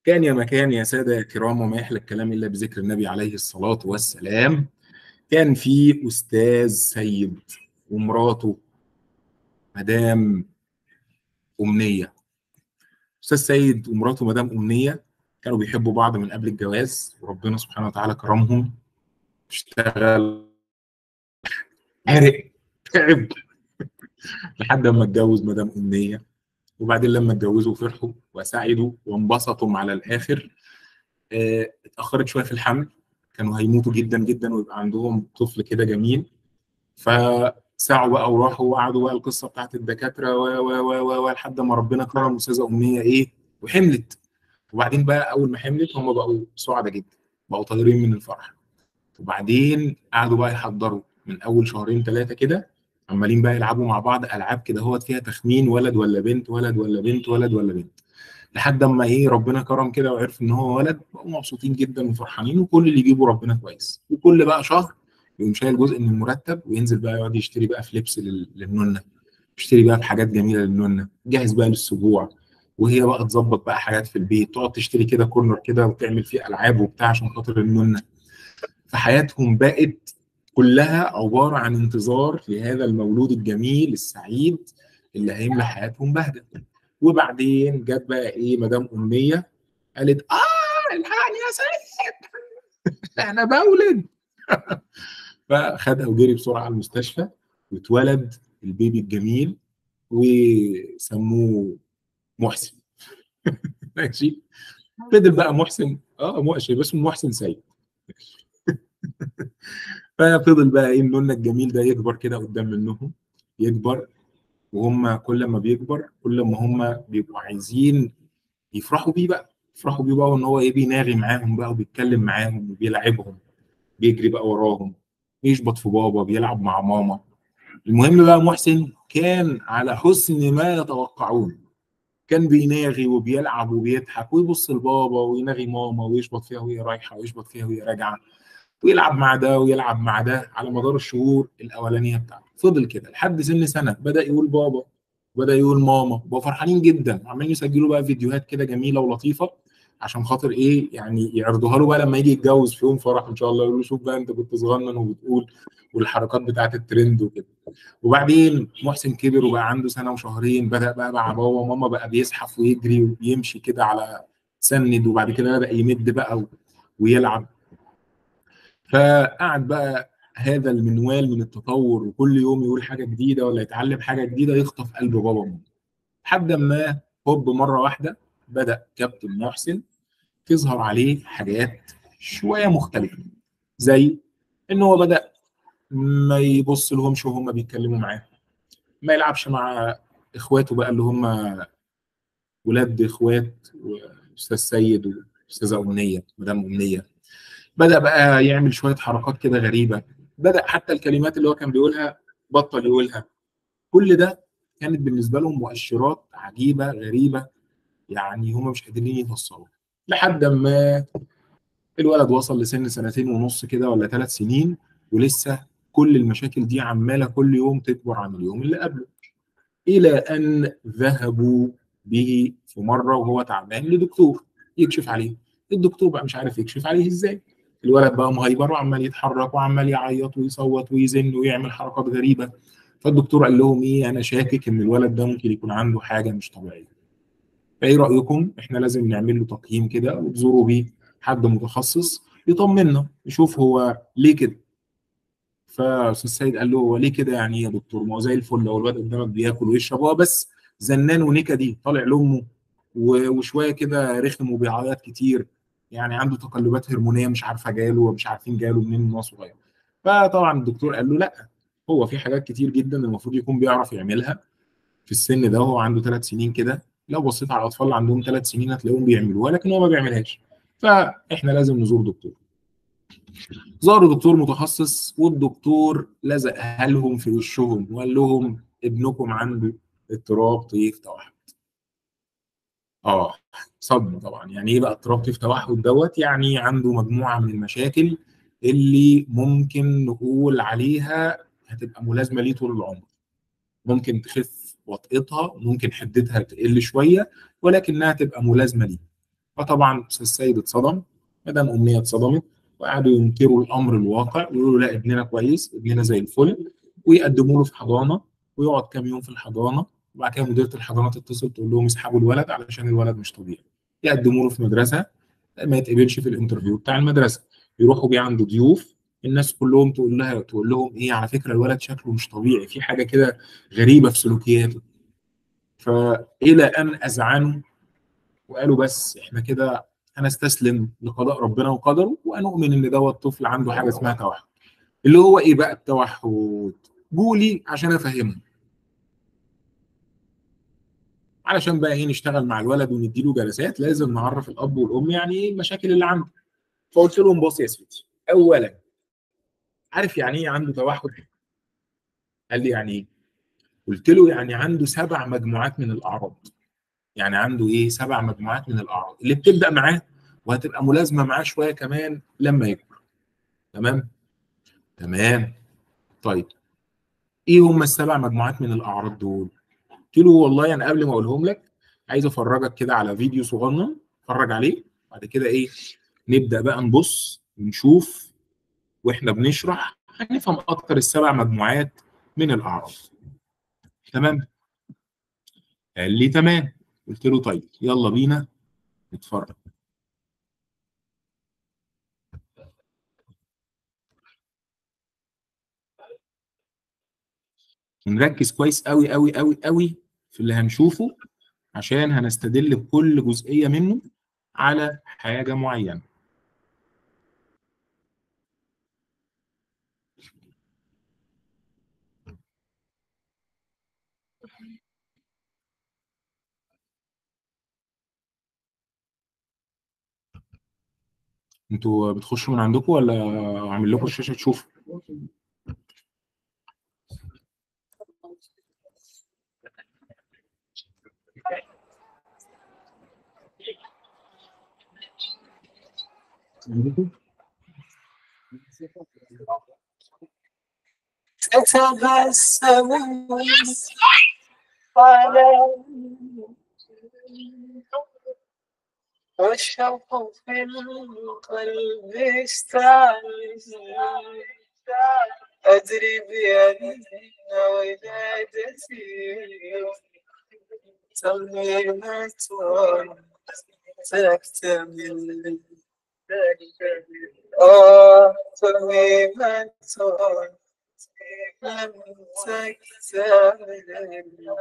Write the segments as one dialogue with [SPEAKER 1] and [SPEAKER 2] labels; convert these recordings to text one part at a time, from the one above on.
[SPEAKER 1] كان يا مكان يا سادة يا كرام وما يحلى الكلام إلا بذكر النبي عليه الصلاة والسلام كان في أستاذ سيد ومراته مدام أمنية أستاذ سيد ومراته مدام أمنية كانوا بيحبوا بعض من قبل الجواز وربنا سبحانه وتعالى كرمهم اشتغل عرق تعب لحد ما اتجوز مدام أمنية وبعدين لما اتجوزوا فرحوا وسعدوا وانبسطوا على الآخر اه اتأخرت شوية في الحمل كانوا هيموتوا جدا جدا ويبقى عندهم طفل كده جميل فسعوا بقى وراحوا وقعدوا بقى القصه بتاعت الدكاتره و و و و لحد ما ربنا كرم استاذه امنيه ايه وحملت وبعدين بقى اول ما حملت هم بقوا سعداء جدا بقوا طايرين من الفرح وبعدين قعدوا بقى يحضروا من اول شهرين ثلاثه كده عمالين بقى يلعبوا مع بعض العاب كده هوت فيها تخمين ولد ولا بنت ولد ولا بنت ولد ولا بنت لحد اما ايه ربنا كرم كده وعرف ان هو ولد بقوا مبسوطين جدا وفرحانين وكل اللي يجيبوا ربنا كويس وكل بقى شهر يقوم شايل جزء من المرتب وينزل بقى يقعد يشتري بقى في لبس للنونه يشتري بقى في حاجات جميله للنونه جاهز بقى للسبوع وهي بقى تظبط بقى حاجات في البيت تقعد تشتري كده كورنر كده وتعمل فيه العاب وبتاع عشان خاطر النونه فحياتهم بقت كلها عباره عن انتظار لهذا المولود الجميل السعيد اللي هيملى حياتهم بهجه وبعدين جت بقى ايه مدام امنيه قالت اه الحقني يا سيد انا بولد فخدها وجري بسرعه على المستشفى واتولد البيبي الجميل وسموه محسن ماشي فضل بقى محسن اه مؤشر اسمه محسن سيد ففضل بقى ايه النونه الجميل ده يكبر كده قدام منهم يكبر وهم كل ما بيكبر كل ما هم بيبقوا عايزين يفرحوا بيه بقى يفرحوا بيه بقى وان هو ايه بيناغي معاهم بقى وبيتكلم معاهم وبيلعبهم بيجري بقى وراهم بيشبط في بابا بيلعب مع ماما المهم بقى محسن كان على حسن ما يتوقعون كان بيناغي وبيلعب وبيضحك ويبص لبابا ويناغي ماما ويشبط فيها وهي رايحه ويشبط فيها وهي راجعه ويلعب مع ده ويلعب مع ده على مدار الشهور الاولانيه بتاعته فضل كده لحد سن سنه بدا يقول بابا بدا يقول ماما بقوا فرحانين جدا وعمالين يسجلوا بقى فيديوهات كده جميله ولطيفه عشان خاطر ايه يعني يعرضوها له بقى لما يجي يتجوز في يوم فرح ان شاء الله يقول له شوف بقى انت كنت صغنن وبتقول والحركات بتاعت الترند وكده وبعدين محسن كبر وبقى عنده سنه وشهرين بدا بقى مع بابا وماما بقى بيزحف ويجري ويمشي كده على سند وبعد كده بدا يمد بقى ويلعب فقعد بقى هذا المنوال من التطور وكل يوم يقول حاجه جديده ولا يتعلم حاجه جديده يخطف قلب بابا وماما لحد ما هوب مره واحده بدا كابتن محسن تظهر عليه حاجات شويه مختلفه زي ان هو بدا ما يبص لهمش وهم بيتكلموا معاه ما يلعبش مع اخواته بقى اللي هم ولاد اخوات واستاذ سيد واستاذه امنيه مدام امنيه بدا بقى يعمل شويه حركات كده غريبه بدا حتى الكلمات اللي هو كان بيقولها بطل يقولها كل ده كانت بالنسبه لهم مؤشرات عجيبه غريبه يعني هم مش قادرين يفسروا لحد ما الولد وصل لسن سنتين ونص كده ولا ثلاث سنين ولسه كل المشاكل دي عماله كل يوم تكبر عن اليوم اللي قبله الى ان ذهبوا به في مره وهو تعبان لدكتور يكشف عليه الدكتور بقى مش عارف يكشف عليه ازاي الولد بقى مهيبر وعمال يتحرك وعمال يعيط ويصوت ويزن ويعمل حركات غريبه فالدكتور قال لهم ايه انا شاكك ان الولد ده ممكن يكون عنده حاجه مش طبيعيه فايه رايكم احنا لازم نعمل له تقييم كده وتزوروا بيه حد متخصص يطمنا يشوف هو ليه كده فاستاذ سيد قال له هو ليه كده يعني ايه يا دكتور ما هو زي الفل لو الواد قدامك بياكل ويشرب هو بس زنان ونكدي طالع لامه وشويه كده رخم وبيعيط كتير يعني عنده تقلبات هرمونيه مش عارفه جاله ومش عارفين جاله منين من هو صغير فطبعا الدكتور قال له لا هو في حاجات كتير جدا المفروض يكون بيعرف يعملها في السن ده وهو عنده ثلاث سنين كده لو بصيت على الاطفال اللي عندهم ثلاث سنين هتلاقيهم بيعملوها لكن هو ما بيعملهاش فاحنا لازم نزور دكتور زاروا دكتور متخصص والدكتور لزقها لهم في وشهم وقال لهم ابنكم عنده اضطراب طيف توحد اه صدمه طبعا يعني ايه بقى اضطراب طيف توحد دوت يعني عنده مجموعه من المشاكل اللي ممكن نقول عليها هتبقى ملازمه ليه طول العمر ممكن تخف وطئتها ممكن حدتها تقل شويه ولكنها تبقى ملازمه ليه فطبعا استاذ سيد اتصدم مدام امنيه اتصدمت وقعدوا ينكروا الامر الواقع ويقولوا لا ابننا كويس ابننا زي الفل ويقدموا له في حضانه ويقعد كام يوم في الحضانه وبعد كده مديره الحضانه تتصل تقول لهم اسحبوا الولد علشان الولد مش طبيعي يقدموا له في مدرسه ما يتقبلش في الانترفيو بتاع المدرسه يروحوا بيه عند ضيوف الناس كلهم تقول لها تقول لهم ايه على فكره الولد شكله مش طبيعي في حاجه كده غريبه في سلوكياته فالى ان اذعنوا وقالوا بس احنا كده هنستسلم لقضاء ربنا وقدره ونؤمن ان دوت طفل عنده حاجه اسمها توحد اللي هو ايه بقى التوحد جولي عشان افهمه علشان بقى ايه نشتغل مع الولد ونديله جلسات لازم نعرف الاب والام يعني ايه المشاكل اللي عنده فقلت لهم بص يا سيدي اولا عارف يعني ايه عنده توحد قال لي يعني ايه قلت له يعني عنده سبع مجموعات من الاعراض يعني عنده ايه سبع مجموعات من الاعراض اللي بتبدا معاه وهتبقى ملازمه معاه شويه كمان لما يكبر تمام تمام طيب ايه هم السبع مجموعات من الاعراض دول قلت له والله انا قبل ما اقولهم لك عايز افرجك كده على فيديو صغنن اتفرج عليه بعد كده ايه نبدا بقى نبص ونشوف واحنا بنشرح هنفهم اكتر السبع مجموعات من الاعراض تمام قال لي تمام قلت له طيب يلا بينا نتفرج ونركز كويس قوي قوي قوي قوي في اللي هنشوفه عشان هنستدل بكل جزئيه منه على حاجه معينه انتوا بتخشوا من عندكم ولا اعمل لكم الشاشه تشوف
[SPEAKER 2] تتبسمون على والشوق في القلب اشتعل أدري بأن ولادتي تميمة تكتمل آه تميمة لم تكتمل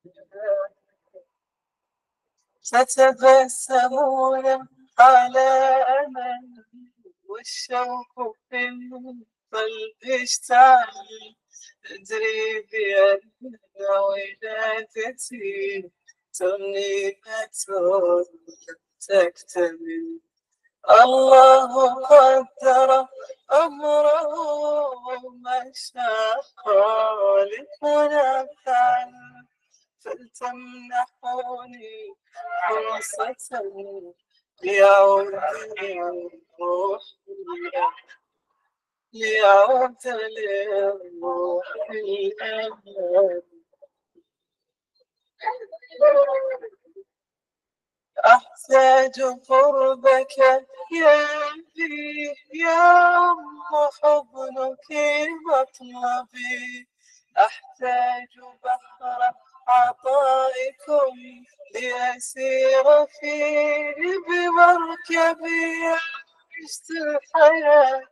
[SPEAKER 2] تتبسمون على أمل والشوق في القلب اشتعل أدري بأن ولادتي تمنية تكتمل الله قدر أمره ما شاء خالقنا فعل فلتمنحوني فرصة ليعود للروح ليعود للروح الأمان أحتاج قربك يا أبي يا أم حضنك مطلبي أحتاج بحر عطائكم لأسير فيه بمركبي عشت الحياة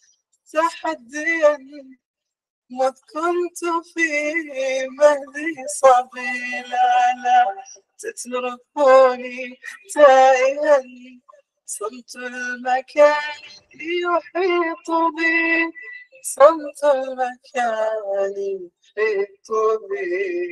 [SPEAKER 2] تحديا مذ كنت في مهدي صبي لا لا تتركوني تائها صمت المكان يحيط بي صمت المكان يحيط بي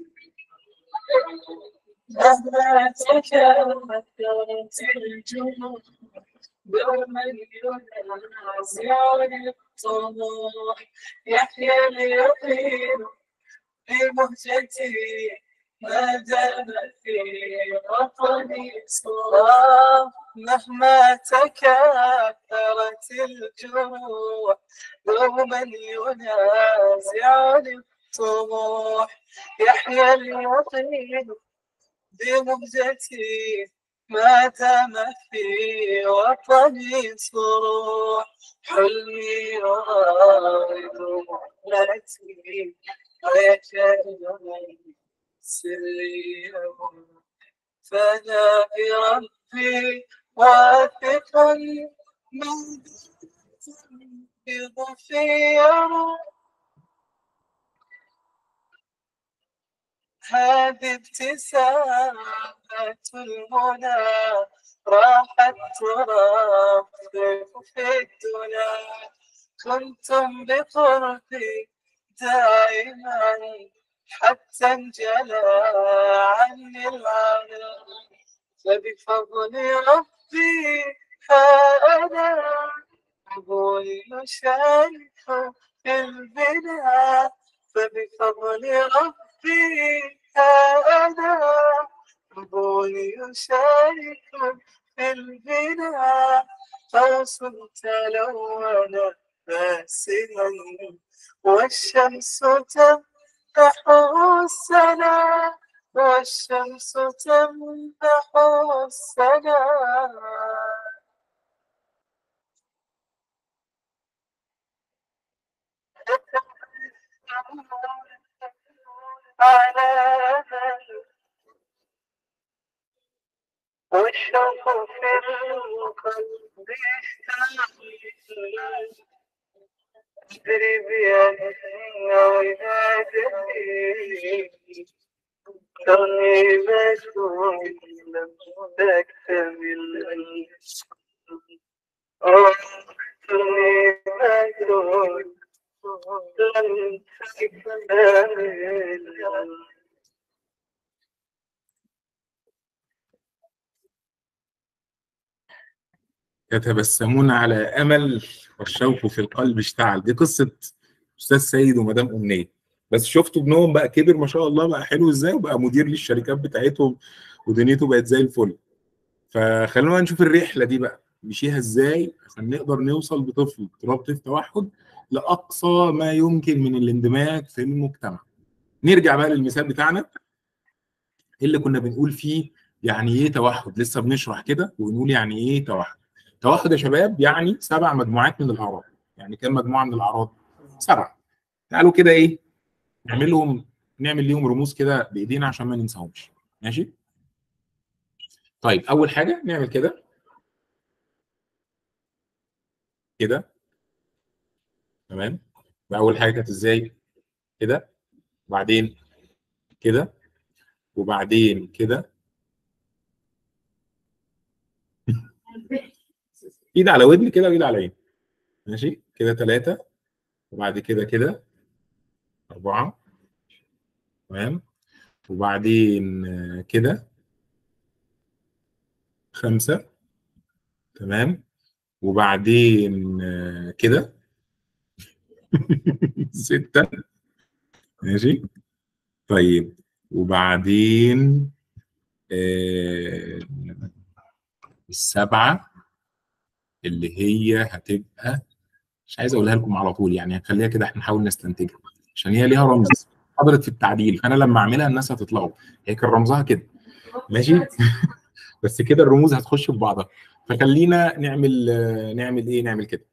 [SPEAKER 2] مهما تكاثرت الجنود دوما ينازعني الطموح يحيى اليقين بمهجتي ما دام في وطني صراخ مهما تكاثرت الجروح دوما ينازعني الطموح يحيى اليقين بمهجتي ما دام في وطني صروح حلمي يغارد مهلتي ويجعلني سري فانا بربي واثق من بضفير هذه ابتسامة المنى راحت ترفرف في الدنا كنتم بقربي دائما حتى انجلى عني العالم فبفضل ربي ها أنا قبولي يشارك في البناء فبفضل ربي ها أنا قبولي يشارك في البناء قوس تلون باسما والشمس تمدح السنا والشمس تمدح السنا على أمل والشوق في القلب يشتعل أدري بأن ولادتي ترنيمة لم تكتمل ترنيمة لم تكتمل
[SPEAKER 1] يتبسمون على امل والشوق في القلب اشتعل دي قصه استاذ سيد ومدام امنيه بس شفتوا ابنهم بقى كبر ما شاء الله بقى حلو ازاي وبقى مدير للشركات بتاعتهم ودنيته بقت زي الفل فخلونا نشوف الرحله دي بقى نمشيها ازاي عشان نقدر نوصل بطفل اضطراب طيف توحد لاقصى ما يمكن من الاندماج في المجتمع نرجع بقى للمثال بتاعنا اللي كنا بنقول فيه يعني ايه توحد لسه بنشرح كده ونقول يعني ايه توحد توحد يا شباب يعني سبع مجموعات من الاعراض يعني كم مجموعه من الاعراض سبعه تعالوا كده ايه نعملهم نعمل ليهم رموز كده بايدينا عشان ما ننساهمش ماشي طيب اول حاجه نعمل كده كده تمام اول حاجه كانت ازاي كده وبعدين كده وبعدين كده ايد على ودن كده وايد على عين ماشي كده ثلاثة وبعد كده كده أربعة تمام وبعدين آه، كده خمسة تمام وبعدين آه، كده ستة ماشي طيب وبعدين آه، السبعة اللي هي هتبقى مش عايز اقولها لكم على طول يعني هنخليها كده احنا نحاول نستنتجها عشان هي ليها رمز حضرت في التعديل فانا لما اعملها الناس هتطلعوا هي كان رمزها كده ماشي بس كده الرموز هتخش في بعضها فخلينا نعمل آه، نعمل ايه نعمل كده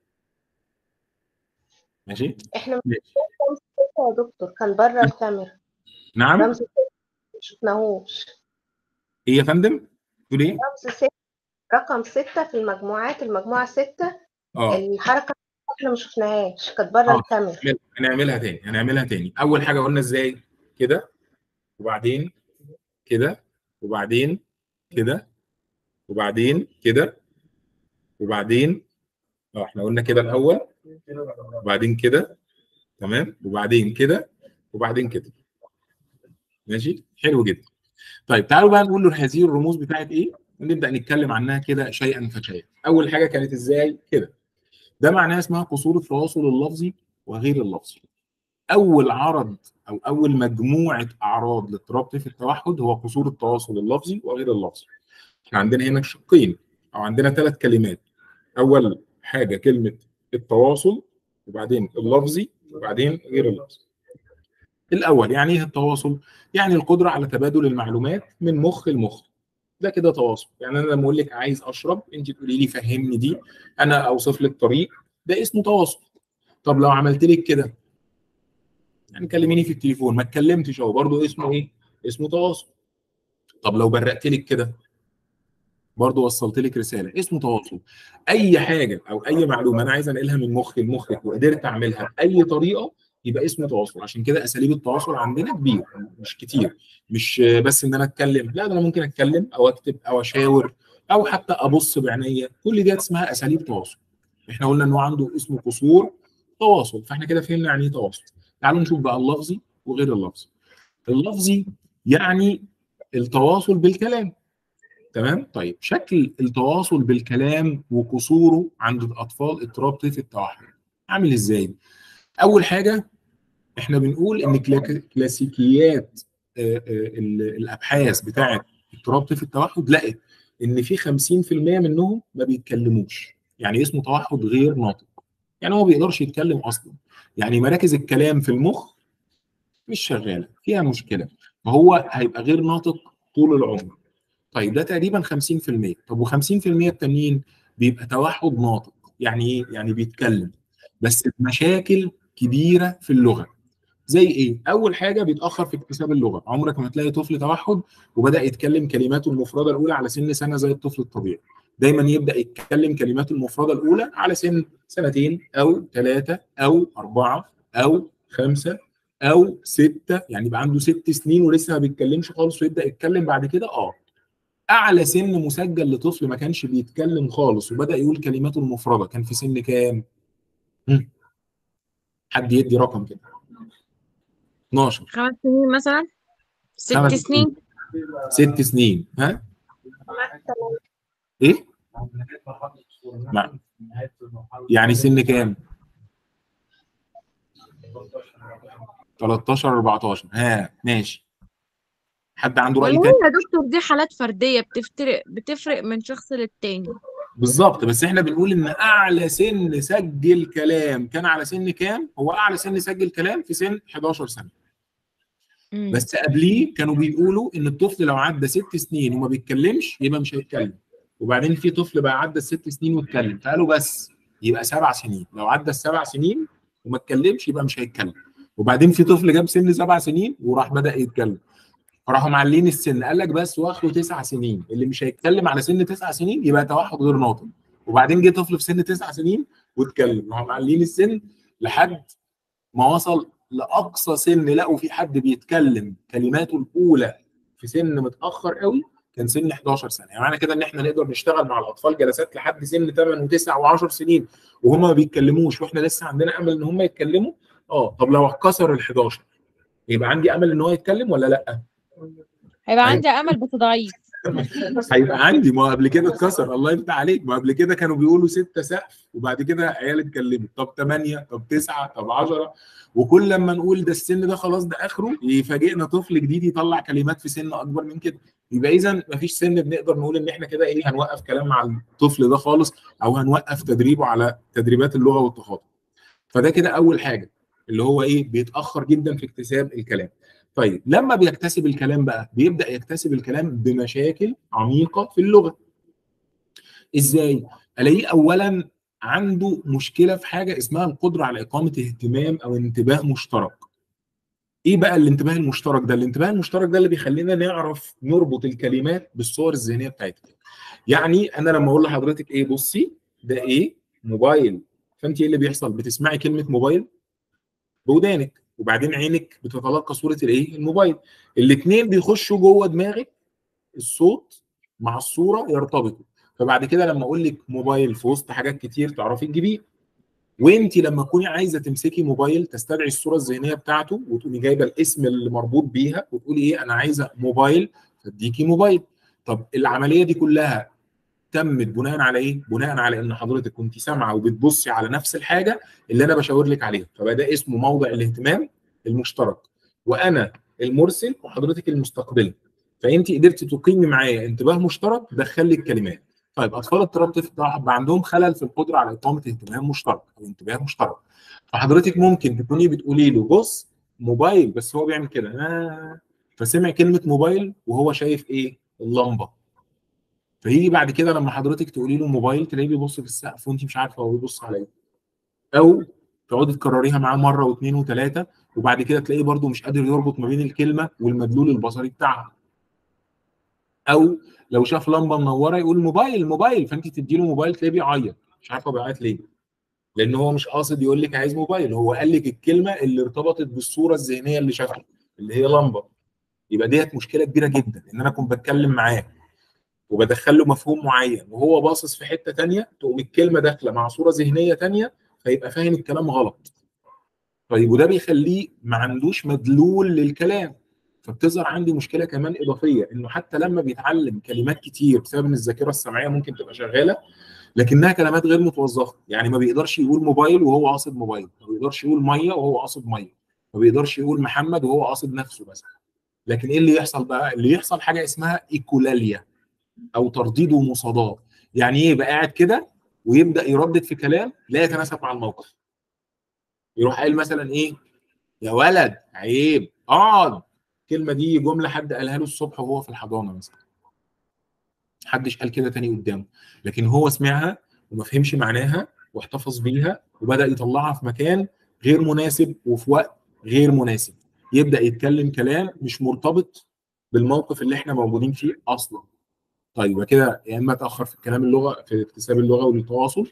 [SPEAKER 1] ماشي
[SPEAKER 3] احنا
[SPEAKER 1] ماشي.
[SPEAKER 3] رمز ستة يا دكتور كان بره الكاميرا
[SPEAKER 1] نعم
[SPEAKER 3] رمز ستة ما شفناهوش
[SPEAKER 1] ايه يا فندم تقول ايه
[SPEAKER 3] رمز ستة رقم ستة في المجموعات المجموعة ستة
[SPEAKER 1] اه
[SPEAKER 3] الحركة احنا ما شفناهاش كانت بره
[SPEAKER 1] آه.
[SPEAKER 3] الكاميرا
[SPEAKER 1] هنعمل- هنعملها تاني هنعملها تاني اول حاجه قلنا ازاي كده وبعدين كده وبعدين كده وبعدين كده وبعدين اه احنا قلنا كده الاول وبعدين كده تمام وبعدين كده وبعدين كده ماشي حلو جدا طيب تعالوا بقى نقول له هذه الرموز بتاعت ايه ونبدا نتكلم عنها كده شيئا فشيئا اول حاجه كانت ازاي كده ده معناها اسمها قصور التواصل اللفظي وغير اللفظي اول عرض او اول مجموعه اعراض لاضطراب طيف التوحد هو قصور التواصل اللفظي وغير اللفظي احنا عندنا هنا شقين او عندنا ثلاث كلمات اول حاجه كلمه التواصل وبعدين اللفظي وبعدين غير اللفظي الاول يعني ايه التواصل يعني القدره على تبادل المعلومات من مخ لمخ ده كده تواصل يعني انا لما اقول لك عايز اشرب انت تقولي لي فهمني دي انا اوصف لك طريق ده اسمه تواصل طب لو عملت لك كده يعني كلميني في التليفون ما اتكلمتش اهو برضه اسمه ايه اسمه تواصل طب لو برقت لك كده برضه وصلت لك رساله اسمه تواصل اي حاجه او اي معلومه انا عايز انقلها من مخي لمخك وقدرت اعملها باي طريقه يبقى اسمه تواصل عشان كده اساليب التواصل عندنا كبير مش كتير مش بس ان انا اتكلم لا ده انا ممكن اتكلم او اكتب او اشاور او حتى ابص بعينيا كل دي اسمها اساليب تواصل احنا قلنا ان هو عنده اسمه قصور تواصل فاحنا كده فهمنا يعني ايه تواصل تعالوا نشوف بقى اللفظي وغير اللفظي اللفظي يعني التواصل بالكلام تمام طيب شكل التواصل بالكلام وقصوره عند الاطفال اضطراب طيف التوحد عامل ازاي اول حاجه احنا بنقول ان كلا- كلاسيكيات آه، آه، ال- الابحاث بتاعه اضطراب طيف التوحد لقت ان في 50% منهم ما بيتكلموش يعني اسمه توحد غير ناطق يعني هو ما بيقدرش يتكلم اصلا يعني مراكز الكلام في المخ مش شغاله فيها مشكله فهو هيبقى غير ناطق طول العمر طيب ده تقريبا 50% طب و50% التانيين بيبقى توحد ناطق يعني ايه يعني بيتكلم بس بمشاكل كبيره في اللغه زي ايه اول حاجه بيتاخر في اكتساب اللغه عمرك ما تلاقي طفل توحد وبدا يتكلم كلماته المفرده الاولى على سن سنه زي الطفل الطبيعي دايما يبدا يتكلم كلماته المفرده الاولى على سن سنتين او ثلاثه او اربعه او خمسه او سته يعني يبقى عنده ست سنين ولسه ما بيتكلمش خالص ويبدا يتكلم بعد كده اه اعلى سن مسجل لطفل ما كانش بيتكلم خالص وبدا يقول كلماته المفرده كان في سن كام؟ هم. حد يدي رقم كده 12
[SPEAKER 4] خمس سنين مثلا ست
[SPEAKER 1] خمس
[SPEAKER 4] سنين
[SPEAKER 1] ست سنين ها ايه نعم يعني سن كام 13 14 ها ماشي حد عنده راي
[SPEAKER 4] والله
[SPEAKER 1] تاني
[SPEAKER 4] يا دكتور دي حالات فردية بتفترق بتفرق من شخص للتاني
[SPEAKER 1] بالظبط بس احنا بنقول ان اعلى سن سجل كلام كان على سن كام هو اعلى سن سجل كلام في سن 11 سنه
[SPEAKER 4] مم.
[SPEAKER 1] بس قبليه كانوا بيقولوا ان الطفل لو عدى ست سنين وما بيتكلمش يبقى مش هيتكلم وبعدين في طفل بقى عدى الست سنين واتكلم فقالوا بس يبقى سبع سنين لو عدى السبع سنين وما اتكلمش يبقى مش هيتكلم وبعدين في طفل جاب سن سبع سنين وراح بدا يتكلم فراحوا معلين السن قال لك بس واخده تسع سنين اللي مش هيتكلم على سن تسع سنين يبقى توحد غير ناطق وبعدين جه طفل في سن تسع سنين واتكلم راحوا معلين السن لحد ما وصل لاقصى سن لقوا في حد بيتكلم كلماته الاولى في سن متاخر قوي كان سن 11 سنه يعني معنى كده ان احنا نقدر نشتغل مع الاطفال جلسات لحد سن 8 و9 و10 سنين وهم ما بيتكلموش واحنا لسه عندنا امل ان هم يتكلموا اه طب لو كسر ال 11 يبقى عندي امل ان هو يتكلم ولا لا
[SPEAKER 4] هيبقى
[SPEAKER 1] أيوة.
[SPEAKER 4] عندي امل بس ضعيف
[SPEAKER 1] هيبقى عندي ما هو قبل كده اتكسر الله يفتح عليك ما قبل كده كانوا بيقولوا ستة سقف وبعد كده عيال اتكلموا طب 8 طب 9 طب 10 وكل لما نقول ده السن ده خلاص ده اخره يفاجئنا طفل جديد يطلع كلمات في سن اكبر من كده يبقى اذا مفيش سن بنقدر نقول ان احنا كده ايه هنوقف كلام مع الطفل ده خالص او هنوقف تدريبه على تدريبات اللغه والتخاطب فده كده اول حاجه اللي هو ايه بيتاخر جدا في اكتساب الكلام طيب لما بيكتسب الكلام بقى بيبدا يكتسب الكلام بمشاكل عميقه في اللغه ازاي الاقيه اولا عنده مشكله في حاجه اسمها القدره على اقامه اهتمام او انتباه مشترك ايه بقى الانتباه المشترك ده الانتباه المشترك ده اللي بيخلينا نعرف نربط الكلمات بالصور الذهنيه بتاعتنا يعني انا لما اقول لحضرتك ايه بصي ده ايه موبايل فانت ايه اللي بيحصل بتسمعي كلمه موبايل بودانك وبعدين عينك بتتلقى صوره الايه الموبايل الاثنين بيخشوا جوه دماغك الصوت مع الصوره يرتبطوا فبعد كده لما اقول لك موبايل في وسط حاجات كتير تعرفي تجيبيه وانت لما تكوني عايزه تمسكي موبايل تستدعي الصوره الذهنيه بتاعته وتقومي جايبه الاسم اللي مربوط بيها وتقولي ايه انا عايزه موبايل تديكي موبايل طب العمليه دي كلها تمت بناء على ايه؟ بناء على ان حضرتك كنت سامعه وبتبصي على نفس الحاجه اللي انا بشاور لك عليها فبقى ده اسمه موضع الاهتمام المشترك وانا المرسل وحضرتك المستقبله فانت قدرتي تقيمي معايا انتباه مشترك دخل لي الكلمات طيب اطفال اضطراب طفل التوحد بقى عندهم خلل في القدره على اقامه اهتمام مشترك او انتباه مشترك فحضرتك ممكن تكوني بتقولي له بص موبايل بس هو بيعمل كده آه. فسمع كلمه موبايل وهو شايف ايه اللمبه فيجي بعد كده لما حضرتك تقولي له موبايل تلاقيه بيبص في السقف وانت مش عارفه هو بيبص على ايه او تقعدي تكرريها معاه مره واثنين وثلاثه وبعد كده تلاقيه برده مش قادر يربط ما بين الكلمه والمدلول البصري بتاعها او لو شاف لمبه منوره يقول موبايل موبايل فانت تدي له موبايل تلاقيه بيعيط مش عارفه بيعيط ليه لان هو مش قاصد يقول لك عايز موبايل هو قال لك الكلمه اللي ارتبطت بالصوره الذهنيه اللي شافها اللي هي لمبه يبقى ديت مشكله كبيره جدا ان انا كنت بتكلم معاه وبدخل له مفهوم معين وهو باصص في حته تانية تقوم الكلمه داخله مع صوره ذهنيه تانية فيبقى فاهم الكلام غلط طيب وده بيخليه ما عندوش مدلول للكلام فبتظهر عندي مشكله كمان اضافيه انه حتى لما بيتعلم كلمات كتير بسبب ان الذاكره السمعيه ممكن تبقى شغاله لكنها كلمات غير متوظفه يعني ما بيقدرش يقول موبايل وهو قاصد موبايل ما بيقدرش يقول ميه وهو قاصد ميه ما بيقدرش يقول محمد وهو قاصد نفسه مثلا لكن ايه اللي يحصل بقى اللي يحصل حاجه اسمها ايكولاليا او ترديد ومصادات يعني ايه يبقى قاعد كده ويبدا يردد في كلام لا يتناسب مع الموقف يروح قايل مثلا ايه يا ولد عيب اقعد الكلمه دي جمله حد قالها له الصبح وهو في الحضانه مثلا محدش قال كده تاني قدامه لكن هو سمعها وما فهمش معناها واحتفظ بيها وبدا يطلعها في مكان غير مناسب وفي وقت غير مناسب يبدا يتكلم كلام مش مرتبط بالموقف اللي احنا موجودين فيه اصلا طيب يبقى كده يا اما اتاخر في الكلام اللغه في اكتساب اللغه والتواصل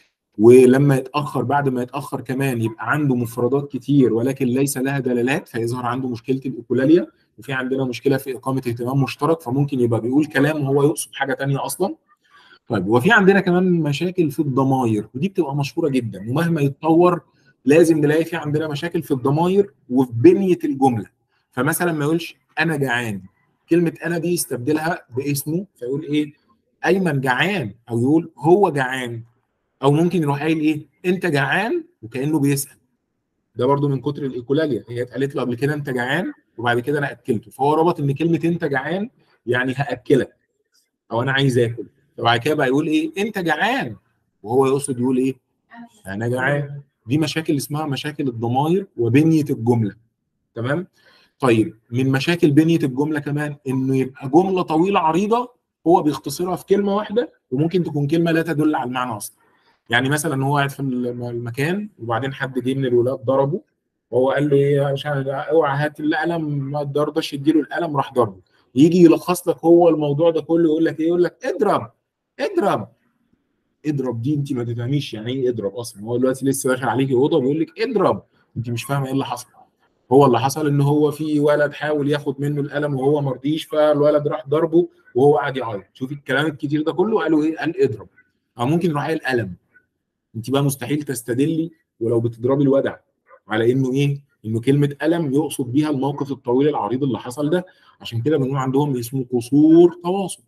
[SPEAKER 1] ولما يتاخر بعد ما يتاخر كمان يبقى عنده مفردات كتير ولكن ليس لها دلالات فيظهر عنده مشكله الايكولاليا وفي عندنا مشكله في اقامه اهتمام مشترك فممكن يبقى بيقول كلام وهو يقصد حاجه تانية اصلا طيب وفي عندنا كمان مشاكل في الضماير ودي بتبقى مشهوره جدا ومهما يتطور لازم نلاقي في عندنا مشاكل في الضماير وفي بنيه الجمله فمثلا ما يقولش انا جعان كلمه انا دي يستبدلها باسمه فيقول ايه ايمن جعان او يقول هو جعان او ممكن يروح قايل ايه انت جعان وكانه بيسال ده برضو من كتر الايكولاليا هي اتقالت له قبل كده انت جعان وبعد كده انا اكلته فهو ربط ان كلمه انت جعان يعني هاكلك او انا عايز اكل فبعد كده بقى يقول ايه انت جعان وهو يقصد يقول ايه انا جعان دي مشاكل اسمها مشاكل الضمائر وبنيه الجمله تمام طيب من مشاكل بنيه الجمله كمان انه يبقى جمله طويله عريضه هو بيختصرها في كلمه واحده وممكن تكون كلمه لا تدل على المعنى اصلا يعني مثلا هو قاعد في المكان وبعدين حد جه من الولاد ضربه وهو قال له ايه عشان اوعى هات القلم ما ترضاش يديله القلم راح ضربه يجي يلخص لك هو الموضوع ده كله يقول لك ايه يقول لك اضرب اضرب اضرب دي انت ما تفهميش يعني ايه اضرب اصلا هو دلوقتي لسه داخل عليكي اوضه بيقول لك اضرب انت مش فاهمه ايه اللي حصل هو اللي حصل ان هو في ولد حاول ياخد منه القلم وهو ما رضيش فالولد راح ضربه وهو قاعد يعيط شوفي الكلام الكتير ده كله قالوا ايه قال اضرب او ممكن يروح قايل قلم انت بقى مستحيل تستدلي ولو بتضربي الودع على انه ايه انه كلمه قلم يقصد بيها الموقف الطويل العريض اللي حصل ده عشان كده بنقول عندهم اسمه قصور تواصل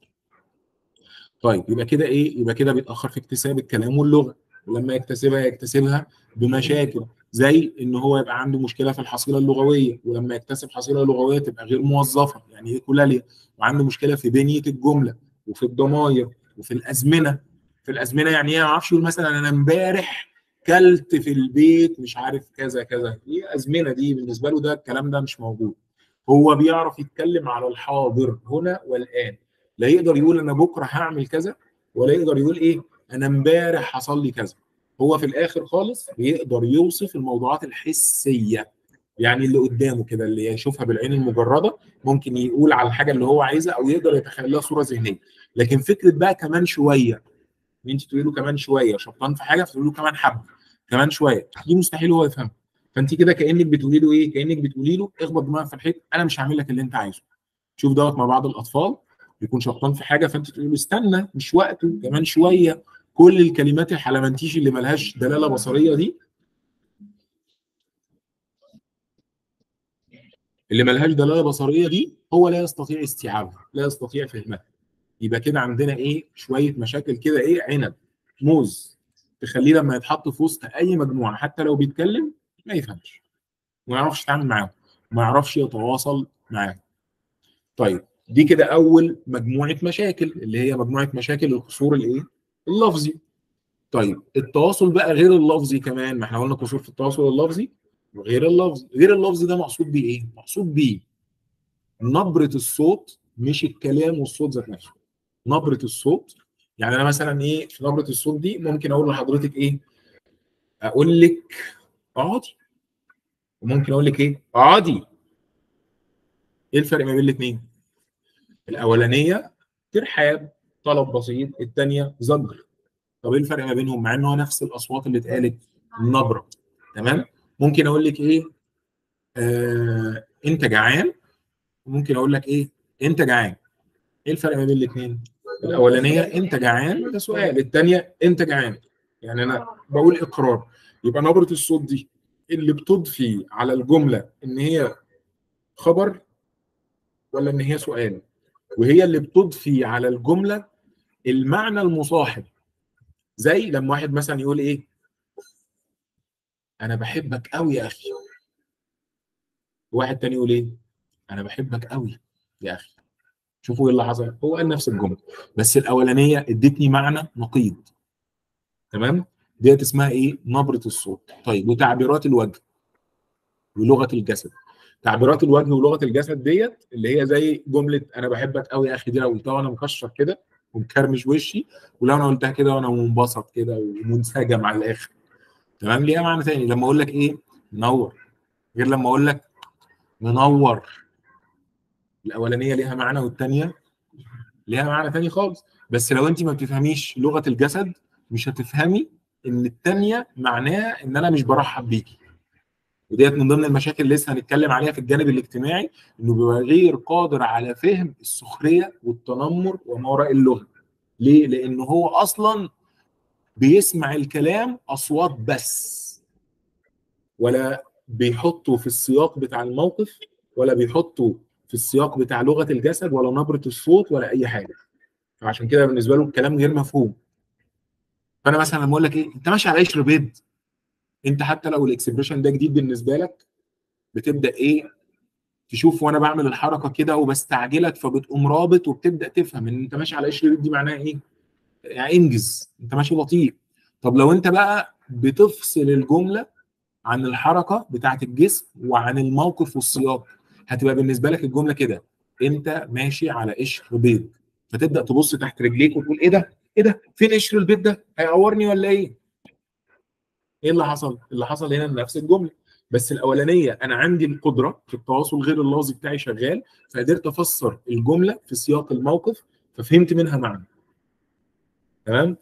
[SPEAKER 1] طيب يبقى كده ايه يبقى كده بيتاخر في اكتساب الكلام واللغه ولما يكتسبها يكتسبها بمشاكل زي ان هو يبقى عنده مشكله في الحصيله اللغويه ولما يكتسب حصيله لغويه تبقى غير موظفه يعني ايه كولاليا وعنده مشكله في بنيه الجمله وفي الضماير وفي الازمنه في الازمنه يعني ايه ما اعرفش يقول مثلا انا امبارح كلت في البيت مش عارف كذا كذا ايه ازمنه دي بالنسبه له ده الكلام ده مش موجود هو بيعرف يتكلم على الحاضر هنا والان لا يقدر يقول انا بكره هعمل كذا ولا يقدر يقول ايه انا امبارح حصل لي كذا هو في الاخر خالص بيقدر يوصف الموضوعات الحسيه يعني اللي قدامه كده اللي يشوفها بالعين المجرده ممكن يقول على الحاجه اللي هو عايزها او يقدر يتخيلها صوره ذهنيه لكن فكره بقى كمان شويه ان انت تقولي له كمان شويه شبطان في حاجه فتقولي له كمان حبه كمان شويه دي مستحيل هو يفهمها فانت كده كانك بتقولي له ايه كانك بتقولي له اخبط دماغك في الحيط انا مش هعمل لك اللي انت عايزه شوف دوت مع بعض الاطفال يكون شبطان في حاجه فانت تقول له استنى مش وقته كمان شويه كل الكلمات الحلمنتيش اللي ملهاش دلاله بصريه دي اللي ملهاش دلاله بصريه دي هو لا يستطيع استيعابها لا يستطيع فهمها يبقى كده عندنا ايه شويه مشاكل كده ايه عنب موز تخليه لما يتحط في وسط اي مجموعه حتى لو بيتكلم ما يفهمش ما يعرفش يتعامل معاهم ما يعرفش يتواصل معاهم طيب دي كده اول مجموعه مشاكل اللي هي مجموعه مشاكل القصور الايه اللفظي طيب التواصل بقى غير اللفظي كمان ما احنا قلنا قصور في التواصل اللفظي وغير اللفظي غير اللفظي ده مقصود بيه ايه مقصود بيه نبره الصوت مش الكلام والصوت ذات نفسه نبره الصوت يعني انا مثلا ايه في نبره الصوت دي ممكن اقول لحضرتك ايه اقول لك اقعدي وممكن اقول لك ايه اقعدي ايه الفرق ما بين الاثنين الاولانيه ترحاب طلب بسيط الثانيه زجر طب ايه الفرق ما بينهم مع ان هو نفس الاصوات اللي اتقالت النبره تمام ممكن اقول لك ايه آه انت جعان ممكن اقول لك ايه انت جعان ايه الفرق ما بين الاثنين الاولانيه انت جعان ده سؤال الثانيه انت جعان يعني انا بقول اقرار يبقى نبره الصوت دي اللي بتضفي على الجمله ان هي خبر ولا ان هي سؤال وهي اللي بتضفي على الجمله المعنى المصاحب زي لما واحد مثلا يقول ايه انا بحبك قوي يا اخي واحد تاني يقول ايه انا بحبك قوي يا اخي شوفوا ايه اللي حصل هو قال نفس الجمله بس الاولانيه ادتني معنى نقيض تمام ديت اسمها ايه نبره الصوت طيب وتعبيرات الوجه ولغه الجسد تعبيرات الوجه ولغه الجسد ديت اللي هي زي جمله انا بحبك قوي يا اخي دي لو قلتها وانا مكشر كده ومكرمش وشي ولو انا قلتها كده وانا منبسط كده ومنسجم على الاخر تمام ليها معنى تاني لما اقول لك ايه منور غير لما اقول لك منور الاولانيه ليها معنى والثانيه ليها معنى تاني خالص بس لو انت ما بتفهميش لغه الجسد مش هتفهمي ان الثانيه معناها ان انا مش برحب بيكي وديت من ضمن المشاكل اللي لسه هنتكلم عليها في الجانب الاجتماعي انه بيبقى غير قادر على فهم السخريه والتنمر وما وراء اللغه ليه لان هو اصلا بيسمع الكلام اصوات بس ولا بيحطه في السياق بتاع الموقف ولا بيحطه في السياق بتاع لغه الجسد ولا نبره الصوت ولا اي حاجه فعشان كده بالنسبه له الكلام غير مفهوم فانا مثلا لما اقول لك ايه انت ماشي على قشر بيض انت حتى لو الاكسبريشن ده جديد بالنسبه لك بتبدا ايه تشوف وانا بعمل الحركه كده وبستعجلك فبتقوم رابط وبتبدا تفهم ان انت ماشي على قشر بيض دي معناها ايه يعني انجز انت ماشي بطيء طب لو انت بقى بتفصل الجمله عن الحركه بتاعت الجسم وعن الموقف والسياق هتبقى بالنسبه لك الجمله كده انت ماشي على قشر بيض فتبدا تبص تحت رجليك وتقول ايه ده ايه ده فين قشر البيض ده هيعورني ولا ايه ايه اللي حصل اللي حصل هنا نفس الجمله بس الاولانيه انا عندي القدره في التواصل غير اللفظي بتاعي شغال فقدرت افسر الجمله في سياق الموقف ففهمت منها معنى تمام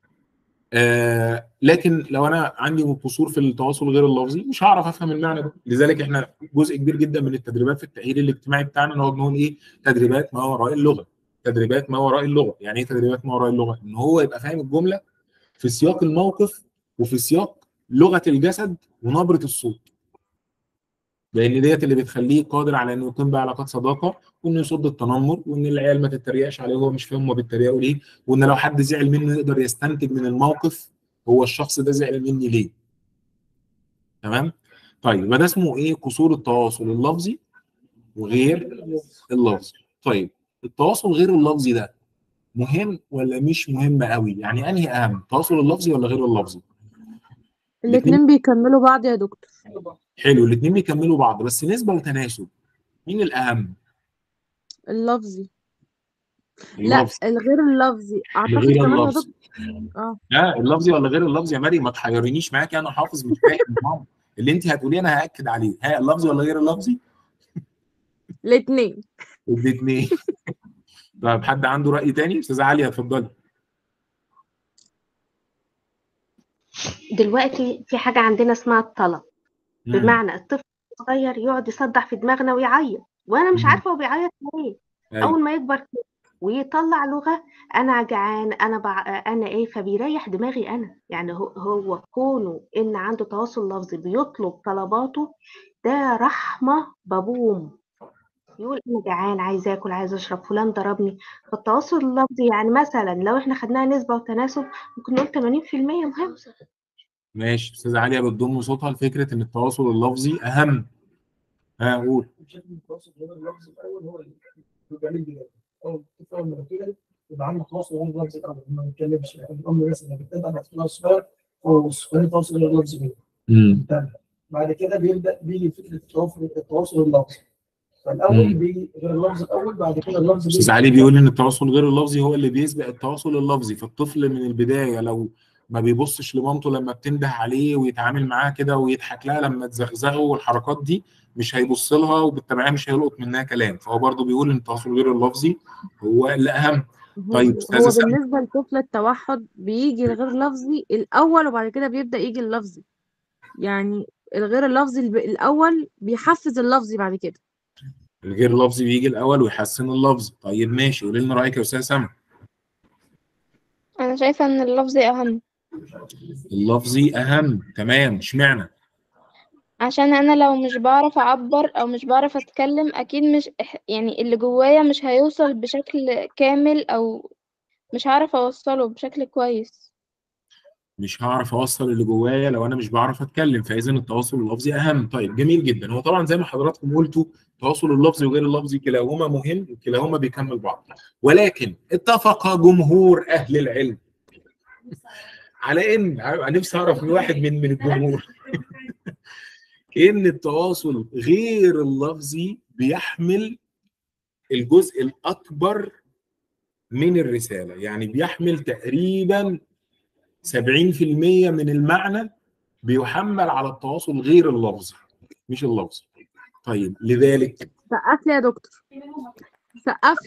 [SPEAKER 1] آه لكن لو انا عندي قصور في التواصل غير اللفظي مش هعرف افهم المعنى ده لذلك احنا جزء كبير جدا من التدريبات في التاهيل الاجتماعي بتاعنا نقعد نقول ايه تدريبات ما وراء اللغه تدريبات ما وراء اللغه يعني ايه تدريبات ما وراء اللغه ان هو يبقى فاهم الجمله في سياق الموقف وفي سياق لغه الجسد ونبره الصوت لان ديت اللي بتخليه قادر على انه يقيم بقى علاقات صداقه وانه يصد التنمر وان العيال ما تتريقش عليه وهو مش فاهم هما بيتريقوا ليه وان لو حد زعل منه يقدر يستنتج من الموقف هو الشخص ده زعل مني ليه تمام طيب يبقى ده اسمه ايه قصور التواصل اللفظي وغير اللفظي طيب التواصل غير اللفظي ده مهم ولا مش مهم قوي يعني انهي اهم التواصل اللفظي ولا غير اللفظي
[SPEAKER 4] الاتنين بيكملوا بعض يا دكتور
[SPEAKER 1] حلو الاثنين بيكملوا بعض بس نسبه وتناسب مين الاهم
[SPEAKER 4] اللفظي لا
[SPEAKER 1] اللفظ
[SPEAKER 4] الغير اللفظي اعتقد
[SPEAKER 1] غير
[SPEAKER 4] كمان يا
[SPEAKER 1] اللفظ
[SPEAKER 4] دكتور اه
[SPEAKER 1] لا اللفظي ولا غير اللفظي يا مريم ما تحيرنيش معاكي انا حافظ مش فاهم ماما. اللي انت هتقوليه انا هاكد عليه ها اللفظي ولا غير اللفظي
[SPEAKER 4] الاتنين
[SPEAKER 1] الاثنين طيب حد عنده راي تاني استاذه عليا اتفضلي
[SPEAKER 3] دلوقتي في حاجة عندنا اسمها الطلب
[SPEAKER 1] مم.
[SPEAKER 3] بمعنى الطفل الصغير يقعد يصدع في دماغنا ويعيط وانا مش
[SPEAKER 1] مم.
[SPEAKER 3] عارفة هو بيعيط ليه
[SPEAKER 1] أيوة.
[SPEAKER 3] اول ما يكبر كده ويطلع لغة انا جعان انا بع... انا ايه فبيريح دماغي انا يعني هو, هو كونه ان عنده تواصل لفظي بيطلب طلباته ده رحمة بابوم يقول انا جعان عايز اكل عايز اشرب فلان ضربني فالتواصل اللفظي يعني مثلا لو احنا خدناها نسبة وتناسب ممكن نقول 80% مهم
[SPEAKER 1] ماشي استاذه عليا بتضم صوتها لفكره ان التواصل اللفظي اهم ها قول
[SPEAKER 5] بشكل متواصل غير اللفظ الاول هو اللي بيبقى ليه بدايه اول اول ما تولد يبقى عندك تواصل غير اللفظ الاول ما بنتكلمش يعني الام مثلا بتبدا مع طفلها الصغير هو خلي تواصل غير اللفظي بيه
[SPEAKER 1] امم
[SPEAKER 5] بعد كده بيبدا بيجي فكره التواصل التواصل اللفظي فالاول
[SPEAKER 1] مم.
[SPEAKER 5] بيجي غير اللفظ الاول بعد كده اللفظ
[SPEAKER 1] استاذ
[SPEAKER 5] بيجي
[SPEAKER 1] علي بيقول ان التواصل غير اللفظي هو اللي بيسبق التواصل اللفظي فالطفل من البدايه لو ما بيبصش لمامته لما بتنده عليه ويتعامل معاها كده ويضحك لها لما تزغزغه والحركات دي مش هيبص لها وبالتبعيه مش هيلقط منها كلام فهو برضه بيقول ان التواصل غير اللفظي هو الاهم طيب
[SPEAKER 4] هو
[SPEAKER 1] استاذه سلمى
[SPEAKER 4] بالنسبة لطفل التوحد بيجي الغير لفظي الأول وبعد كده بيبدأ يجي اللفظي يعني الغير اللفظي الب- الأول بيحفز اللفظي بعد كده
[SPEAKER 1] الغير لفظي بيجي الاول ويحسن اللفظ طيب ماشي قولي لنا رايك يا استاذه سلمى
[SPEAKER 6] انا شايفة ان اللفظ اهم
[SPEAKER 1] اللفظي اهم تمام اشمعنى
[SPEAKER 6] عشان انا لو مش بعرف اعبر او مش بعرف اتكلم اكيد مش يعني اللي جوايا مش هيوصل بشكل كامل او مش هعرف اوصله بشكل كويس
[SPEAKER 1] مش هعرف اوصل اللي جوايا لو انا مش بعرف اتكلم فاذا التواصل اللفظي اهم طيب جميل جدا هو طبعا زي ما حضراتكم قلتوا التواصل اللفظي وغير اللفظي كلاهما مهم وكلاهما بيكمل بعض ولكن اتفق جمهور اهل العلم على ان أنا نفسي اعرف من واحد من من الجمهور ان التواصل غير اللفظي بيحمل الجزء الاكبر من الرساله يعني بيحمل تقريبا 70% من المعنى بيحمل على التواصل غير اللفظي مش اللفظي طيب لذلك
[SPEAKER 4] سقف لي يا دكتور سقف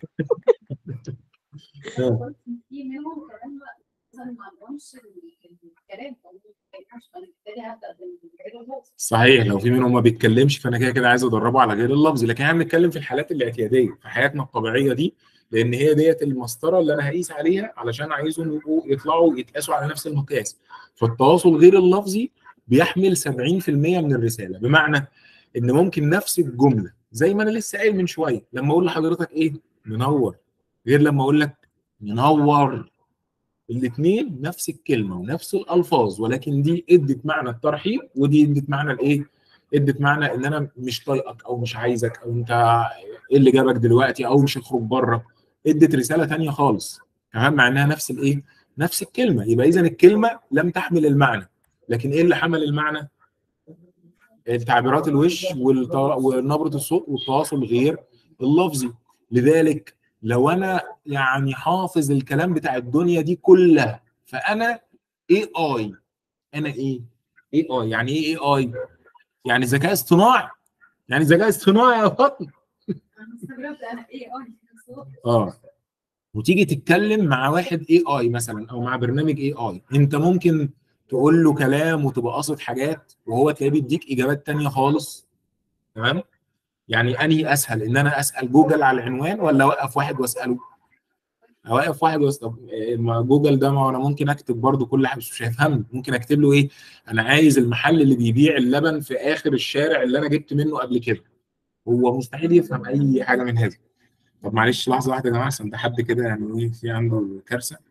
[SPEAKER 1] آه.
[SPEAKER 7] في منهم كمان مثلا ما عندهمش الكلام ما ينفعش انا بالتالي هبدا بالغير اللفظي
[SPEAKER 1] صحيح لو في منهم ما بيتكلمش فانا كده كده عايز ادربه على غير اللفظي لكن احنا بنتكلم في الحالات الاعتياديه في حياتنا الطبيعيه دي لان هي ديت المسطره اللي انا هقيس عليها علشان عايزهم يبقوا يطلعوا يتقاسوا على نفس المقياس فالتواصل غير اللفظي بيحمل 70% من الرساله بمعنى ان ممكن نفس الجمله زي ما انا لسه قايل من شويه لما اقول لحضرتك ايه منور غير لما اقول لك منور الاثنين نفس الكلمه ونفس الالفاظ ولكن دي ادت معنى الترحيب ودي ادت معنى الايه؟ ادت معنى ان انا مش طايقك او مش عايزك او انت ايه اللي جابك دلوقتي او مش هتخرج بره ادت رساله تانية خالص تمام مع انها نفس الايه؟ نفس الكلمه يبقى اذا الكلمه لم تحمل المعنى لكن ايه اللي حمل المعنى؟ تعبيرات الوش والت- ونبره الصوت والتواصل غير اللفظي لذلك لو انا يعني حافظ الكلام بتاع الدنيا دي كلها فانا اي اي انا ايه اي اي يعني ايه اي اي يعني ذكاء اصطناعي يعني ذكاء اصطناعي يا فاطمه
[SPEAKER 7] انا استغربت انا ايه اه
[SPEAKER 1] اه وتيجي تتكلم مع واحد اي اي مثلا او مع برنامج اي اي انت ممكن تقول له كلام وتبقى قاصد حاجات وهو تلاقيه بيديك اجابات تانية خالص تمام يعني انهي اسهل ان انا اسال جوجل على العنوان ولا اوقف واحد واساله اوقف واحد واسال طب إيه، ما جوجل ده ما انا ممكن اكتب برضو كل حاجه مش هيفهمني ممكن اكتب له ايه انا عايز المحل اللي بيبيع اللبن في اخر الشارع اللي انا جبت منه قبل كده هو مستحيل يفهم اي حاجه من هذا طب معلش لحظه واحده يا جماعه عشان ده حد كده يعني ايه في عنده كارثه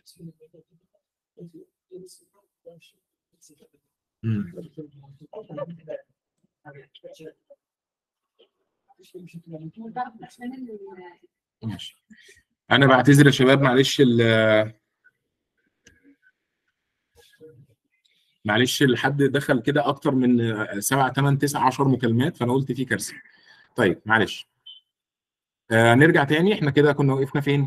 [SPEAKER 1] مم. ماشي انا بعتذر يا شباب معلش ال معلش الحد دخل كده اكتر من 7 8 9 10 مكالمات فانا قلت في كارثه طيب معلش آه نرجع تاني احنا كده كنا وقفنا فين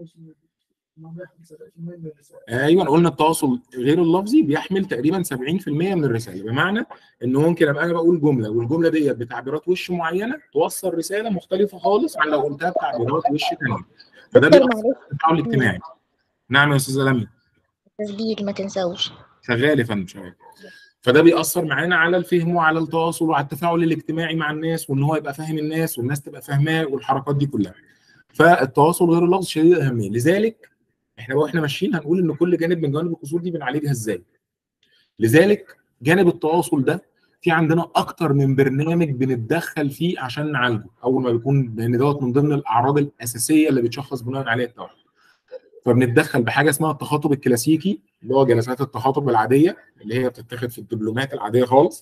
[SPEAKER 1] ايوه قلنا التواصل غير اللفظي بيحمل تقريبا 70% من الرساله بمعنى ان ممكن ابقى انا بقول جمله والجمله ديت بتعبيرات وش معينه توصل رساله مختلفه خالص عن لو قلتها بتعبيرات وش ثانيه فده
[SPEAKER 8] دكتور
[SPEAKER 1] بيأثر
[SPEAKER 8] معلش
[SPEAKER 1] في التفاعل الاجتماعي نعم يا استاذه لمي
[SPEAKER 8] تسجيل ما تنساوش
[SPEAKER 1] شغال يا فندم شغال فده بيأثر معانا على الفهم وعلى التواصل وعلى التفاعل الاجتماعي مع الناس وان هو يبقى فاهم الناس والناس تبقى فاهماه والحركات دي كلها فالتواصل غير اللفظي شديد الاهميه لذلك احنا واحنا ماشيين هنقول ان كل جانب من جوانب القصور دي بنعالجها ازاي لذلك جانب التواصل ده في عندنا اكتر من برنامج بنتدخل فيه عشان نعالجه اول ما بيكون لان دوت من ضمن الاعراض الاساسيه اللي بيتشخص بناء عليها التوحد فبنتدخل بحاجه اسمها التخاطب الكلاسيكي اللي هو جلسات التخاطب العاديه اللي هي بتتاخد في الدبلومات العاديه خالص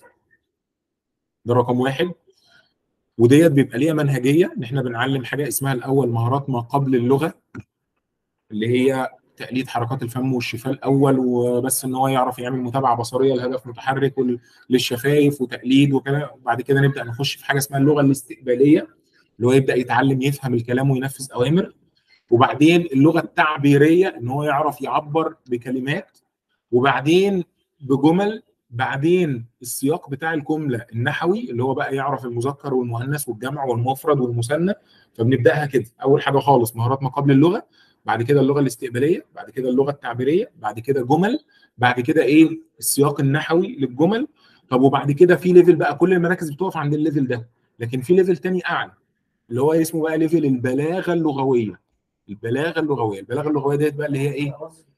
[SPEAKER 1] ده رقم واحد وديت بيبقى ليها منهجيه ان احنا بنعلم حاجه اسمها الاول مهارات ما قبل اللغه اللي هي تقليد حركات الفم والشفاه الاول وبس ان هو يعرف يعمل متابعه بصريه لهدف متحرك وال- للشفايف وتقليد وكده وبعد كده نبدا نخش في حاجه اسمها اللغه الاستقباليه اللي هو يبدا يتعلم يفهم الكلام وينفذ اوامر وبعدين اللغه التعبيريه ان هو يعرف يعبر بكلمات وبعدين بجمل بعدين السياق بتاع الجمله النحوي اللي هو بقى يعرف المذكر والمؤنث والجمع والمفرد والمثنى فبنبداها كده اول حاجه خالص مهارات ما قبل اللغه بعد كده اللغه الاستقباليه بعد كده اللغه التعبيريه بعد كده جمل بعد كده ايه السياق النحوي للجمل طب وبعد كده في ليفل بقى كل المراكز بتقف عند الليفل ده لكن في ليفل تاني اعلى اللي هو اسمه بقى ليفل البلاغه اللغويه البلاغه اللغويه البلاغه اللغويه ديت بقى اللي هي ايه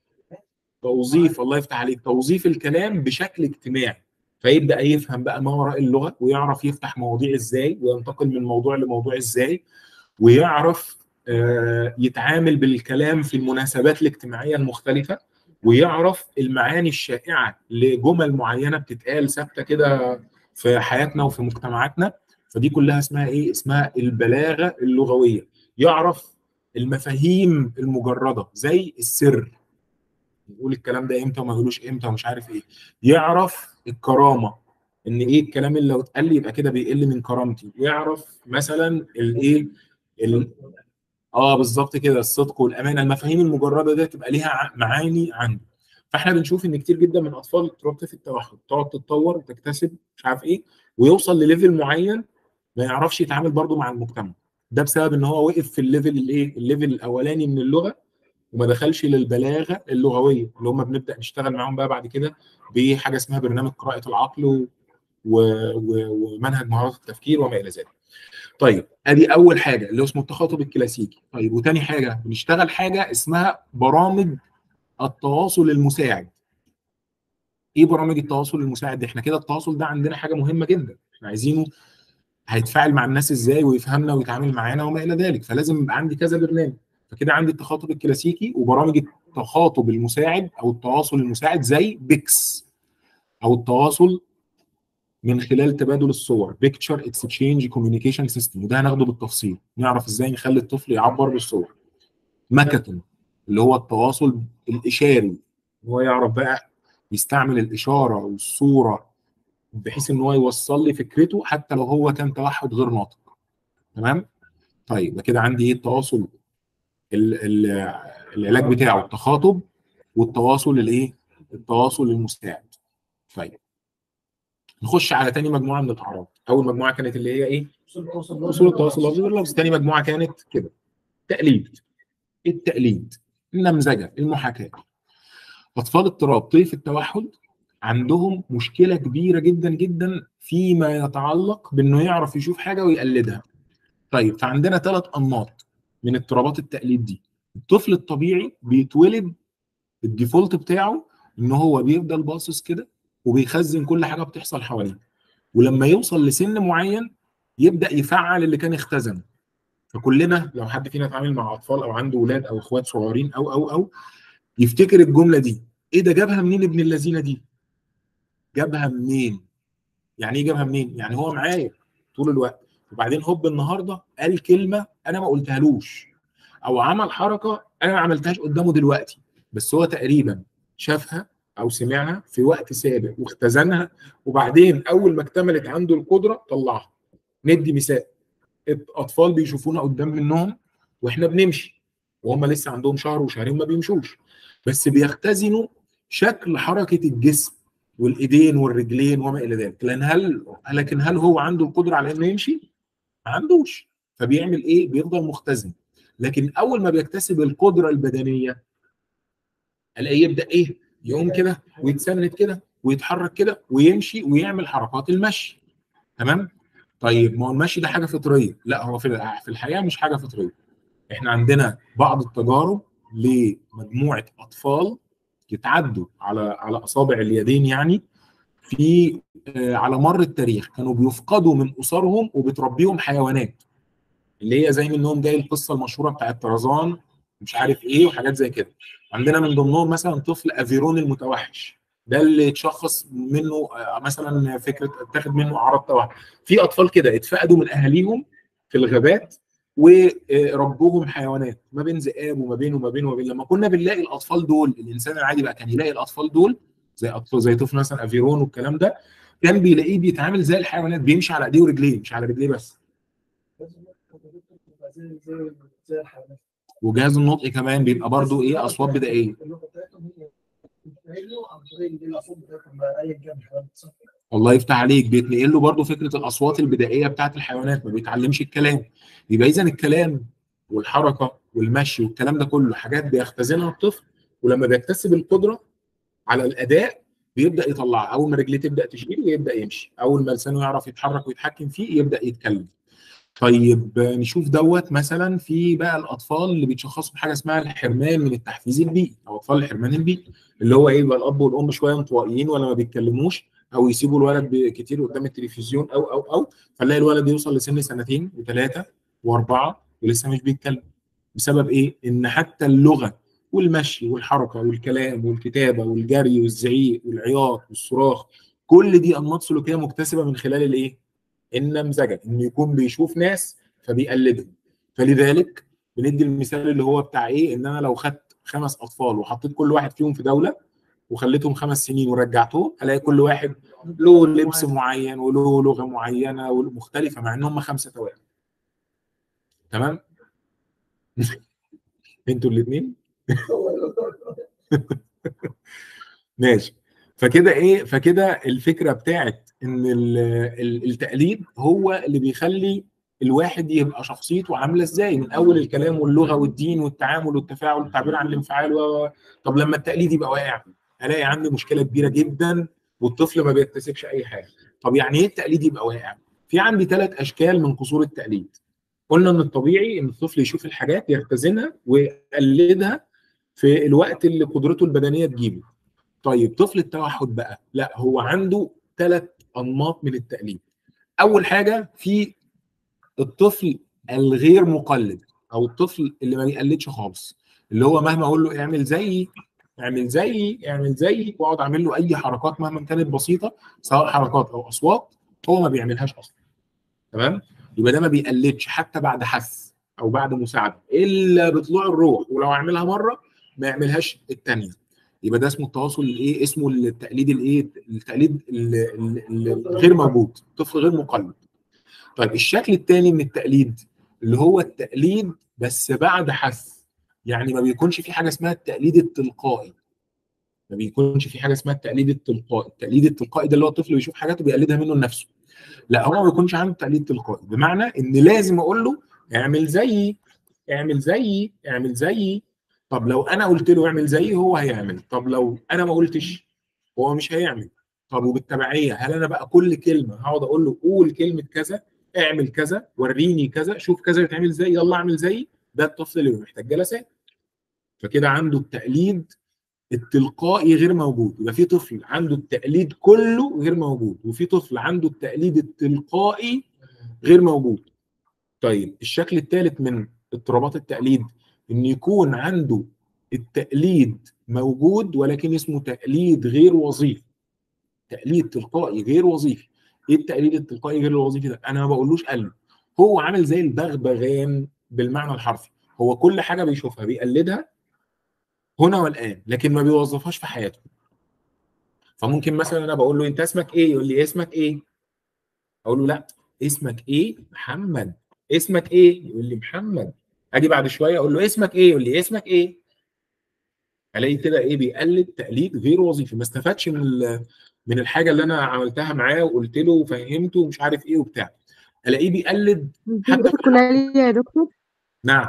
[SPEAKER 1] توظيف الله يفتح عليك توظيف الكلام بشكل اجتماعي فيبدا يفهم بقى ما وراء اللغه ويعرف يفتح مواضيع ازاي وينتقل من موضوع لموضوع ازاي ويعرف آه، يتعامل بالكلام في المناسبات الاجتماعيه المختلفه ويعرف المعاني الشائعه لجمل معينه بتتقال ثابته كده في حياتنا وفي مجتمعاتنا فدي كلها اسمها ايه؟ اسمها البلاغه اللغويه يعرف المفاهيم المجرده زي السر يقول الكلام ده امتى وما يقولوش امتى ومش عارف ايه يعرف الكرامه ان ايه الكلام اللي لو اتقال لي يبقى كده بيقل من كرامتي يعرف مثلا الايه ال- اه بالظبط كده الصدق والامانه المفاهيم المجرده دي تبقى ليها ع- معاني عنده فاحنا بنشوف ان كتير جدا من الاطفال رابطه التوحد تقعد تتطور وتكتسب مش عارف ايه ويوصل لليفل معين ما يعرفش يتعامل برضه مع المجتمع ده بسبب ان هو وقف في الليفل الايه الليفل الاولاني من اللغه وما دخلش للبلاغه اللغويه اللي هم بنبدا نشتغل معاهم بقى بعد كده بحاجه اسمها برنامج قراءه العقل و... و... و... ومنهج مهارات التفكير وما الى ذلك. طيب ادي اول حاجه اللي هو اسمه التخاطب الكلاسيكي، طيب وتاني حاجه بنشتغل حاجه اسمها برامج التواصل المساعد. ايه برامج التواصل المساعد دي؟ احنا كده التواصل ده عندنا حاجه مهمه جدا، احنا عايزينه هيتفاعل مع الناس ازاي ويفهمنا ويتعامل معانا وما الى ذلك، فلازم يبقى عندي كذا برنامج. فكده عندي التخاطب الكلاسيكي وبرامج التخاطب المساعد او التواصل المساعد زي بيكس او التواصل من خلال تبادل الصور بيكتشر اكسشينج كوميونيكيشن سيستم وده هناخده بالتفصيل نعرف ازاي نخلي الطفل يعبر بالصور ماكاثون اللي هو التواصل الاشاري هو يعرف بقى يستعمل الاشاره والصوره بحيث ان هو يوصل لي فكرته حتى لو هو كان توحد غير ناطق تمام طيب يبقى كده عندي ايه التواصل ال- ال- العلاج بتاعه التخاطب والتواصل الايه التواصل المساعد طيب نخش على تاني مجموعه من الاعراض اول مجموعه كانت اللي هي ايه اصول التواصل اللفظي باللفظ تاني مجموعه كانت كده تقليد التقليد النمذجه المحاكاه اطفال اضطراب طيف التوحد عندهم مشكله كبيره جدا جدا فيما يتعلق بانه يعرف يشوف حاجه ويقلدها طيب فعندنا ثلاث انماط من اضطرابات التقليد دي الطفل الطبيعي بيتولد الديفولت بتاعه ان هو بيفضل باصص كده وبيخزن كل حاجه بتحصل حواليه ولما يوصل لسن معين يبدا يفعل اللي كان اختزن فكلنا لو حد فينا اتعامل مع اطفال او عنده اولاد او اخوات صغيرين او او او يفتكر الجمله دي ايه ده جابها منين ابن اللذينه دي جابها منين يعني ايه جابها منين يعني هو معايا طول الوقت وبعدين هوب النهارده قال كلمه انا ما قلتهالوش او عمل حركه انا ما عملتهاش قدامه دلوقتي بس هو تقريبا شافها او سمعها في وقت سابق واختزنها وبعدين اول ما اكتملت عنده القدره طلعها ندي مثال اطفال بيشوفونا قدام منهم واحنا بنمشي وهم لسه عندهم شهر وشهرين ما بيمشوش بس بيختزنوا شكل حركه الجسم والايدين والرجلين وما الى ذلك لان هل لكن هل هو عنده القدره على انه يمشي؟ ما عندوش فبيعمل ايه؟ بيفضل مختزن لكن اول ما بيكتسب القدره البدنيه الاقيه يبدا ايه؟ يقوم كده ويتسند كده ويتحرك كده ويمشي ويعمل حركات المشي تمام؟ طيب ما هو المشي ده حاجه فطريه لا هو في في الحقيقه مش حاجه فطريه احنا عندنا بعض التجارب لمجموعه اطفال يتعدوا على على اصابع اليدين يعني في آه، على مر التاريخ كانوا بيفقدوا من اسرهم وبتربيهم حيوانات اللي هي زي منهم جاي القصه المشهوره بتاعت طرزان مش عارف ايه وحاجات زي كده عندنا من ضمنهم مثلا طفل افيرون المتوحش ده اللي اتشخص منه آه، مثلا فكره اتاخد منه اعراض توحش في اطفال كده اتفقدوا من اهاليهم في الغابات وربوهم حيوانات ما بين ذئاب وما بين وما بين وما بين لما كنا بنلاقي الاطفال دول الانسان العادي بقى كان يلاقي الاطفال دول زي اطفال زي طفل مثلا افيرون والكلام ده كان بيلاقيه بيتعامل زي الحيوانات بيمشي على ايديه ورجليه مش على رجليه بس
[SPEAKER 5] زي زي زي الحيوانات
[SPEAKER 1] وجهاز النطق كمان بيبقى برضو ايه اصوات بدائيه
[SPEAKER 5] اللغه بتاعتهم هي بتتنقلوا عن طريق دي الاصوات بتاعتهم بقى ايا كان الحيوانات صح؟
[SPEAKER 1] الله يفتح عليك بيتنقل له برضه فكره الاصوات البدائيه بتاعت الحيوانات ما بيتعلمش الكلام يبقى اذا الكلام والحركه والمشي والكلام ده كله حاجات بيختزنها الطفل ولما بيكتسب القدره على الاداء بيبدا يطلعها اول ما رجليه تبدا تشيل يبدا يمشي اول ما لسانه يعرف يتحرك ويتحكم فيه يبدا يتكلم طيب آه، نشوف دوت مثلا في بقى الاطفال اللي بيتشخصوا بحاجه اسمها الحرمان من التحفيز البيئي او اطفال الحرمان البيئي اللي هو ايه يبقى الاب والام شويه انطوائيين ولا ما بيتكلموش او يسيبوا الولد ب- كتير قدام التلفزيون او او او فنلاقي الولد يوصل لسن سنتين وثلاثه واربعه ولسه مش بيتكلم بسبب ايه؟ ان حتى اللغه والمشي والحركه والكلام والكتابه والجري والزعيق والعياط والصراخ كل دي انماط سلوكيه مكتسبه من خلال الايه؟ النمذجه انه يكون بيشوف ناس فبيقلدهم فلذلك بندي المثال اللي هو بتاع ايه؟ ان انا لو خدت خمس اطفال وحطيت كل واحد فيهم في دوله وخليتهم خمس سنين ورجعتهم الاقي كل واحد له لبس معين وله لغه معينه ومختلفه مع ان هم خمسه توائم تمام انتوا الاثنين ماشي فكده ايه فكده الفكره بتاعت ان ال- ال- التقليد هو اللي بيخلي الواحد يبقى شخصيته عامله ازاي من اول الكلام واللغه والدين والتعامل والتفاعل والتعبير عن الانفعال و... طب لما التقليد يبقى واقع الاقي عندي مشكله كبيره جدا والطفل ما بيكتسبش اي حاجه طب يعني ايه التقليد يبقى واقع في عندي ثلاث اشكال من قصور التقليد قلنا ان الطبيعي ان الطفل يشوف الحاجات يختزنها ويقلدها في الوقت اللي قدرته البدنيه تجيبه طيب طفل التوحد بقى لا هو عنده ثلاث انماط من التقليد اول حاجه في الطفل الغير مقلد او الطفل اللي ما بيقلدش خالص اللي هو مهما اقول له اعمل زيي اعمل زيي اعمل زيي واقعد اعمل له اي حركات مهما كانت بسيطه سواء حركات او اصوات هو ما بيعملهاش اصلا تمام يبقى ده ما بيقلدش حتى بعد حس او بعد مساعده الا بطلوع الروح ولو عملها مره ما يعملهاش الثانيه يبقى ده اسمه التواصل الايه اسمه التقليد الايه التقليد ال- ال- ال- الغير موجود طفل غير مقلد طيب الشكل الثاني من التقليد اللي هو التقليد بس بعد حث يعني ما بيكونش في حاجه اسمها التقليد التلقائي ما بيكونش في حاجه اسمها التقليد التلقائي التقليد التلقائي ده اللي هو الطفل بيشوف حاجات وبيقلدها منه لنفسه لا هو ما بيكونش عنده تقليد تلقائي بمعنى ان لازم اقول له اعمل زيي اعمل زيي اعمل زيي طب لو انا قلت له اعمل زيي هو هيعمل طب لو انا ما قلتش هو مش هيعمل طب وبالتبعيه هل انا بقى كل كلمه هقعد اقول له قول كلمه كذا اعمل كذا وريني كذا شوف كذا بيتعمل ازاي يلا اعمل زيي ده الطفل اللي محتاج جلسات فكده عنده التقليد التلقائي غير موجود يبقى في طفل عنده التقليد كله غير موجود وفي طفل عنده التقليد التلقائي غير موجود طيب الشكل الثالث من اضطرابات التقليد ان يكون عنده التقليد موجود ولكن اسمه تقليد غير وظيفي تقليد تلقائي غير وظيفي ايه التقليد التلقائي غير الوظيفي ده انا ما بقولوش قلد هو عامل زي البغبغان بالمعنى الحرفي هو كل حاجه بيشوفها بيقلدها هنا والان لكن ما بيوظفهاش في حياته فممكن مثلا انا بقول له انت اسمك ايه يقول لي اسمك ايه اقول له لا اسمك ايه محمد اسمك ايه يقول لي محمد اجي بعد شويه اقول له اسمك ايه يقول لي اسمك ايه الاقي كده ايه بيقلد تقليد غير وظيفي ما استفادش من ال- من الحاجه اللي انا عملتها معاه وقلت له وفهمته ومش عارف ايه وبتاع الاقيه بيقلد
[SPEAKER 4] دي
[SPEAKER 1] حتى في
[SPEAKER 4] ايكولالية يا دكتور
[SPEAKER 1] نعم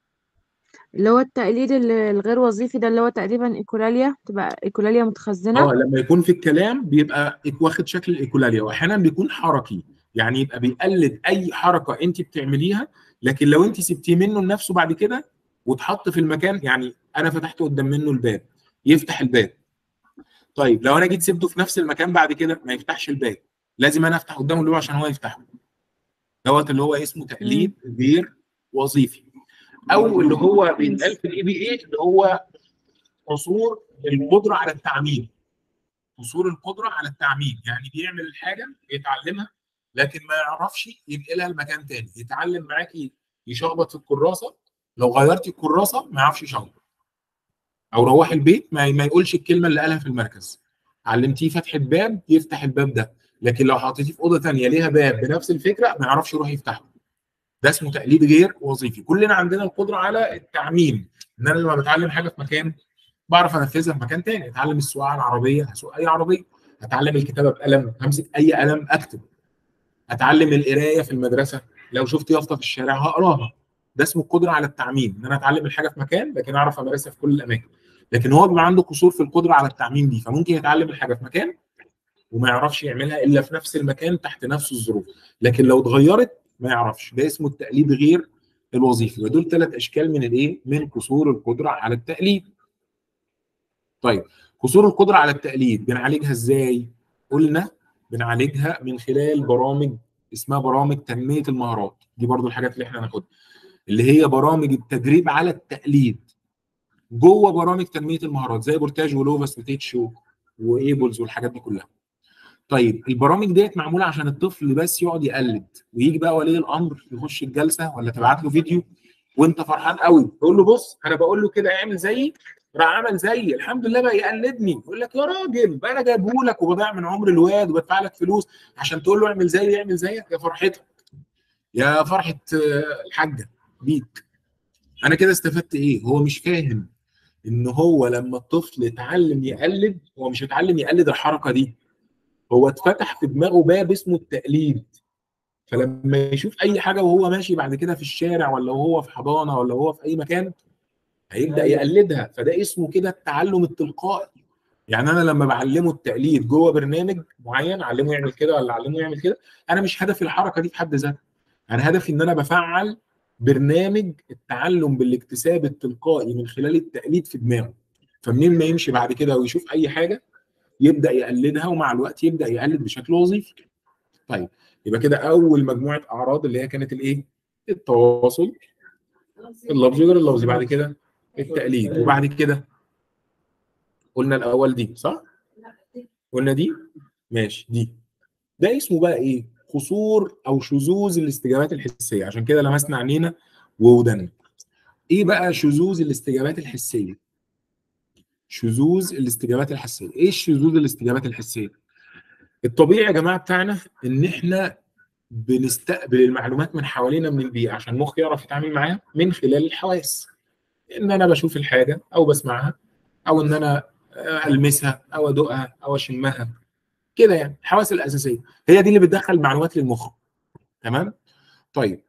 [SPEAKER 4] اللي هو التقليد ال- الغير وظيفي ده اللي هو تقريبا ايكولاليا تبقى ايكولاليا متخزنة
[SPEAKER 1] اه لما يكون في الكلام بيبقى واخد شكل الايكولاليا واحيانا بيكون حركي يعني يبقى بيقلد اي حركه انت بتعمليها لكن لو انت سبتيه منه لنفسه بعد كده واتحط في المكان يعني انا فتحت قدام منه الباب يفتح الباب طيب لو انا جيت سبته في نفس المكان بعد كده ما يفتحش الباب لازم انا افتح قدامه الباب عشان هو يفتحه دوت اللي هو اسمه تقليد غير وظيفي او اللي هو بيتقال في الاي بي اي اللي هو قصور القدره على التعميم قصور القدره على التعميم يعني بيعمل الحاجه يتعلمها لكن ما يعرفش ينقلها لمكان تاني يتعلم معاكي يشخبط في الكراسه لو غيرتي الكراسه ما يعرفش يشخبط او روح البيت ما, ما يقولش الكلمه اللي قالها في المركز علمتيه فتحه باب يفتح الباب ده لكن لو حطيتيه في اوضه ثانيه ليها باب بنفس الفكره ما يعرفش يروح يفتحه ده اسمه تقليد غير وظيفي كلنا عندنا القدره على التعميم ان انا لما بتعلم حاجه في مكان بعرف انفذها في مكان تاني اتعلم السواقه على العربيه هسوق اي عربيه اتعلم الكتابه بقلم همسك اي قلم اكتب اتعلم القرايه في المدرسه لو شفت يافطه في الشارع هقراها ده اسمه القدره على التعميم ان انا اتعلم الحاجه في مكان لكن اعرف امارسها في كل الاماكن لكن هو بيبقى عنده قصور في القدره على التعميم دي فممكن يتعلم الحاجه في مكان وما يعرفش يعملها الا في نفس المكان تحت نفس الظروف لكن لو اتغيرت ما يعرفش ده اسمه التقليد غير الوظيفي ودول ثلاث اشكال من الايه من قصور القدره على التقليد طيب قصور القدره على التقليد بنعالجها ازاي قلنا بنعالجها من خلال برامج اسمها برامج تنميه المهارات دي برضو الحاجات اللي احنا هناخدها اللي هي برامج التدريب على التقليد جوه برامج تنميه المهارات زي بورتاج ولوفاس وتيتش وايبلز والحاجات دي كلها طيب البرامج ديت معموله عشان الطفل بس يقعد يقلد ويجي بقى ولي الامر يخش الجلسه ولا تبعت له فيديو وانت فرحان قوي تقول له بص انا بقول له كده اعمل زيي راح عمل زيي الحمد لله بقى يقلدني يقول لك يا راجل بقى انا جايبه لك وبضيع من عمر الواد وبدفع لك فلوس عشان تقول له اعمل زيي اعمل زيك يا فرحتك يا فرحه آه، الحاجه بيك انا كده استفدت ايه هو مش فاهم ان هو لما الطفل اتعلم يقلد هو مش اتعلم يقلد الحركه دي هو اتفتح في دماغه باب اسمه التقليد فلما يشوف اي حاجه وهو ماشي بعد كده في الشارع ولا وهو في حضانه ولا وهو في اي مكان هيبدا يقلدها فده اسمه كده التعلم التلقائي يعني انا لما بعلمه التقليد جوه برنامج معين اعلمه يعمل كده ولا اعلمه يعمل كده انا مش هدفي الحركه دي في حد ذاتها انا هدفي ان انا بفعل برنامج التعلم بالاكتساب التلقائي من خلال التقليد في دماغه فمنين ما يمشي بعد كده ويشوف اي حاجه يبدا يقلدها ومع الوقت يبدا يقلد بشكل وظيفي طيب يبقى كده اول مجموعه اعراض اللي هي كانت الايه التواصل اللفظي غير اللفظي بعد كده التقليد وبعد كده قلنا الاول دي صح قلنا دي ماشي دي ده اسمه بقى ايه قصور او شذوذ الاستجابات الحسيه عشان كده لمسنا عينينا وودنا ايه بقى شذوذ الاستجابات الحسيه شذوذ الاستجابات الحسيه ايه شذوذ الاستجابات الحسيه الطبيعي يا جماعه بتاعنا ان احنا بنستقبل المعلومات من حوالينا من البيئه عشان المخ يعرف يتعامل معاها من خلال الحواس ان انا بشوف الحاجه او بسمعها او ان انا المسها او ادوقها او اشمها كده يعني الحواس الاساسيه هي دي اللي بتدخل معلومات للمخ تمام طيب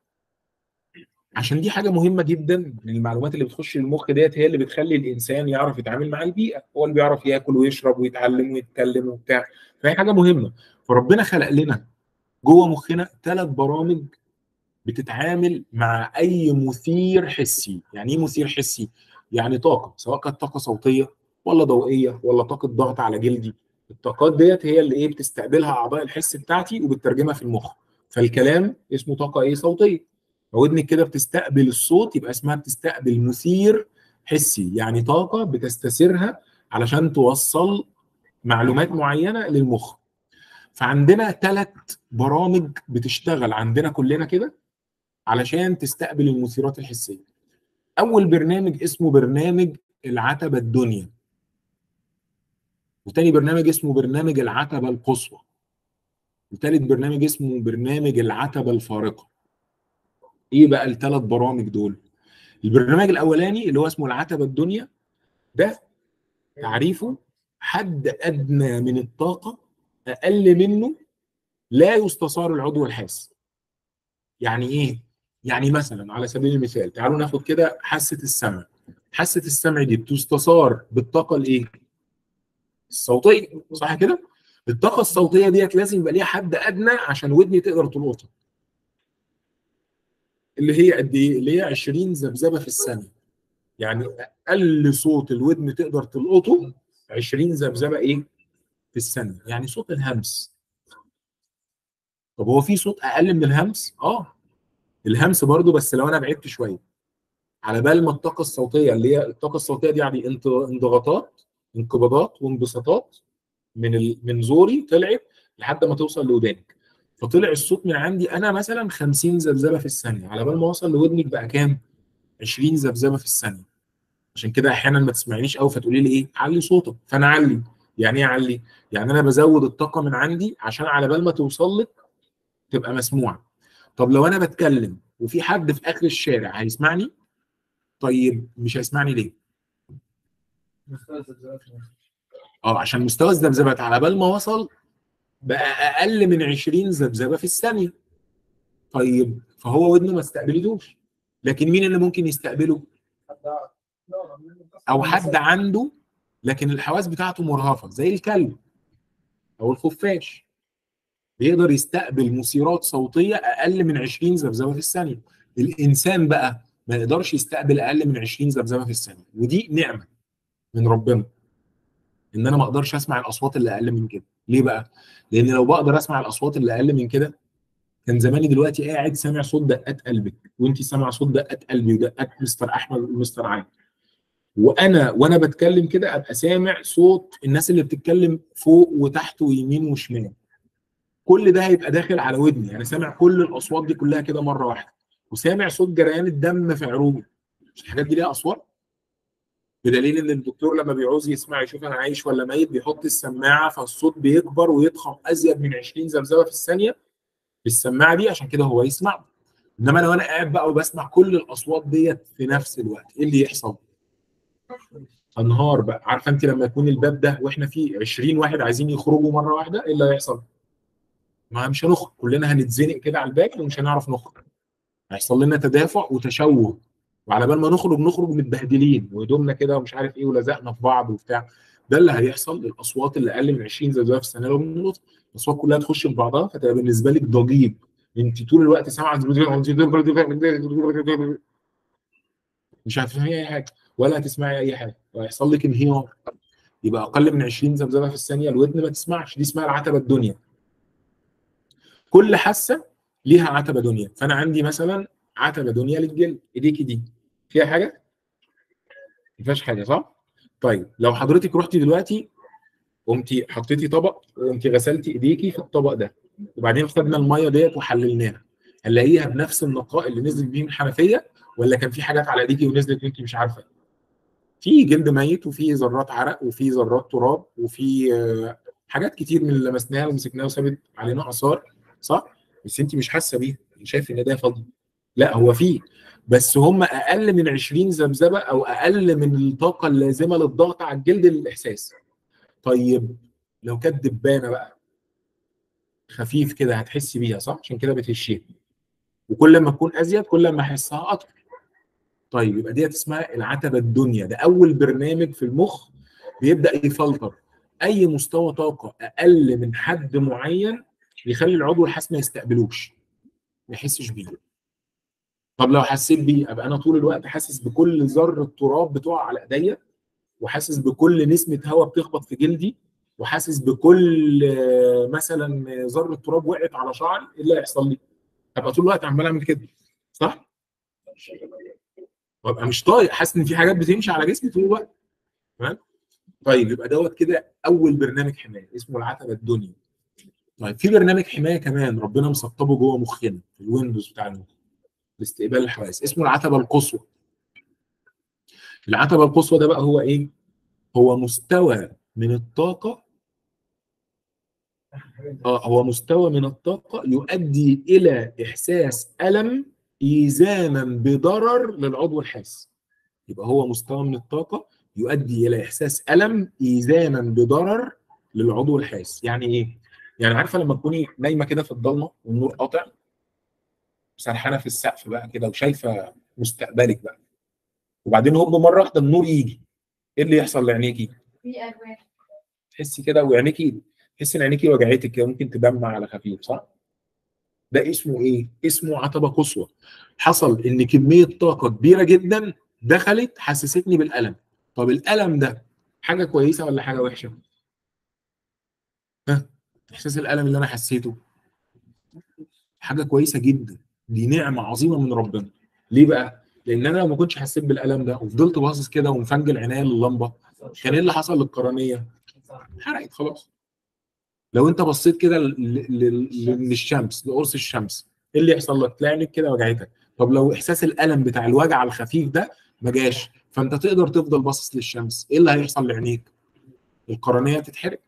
[SPEAKER 1] عشان دي حاجه مهمه جدا المعلومات اللي بتخش المخ ديت هي اللي بتخلي الانسان يعرف يتعامل مع البيئه هو اللي بيعرف ياكل ويشرب ويتعلم ويتكلم وبتاع فهي حاجه مهمه فربنا خلق لنا جوه مخنا ثلاث برامج بتتعامل مع اي مثير حسي يعني ايه مثير حسي يعني طاقه سواء كانت طاقه صوتيه ولا ضوئيه ولا طاقه ضغط على جلدي الطاقات ديت هي اللي ايه بتستقبلها اعضاء الحس بتاعتي وبتترجمها في المخ فالكلام اسمه طاقه ايه صوتيه ودنك كده بتستقبل الصوت يبقى اسمها بتستقبل مثير حسي يعني طاقه بتستثيرها علشان توصل معلومات معينه للمخ فعندنا ثلاث برامج بتشتغل عندنا كلنا كده علشان تستقبل المثيرات الحسيه اول برنامج اسمه برنامج العتبه الدنيا وتاني برنامج اسمه برنامج العتبه القصوى وتالت برنامج اسمه برنامج العتبه الفارقه ايه بقى الثلاث برامج دول البرنامج الاولاني اللي هو اسمه العتبه الدنيا ده تعريفه حد ادنى من الطاقه اقل منه لا يستثار العضو الحاسي يعني ايه يعني مثلا على سبيل المثال تعالوا ناخد كده حاسه السمع حاسه السمع دي بتستثار بالطاقه الايه الصوتيه صح كده الطاقه الصوتيه ديت لازم يبقى ليها حد ادنى عشان ودني تقدر تلقطها اللي هي قد ايه اللي هي 20 ذبذبه في الثانيه يعني اقل صوت الودن تقدر تلقطه 20 ذبذبه ايه في الثانيه يعني صوت الهمس طب هو في صوت اقل من الهمس اه الهمس برضو بس لو انا بعدت شويه على بال ما الطاقه الصوتيه اللي هي الطاقه الصوتيه دي يعني انت- انضغاطات انقباضات وانبساطات من ال... من زوري طلعت لحد ما توصل لودانك فطلع الصوت من عندي انا مثلا 50 ذبذبه في الثانيه على بال ما اوصل لودنك بقى كام 20 ذبذبه في الثانيه عشان كده احيانا ما تسمعينيش قوي فتقولي لي ايه علي صوتك فانا اعلي يعني ايه اعلي يعني انا بزود الطاقه من عندي عشان على بال ما توصل لك تبقى مسموعه طب لو انا بتكلم وفي حد في اخر الشارع هيسمعني طيب مش هيسمعني ليه اه عشان مستوى الذبذبات على بال ما وصل بقى اقل من 20 ذبذبه في الثانيه طيب فهو ودنه ما استقبلتوش لكن مين اللي ممكن يستقبله او حد عنده لكن الحواس بتاعته مرهفه زي الكلب او الخفاش بيقدر يستقبل مثيرات صوتيه اقل من 20 ذبذبه في الثانيه الانسان بقى ما يقدرش يستقبل اقل من 20 ذبذبه في الثانيه ودي نعمه من ربنا ان انا ما اقدرش اسمع الاصوات اللي اقل من كده ليه بقى لان لو بقدر اسمع الاصوات اللي اقل من كده كان زماني دلوقتي قاعد سامع صوت دقات قلبك وانت سامع صوت دقات قلبي ودقات مستر احمد ومستر عادل وانا وانا بتكلم كده ابقى سامع صوت الناس اللي بتتكلم فوق وتحت ويمين وشمال كل ده هيبقى داخل على ودني يعني سامع كل الاصوات دي كلها كده مره واحده وسامع صوت جريان الدم في عروقي مش الحاجات دي ليها اصوات بدليل ان الدكتور لما بيعوز يسمع يشوف انا عايش ولا ميت بيحط السماعه فالصوت بيكبر ويضخم ازيد من 20 ذبذبه في الثانيه في السماعه دي عشان كده هو يسمع انما لو انا قاعد بقى وبسمع كل الاصوات ديت في نفس الوقت ايه اللي يحصل؟ انهار بقى عارفه انت لما يكون الباب ده واحنا فيه 20 واحد عايزين يخرجوا مره واحده ايه اللي هيحصل؟ ما مش هنخرج كلنا هنتزنق كده على الباب ومش هنعرف نخرج هيحصل لنا تدافع وتشوه وعلى بال ما نخرج نخرج متبهدلين وهدومنا كده ومش عارف ايه ولزقنا في بعض وبتاع ده اللي هيحصل للاصوات اللي اقل من 20 ذبذبه في الثانيه لو بنلقط الاصوات كلها تخش في بعضها فتبقى بالنسبه لك ضجيج انت طول الوقت سامعه مش هتفهمي اي حاجه ولا هتسمعي اي حاجه وهيحصل لك انهيار يبقى اقل من 20 ذبذبه في الثانيه الودن ما تسمعش دي اسمها العتبه الدنيا كل حاسه ليها عتبه دنيا فانا عندي مثلا عتبه دنيا للجلد ايديكي دي فيها حاجه ما فيهاش حاجه صح طيب لو حضرتك رحتي دلوقتي قمتي حطيتي طبق وقمتي غسلتي ايديكي في الطبق ده وبعدين خدنا الميه ديت وحللناها هنلاقيها بنفس النقاء اللي نزل بيه من الحنفيه ولا كان في حاجات على ايديكي ونزلت وانت مش عارفه في جلد ميت وفي ذرات عرق وفي ذرات تراب وفي آه، حاجات كتير من اللي لمسناها ومسكناها وسابت علينا اثار صح بس انت مش حاسه بيها شايف ان ده فاضي لا هو فيه بس هم اقل من 20 ذبذبه او اقل من الطاقه اللازمه للضغط على الجلد للاحساس طيب لو كانت دبانه بقى خفيف كده هتحسي بيها صح عشان كده بتهشيها وكل ما تكون ازيد كل ما احسها اكتر طيب يبقى ديت اسمها العتبه الدنيا ده اول برنامج في المخ بيبدا يفلتر اي مستوى طاقه اقل من حد معين يخلي العضو الحاسس ما يستقبلوش ما يحسش بيه طب لو حسيت بيه ابقى انا طول الوقت حاسس بكل ذره تراب بتقع على ايديا وحاسس بكل نسمه هواء بتخبط في جلدي وحاسس بكل آه، مثلا ذره تراب وقعت على شعري ايه اللي هيحصل لي؟ ابقى طول الوقت عمال اعمل كده صح؟ وابقى مش طايق حاسس ان في حاجات بتمشي على جسمي طول الوقت تمام طيب يبقى دوت كده اول برنامج حمايه اسمه العتبه الدنيا طيب في برنامج حمايه كمان ربنا مسطبه جوه مخنا في الويندوز بتاع المخ لاستقبال الحواس اسمه العتبه القصوى العتبه القصوى ده بقى هو ايه هو مستوى من الطاقه اه هو مستوى من الطاقه يؤدي الى احساس الم ايذانا بضرر للعضو الحاسي يبقى هو مستوى من الطاقه يؤدي الى احساس الم ايذانا بضرر للعضو الحاسي يعني ايه يعني عارفه لما تكوني نايمه كده في الضلمه والنور قاطع سرحانه في السقف بقى كده وشايفه مستقبلك بقى وبعدين هوب مره واحده النور يجي ايه اللي يحصل لعينيكي
[SPEAKER 7] في الوان
[SPEAKER 1] تحسي كده وعينيكي تحسي ان عينيكي وجعتك كده ممكن تدمع على خفيف صح ده اسمه ايه اسمه عتبه قصوى حصل ان كميه طاقه كبيره جدا دخلت حسستني بالالم طب الالم ده حاجه كويسه ولا حاجه وحشه ها احساس الالم اللي انا حسيته حاجه كويسه جدا دي نعمه عظيمه من ربنا ليه بقى لان انا لو ما كنتش حسيت بالالم ده وفضلت باصص كده ومفنجل عينيا لللمبه كان ايه اللي حصل للقرنيه حرقت خلاص لو انت بصيت كده ل- ل- ل- للشمس لقرص الشمس ايه اللي يحصل لك تلاقي عينيك كده وجعتك طب لو احساس الالم بتاع الوجع الخفيف ده ما جاش فانت تقدر تفضل باصص للشمس ايه اللي هيحصل لعينيك القرنيه تتحرق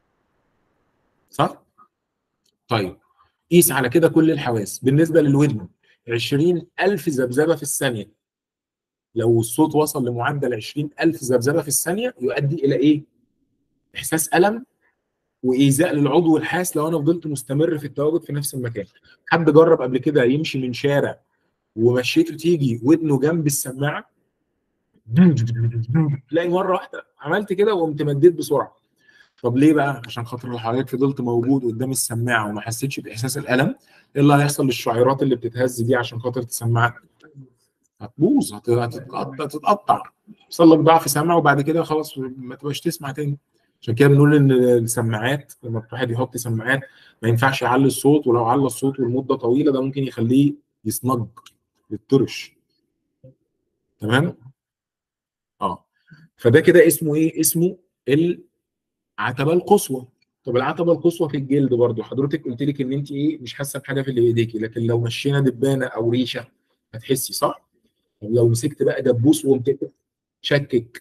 [SPEAKER 1] صح طيب قيس على كده كل الحواس بالنسبه للودن 20000 ذبذبه في الثانيه لو الصوت وصل لمعدل 20000 ذبذبه في الثانيه يؤدي الى ايه احساس الم وايذاء للعضو الحاس لو انا فضلت مستمر في التواجد في نفس المكان حد جرب قبل كده يمشي من شارع ومشيته تيجي ودنه جنب السماعه تلاقي مره واحده عملت كده وقمت مديت بسرعه طب ليه بقى عشان خاطر لو حضرتك فضلت موجود قدام السماعه وما حسيتش باحساس الالم ايه اللي هيحصل للشعيرات اللي بتتهز دي عشان خاطر تسمعك هتبوظ هت- هتتقطع هتتقطع يحصل لك ضعف سمع وبعد كده خلاص ما تبقاش تسمع تاني عشان كده بنقول ان السماعات لما الواحد يحط سماعات ما ينفعش يعلي الصوت ولو على الصوت والمده طويله ده ممكن يخليه يصنج يطرش تمام اه فده كده اسمه ايه اسمه العتبه القصوى طب العتبه القصوى في الجلد برضو حضرتك قلت لك ان انت ايه مش حاسه بحاجه في اللي بايديكي لكن لو مشينا دبانه او ريشه هتحسي صح طب لو مسكت بقى دبوس وقمت شكك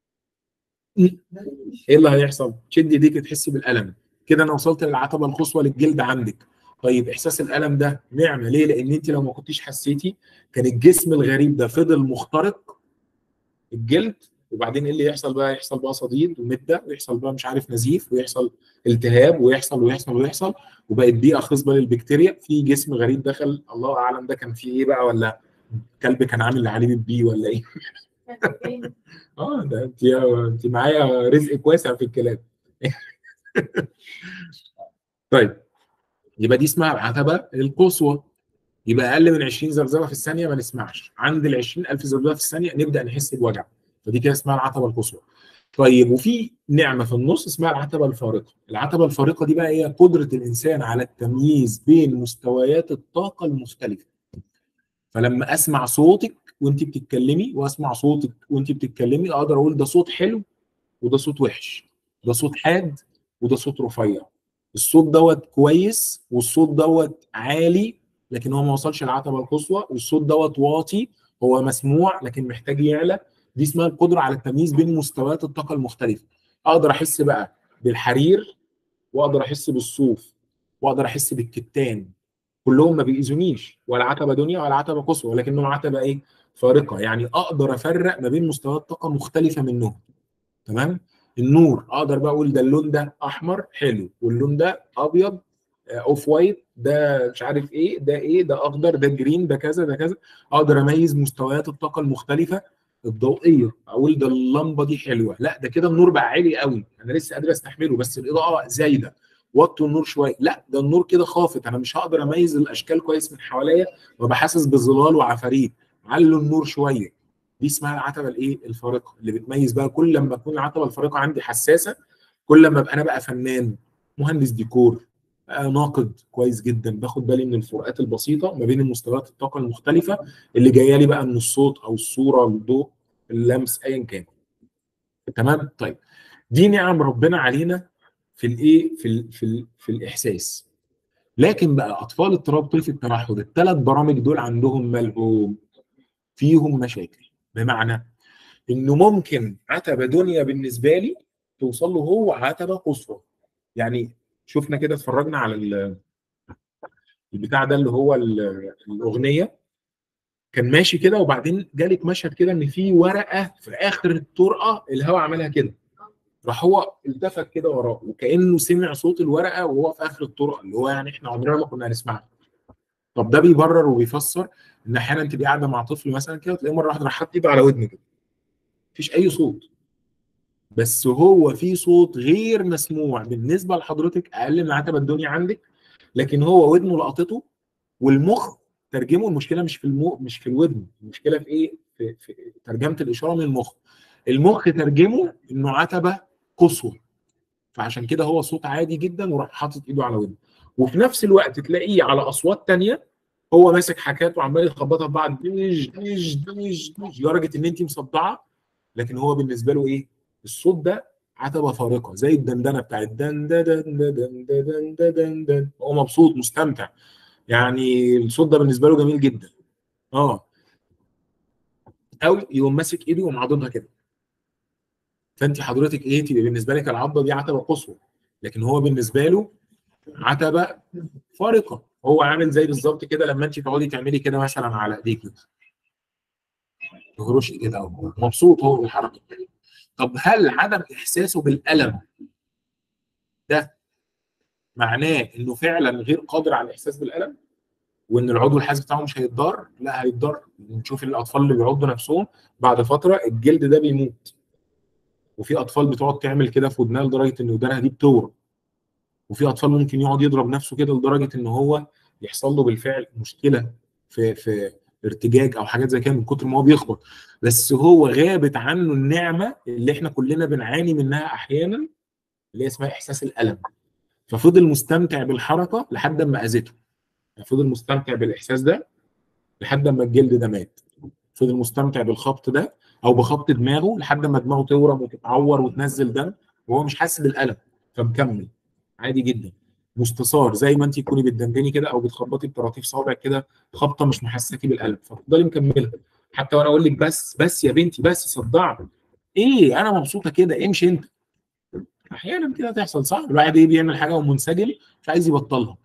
[SPEAKER 1] ايه اللي هيحصل؟ تشد ايديك تحسي بالالم كده انا وصلت للعتبه القصوى للجلد عندك طيب احساس الالم ده نعمه ليه؟ لان انت لو ما كنتيش حسيتي كان الجسم الغريب ده فضل مخترق الجلد وبعدين ايه اللي يحصل بقى؟ يحصل بقى صديد ومده ويحصل بقى مش عارف نزيف ويحصل التهاب ويحصل ويحصل ويحصل وبقت بيئه خصبه للبكتيريا في جسم غريب دخل الله اعلم ده كان فيه ايه بقى ولا كلب كان عامل عليه بيه ولا ايه؟ اه ده انت انت معايا رزقك واسع في الكلام طيب يبقى دي اسمها العتبه القصوى يبقى اقل من 20 ذبذبه في الثانيه ما نسمعش عند ال 20000 ذبذبه في الثانيه نبدا نحس بوجع فدي كده اسمها العتبه القصوى طيب وفي نعمه في النص اسمها العتبه الفارقه العتبه الفارقه دي بقى هي قدره الانسان على التمييز بين مستويات الطاقه المختلفه فلما اسمع صوتك وانت بتتكلمي واسمع صوتك وانت بتتكلمي اقدر اقول ده صوت حلو وده صوت وحش ده صوت حاد وده صوت رفيع الصوت دوت كويس والصوت دوت عالي لكن هو ما وصلش العتبه القصوى والصوت دوت واطي هو مسموع لكن محتاج يعلى دي اسمها القدره على التمييز بين مستويات الطاقه المختلفه اقدر احس بقى بالحرير واقدر احس بالصوف واقدر احس بالكتان كلهم ما بيأذونيش ولا عتبه دنيا ولا عتبه قصوى ولكنهم عتبه ايه فارقه يعني اقدر افرق ما بين مستويات طاقه مختلفه منهم تمام النور اقدر بقى اقول ده اللون ده احمر حلو واللون ده ابيض اوف وايت ده مش عارف ايه ده ايه ده اخضر ده جرين ده كذا ده كذا اقدر اميز مستويات الطاقه المختلفه الضوئيه اقول ده اللمبه دي حلوه لا ده كده النور بقى عالي قوي انا لسه قادر استحمله بس الاضاءه زايده وطوا النور شويه لا ده النور كده خافت انا مش هقدر اميز الاشكال كويس من حواليا وابقى حاسس بظلال وعفاريت علوا النور شويه دي اسمها العتبه الايه الفارقه اللي بتميز بقى كل لما تكون العتبه الفارقه عندي حساسه كل لما ابقى انا بقى فنان مهندس ديكور آه، ناقد كويس جدا باخد بالي من الفروقات البسيطه ما بين المستويات الطاقه المختلفه اللي جايه لي بقى من الصوت او الصوره الضوء اللمس ايا كان تمام طيب دي نعم ربنا علينا في الايه في ال في ال في الاحساس لكن بقى اطفال اضطراب طيف التوحد الثلاث برامج دول عندهم ملهوم فيهم مشاكل بمعنى انه ممكن عتبه دنيا بالنسبه لي توصل له هو عتبه قصوى يعني شفنا كده اتفرجنا على ال- البتاع ده اللي هو ال- الاغنيه كان ماشي كده وبعدين جالك مشهد كده ان في ورقه في اخر الطرقه الهواء عملها كده راح هو التفت كده وراه وكانه سمع صوت الورقه وهو في اخر الطرقه اللي هو يعني احنا عمرنا ما كنا هنسمعها طب ده بيبرر وبيفسر ان احيانا تبقى قاعده مع طفل مثلا كده وتلاقيه مره واحده راح حاطط ايده على ودنه كده مفيش اي صوت بس هو في صوت غير مسموع بالنسبه لحضرتك اقل من عتبه الدنيا عندك لكن هو ودنه لقطته والمخ ترجمه المشكله مش في المو مش في الودن المشكله في ايه في, في ترجمه الاشاره من المخ المخ ترجمه انه عتبه قصوى فعشان كده هو صوت عادي جدا وراح حاطط ايده على ودنه وفي نفس الوقت تلاقيه على اصوات تانية هو ماسك حاجات وعمال يخبطها في بعض ديج ديج ديج ديج لدرجه ان انت مصدعه لكن هو بالنسبه له ايه الصوت ده عتبه فارقه زي الدندنه بتاعت دن دن دن دن دن دن دن دن هو مبسوط مستمتع يعني الصوت ده بالنسبه له جميل جدا اه او يقوم ماسك ايده ومعضدها كده فانت حضرتك ايه تبقى بالنسبه لك العضه دي عتبه قصوى لكن هو بالنسبه له عتبه فارقه هو عامل زي بالظبط كده لما انت تقعدي تعملي كده مثلا على ايديك تهرشي كده أهو. مبسوط هو بالحركه طب هل عدم احساسه بالالم ده معناه انه فعلا غير قادر على الاحساس بالالم وان العضو الحاسس بتاعه مش هيتضر لا هيتضر نشوف الاطفال اللي بيعضوا نفسهم بعد فتره الجلد ده بيموت وفي اطفال بتقعد تعمل كده في ودنها لدرجه ان ودانها دي بتورم وفي اطفال ممكن يقعد يضرب نفسه كده لدرجه ان هو يحصل له بالفعل مشكله في في ارتجاج او حاجات زي كده من كتر ما هو بيخبط بس هو غابت عنه النعمه اللي احنا كلنا بنعاني منها احيانا اللي هي اسمها احساس الالم ففضل مستمتع بالحركه لحد ما اذته يعني فضل مستمتع بالاحساس ده لحد ما الجلد ده مات فضل مستمتع بالخبط ده او بخبط دماغه لحد ما دماغه تورم وتتعور وتنزل دم وهو مش حاسس بالالم فمكمل عادي جدا مستثار زي ما انت تكوني بتدندني كده او بتخبطي بطراطيف صوابعك كده خبطه مش محسساكي بالالم فتفضلي مكمله حتى وانا اقول لك بس بس يا بنتي بس صدعت ايه انا مبسوطه كده امشي انت احيانا كده تحصل صح الواحد ايه بيعمل حاجه ومنسجم مش عايز يبطلها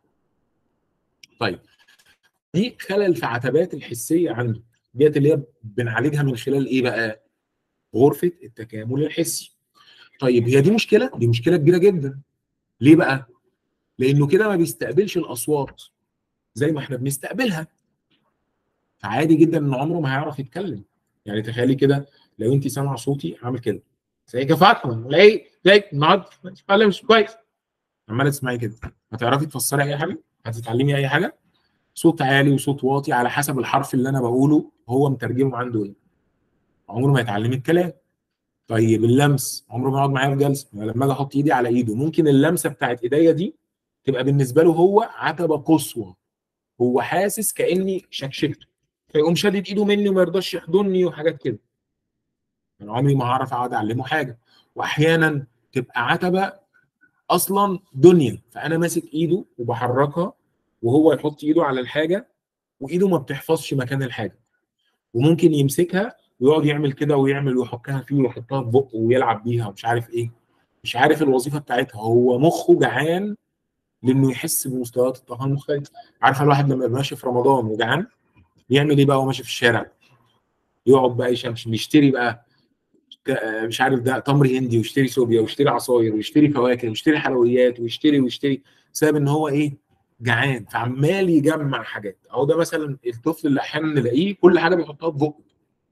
[SPEAKER 1] طيب دي خلل في عتبات الحسيه عنده ديت اللي هي بنعالجها من خلال ايه بقى غرفه التكامل الحسي طيب هي دي مشكله دي مشكله كبيره جدا ليه بقى لانه كده ما بيستقبلش الاصوات زي ما احنا بنستقبلها فعادي جدا ان عمره ما هيعرف يتكلم يعني تخيلي كده لو انت سامعه صوتي عامل كده ازيك يا فاطمه لاقي ازيك النهارده بتتكلم مش كويس عماله تسمعي كده هتعرفي تفسري اي حاجه هتتعلمي اي حاجه صوت عالي وصوت واطي على حسب الحرف اللي انا بقوله هو مترجمه عنده ايه عمره ما يتعلم الكلام طيب اللمس عمره ما يقعد معايا في جلسه لما اجي احط ايدي على ايده ممكن اللمسه بتاعت ايديا دي تبقى بالنسبه له هو عتبه قصوى هو حاسس كاني شكشكته فيقوم شادد ايده مني وما يرضاش يحضني وحاجات كده انا عمري ما هعرف اقعد اعلمه حاجه واحيانا تبقى عتبه اصلا دنيا فانا ماسك ايده وبحركها وهو يحط ايده على الحاجه وايده ما بتحفظش مكان الحاجه وممكن يمسكها ويقعد يعمل كده ويعمل ويحكها فيه ويحطها في بقه ويلعب بيها ومش عارف ايه مش عارف الوظيفه بتاعتها هو مخه جعان لانه يحس بمستويات الطاقه المختلفه عارف الواحد لما يبقى ماشي في رمضان وجعان يعمل ايه بقى وهو ماشي في الشارع يقعد بقى يشمشم يشتري بقى مش عارف ده تمر هندي ويشتري صوبيا ويشتري عصاير ويشتري فواكه ويشتري حلويات ويشتري ويشتري بسبب ان هو ايه جعان فعمال يجمع حاجات اهو ده مثلا الطفل اللي احيانا نلاقيه كل حاجه بيحطها في بقه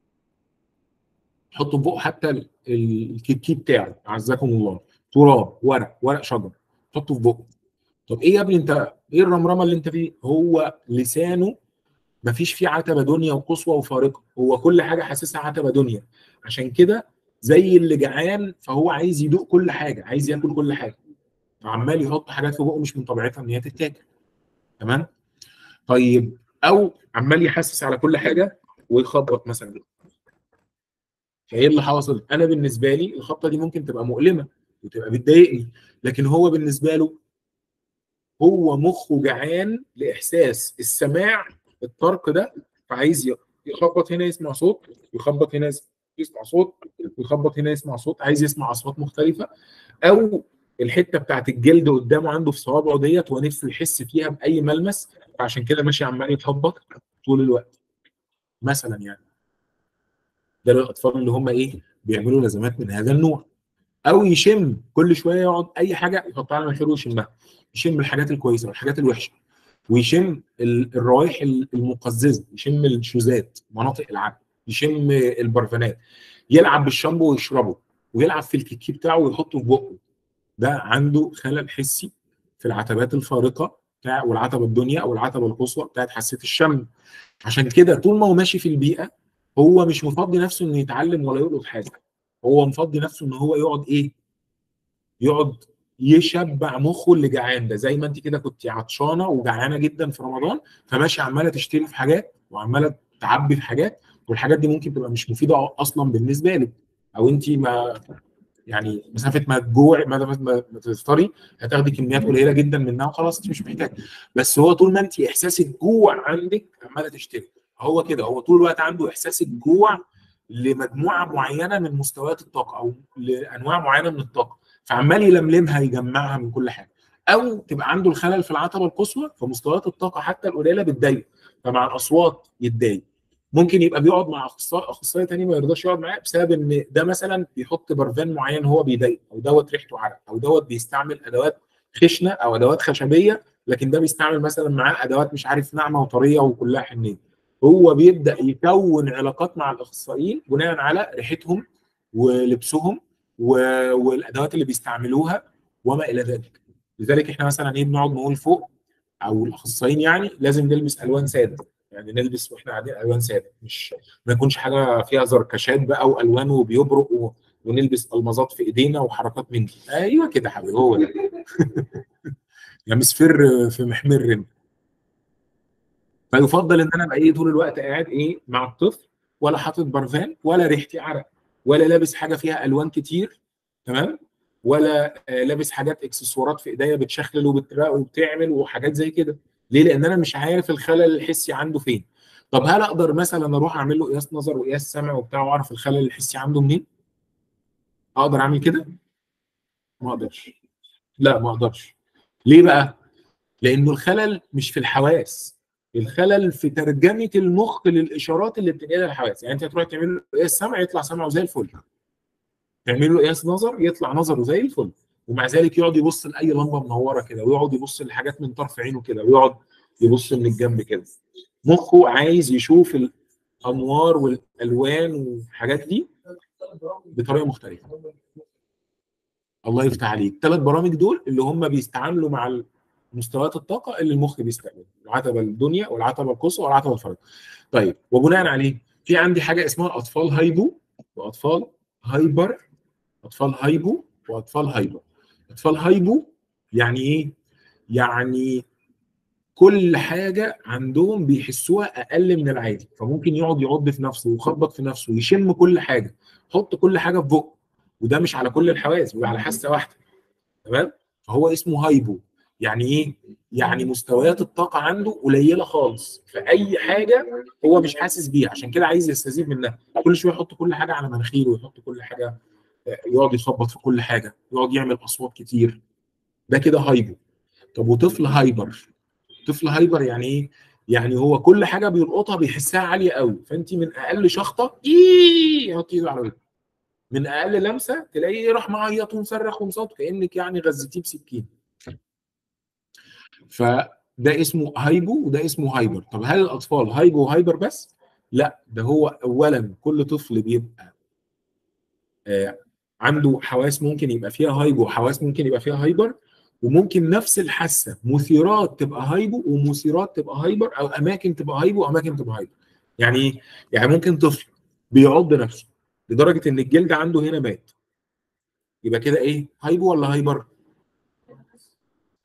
[SPEAKER 1] يحط في بقه حتى الكيكي بتاعه عزكم الله تراب ورق ورق شجر حطه في بقه طب ايه يا ابني انت ايه الرمرمه اللي انت فيه هو لسانه مفيش فيه عتبه دنيا وقصوى وفارقه هو كل حاجه حاسسها عتبه دنيا عشان كده زي اللي جعان فهو عايز يدوق كل حاجه عايز ياكل كل حاجه عمال يحط حاجات في بقه مش من طبيعتها ان هي تتاكل تمام طيب او عمال يحسس على كل حاجه ويخبط مثلا فايه اللي حاصل انا بالنسبه لي الخبطه دي ممكن تبقى مؤلمه وتبقى بتضايقني لكن هو بالنسبه له هو مخه جعان لاحساس السماع الطرق ده فعايز ي- يخبط هنا يسمع صوت يخبط هنا يس- يسمع صوت ويخبط هنا يسمع صوت عايز يسمع اصوات مختلفه او الحته بتاعت الجلد قدامه عنده في صوابعه ديت ونفسه يحس فيها باي ملمس فعشان كده ماشي عمال يتخبط طول الوقت مثلا يعني ده الاطفال اللي هم ايه بيعملوا لازمات من هذا النوع او يشم كل شويه يقعد اي حاجه يحطها على مناخيره ويشمها يشم الحاجات الكويسه والحاجات الوحشه ويشم ال- الروائح ال- المقززه يشم الشوزات مناطق العرق يشم البرفانات يلعب بالشامبو ويشربه ويلعب في الكيكي بتاعه ويحطه في بقه ده عنده خلل حسي في العتبات الفارقه بتاع والعتبه الدنيا او العتبه القصوى بتاعت حاسه الشم عشان كده طول ما هو ماشي في البيئه هو مش مفضي نفسه انه يتعلم ولا يلقط حاجه هو مفضي نفسه ان هو يقعد ايه يقعد يشبع مخه اللي جعان ده زي ما انت كده كنت عطشانه وجعانه جدا في رمضان فماشي عماله تشتري في حاجات وعماله تعبي في حاجات والحاجات دي ممكن تبقى مش مفيده اصلا بالنسبه لك او انت ما يعني مسافه ما تجوع ما ما ما تفطري هتاخدي كميات قليله جدا منها وخلاص انت مش محتاج بس هو طول ما انت احساس الجوع عندك عماله تشتري هو كده هو طول الوقت عنده احساس الجوع لمجموعه معينه من مستويات الطاقه او لانواع معينه من الطاقه فعمال يلملمها يجمعها من كل حاجه او تبقى عنده الخلل في العتبه القصوى فمستويات الطاقه حتى القليله بتضايق فمع الاصوات يتضايق ممكن يبقى بيقعد مع اخصائي اخصائي تاني ما يرضاش يقعد معاه بسبب ان ده مثلا بيحط برفان معين هو بيضايق او دوت ريحته عرق او دوت بيستعمل ادوات خشنه او ادوات خشبيه لكن ده بيستعمل مثلا معاه ادوات مش عارف ناعمه وطريه وكلها حنيه هو بيبدا يكون علاقات مع الاخصائيين بناء على ريحتهم ولبسهم و- والادوات اللي بيستعملوها وما الى ذلك لذلك احنا مثلا ايه بنقعد نقول فوق او الاخصائيين يعني لازم نلبس الوان ساده يعني نلبس واحنا قاعدين الوان ساده مش ما يكونش حاجه فيها زركشات بقى والوان وبيبرق و... ونلبس المظات في ايدينا وحركات من دي ايوه كده يا حبيبي هو ده يا مصفر في محمر فيفضل ان انا ابقى ايه طول الوقت قاعد ايه مع الطفل ولا حاطط برفان ولا ريحتي عرق ولا لابس حاجه فيها الوان كتير تمام ولا آه، لابس حاجات اكسسوارات في ايديا بتشخلل وبترق وبتعمل وحاجات زي كده ليه لان انا مش عارف الخلل الحسي عنده فين طب هل اقدر مثلا اروح اعمل له قياس نظر وقياس سمع وبتاع واعرف الخلل الحسي عنده منين اقدر اعمل كده ما اقدرش لا ما اقدرش ليه بقى لانه الخلل مش في الحواس الخلل في ترجمه المخ للاشارات اللي بتنقلها الحواس يعني انت تروح تعمل له قياس سمع يطلع سمعه زي الفل تعمل له قياس نظر يطلع نظره زي الفل ومع ذلك يقعد يبص لاي لمبه منوره كده ويقعد يبص لحاجات من طرف عينه كده ويقعد يبص من الجنب كده مخه عايز يشوف الانوار والالوان والحاجات دي بطريقه مختلفه الله يفتح عليك الثلاث برامج دول اللي هم بيستعاملوا مع مستويات الطاقه اللي المخ بيستقبلها العتبه الدنيا والعتبه القصوى والعتبه الفرد طيب وبناء عليه في عندي حاجه اسمها اطفال هايبو واطفال هايبر اطفال هايبو واطفال هايبر اطفال هايبو يعني ايه يعني كل حاجه عندهم بيحسوها اقل من العادي فممكن يقعد يعض في نفسه ويخبط في نفسه ويشم كل حاجه حط كل حاجه في بقه وده مش على كل الحواس بيبقى على حاسه واحده تمام فهو اسمه هايبو يعني ايه يعني مستويات الطاقه عنده قليله خالص فاي حاجه هو مش حاسس بيها عشان كده عايز يستزيد منها كل شويه يحط كل حاجه على مناخيره ويحط كل حاجه يقعد يخبط في كل حاجه يقعد يعمل اصوات كتير ده كده هايبو طب وطفل هايبر طفل هايبر يعني ايه يعني هو كل حاجه بيلقطها بيحسها عاليه قوي فانت من اقل شخطه ايه يحط ايده على ودنه من اقل لمسه تلاقيه راح معيط ومصرخ ومصوت كانك يعني غزتيه بسكين فده اسمه هايبو وده اسمه هايبر طب هل الاطفال هايبو وهايبر بس لا ده هو اولا كل طفل بيبقى آه عنده حواس ممكن يبقى فيها هايبو وحواس ممكن يبقى فيها هايبر وممكن نفس الحاسه مثيرات تبقى هايبو ومثيرات تبقى هايبر او اماكن تبقى هايبو واماكن تبقى هايبر يعني ايه يعني ممكن طفل بيعض نفسه لدرجه ان الجلد عنده هنا مات يبقى كده ايه هايبو ولا هايبر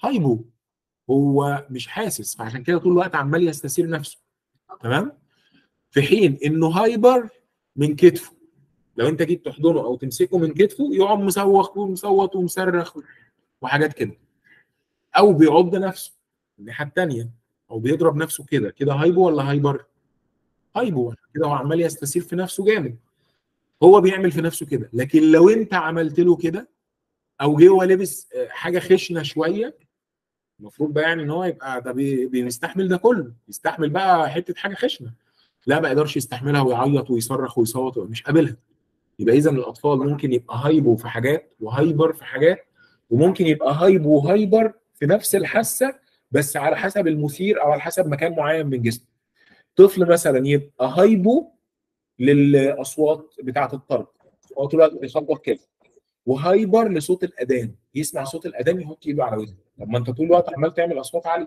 [SPEAKER 1] هايبو هو مش حاسس فعشان كده طول الوقت عمال يستثير نفسه تمام في حين انه هايبر من كتفه لو انت جيت تحضنه او تمسكه من كتفه يقعد مسوخ ومصوت ومصرخ وحاجات كده او بيعض نفسه الناحيه الثانيه او بيضرب نفسه كده كده هايبو ولا هايبر هايبو كده هو عمال يستثير في نفسه جامد هو بيعمل في نفسه كده لكن لو انت عملت له كده او جه هو لابس آه، حاجه خشنه شويه المفروض بقى يعني ان هو يبقى ده بي- بيستحمل ده كله يستحمل بقى حته حاجه خشنه لا ما يقدرش يستحملها ويعيط ويصرخ ويصوت مش قابلها يبقى اذا الاطفال ممكن يبقى هايبو في حاجات وهايبر في حاجات وممكن يبقى هايبو وهايبر في نفس الحاسه بس على حسب المثير او على حسب مكان معين من جسمه طفل مثلا يبقى هايبو للاصوات بتاعه الطرب هو طول الوقت بيخبط كده وهايبر لصوت الاذان يسمع صوت الاذان يحط ايده على ودنه طب ما انت طول الوقت عمال تعمل اصوات عاليه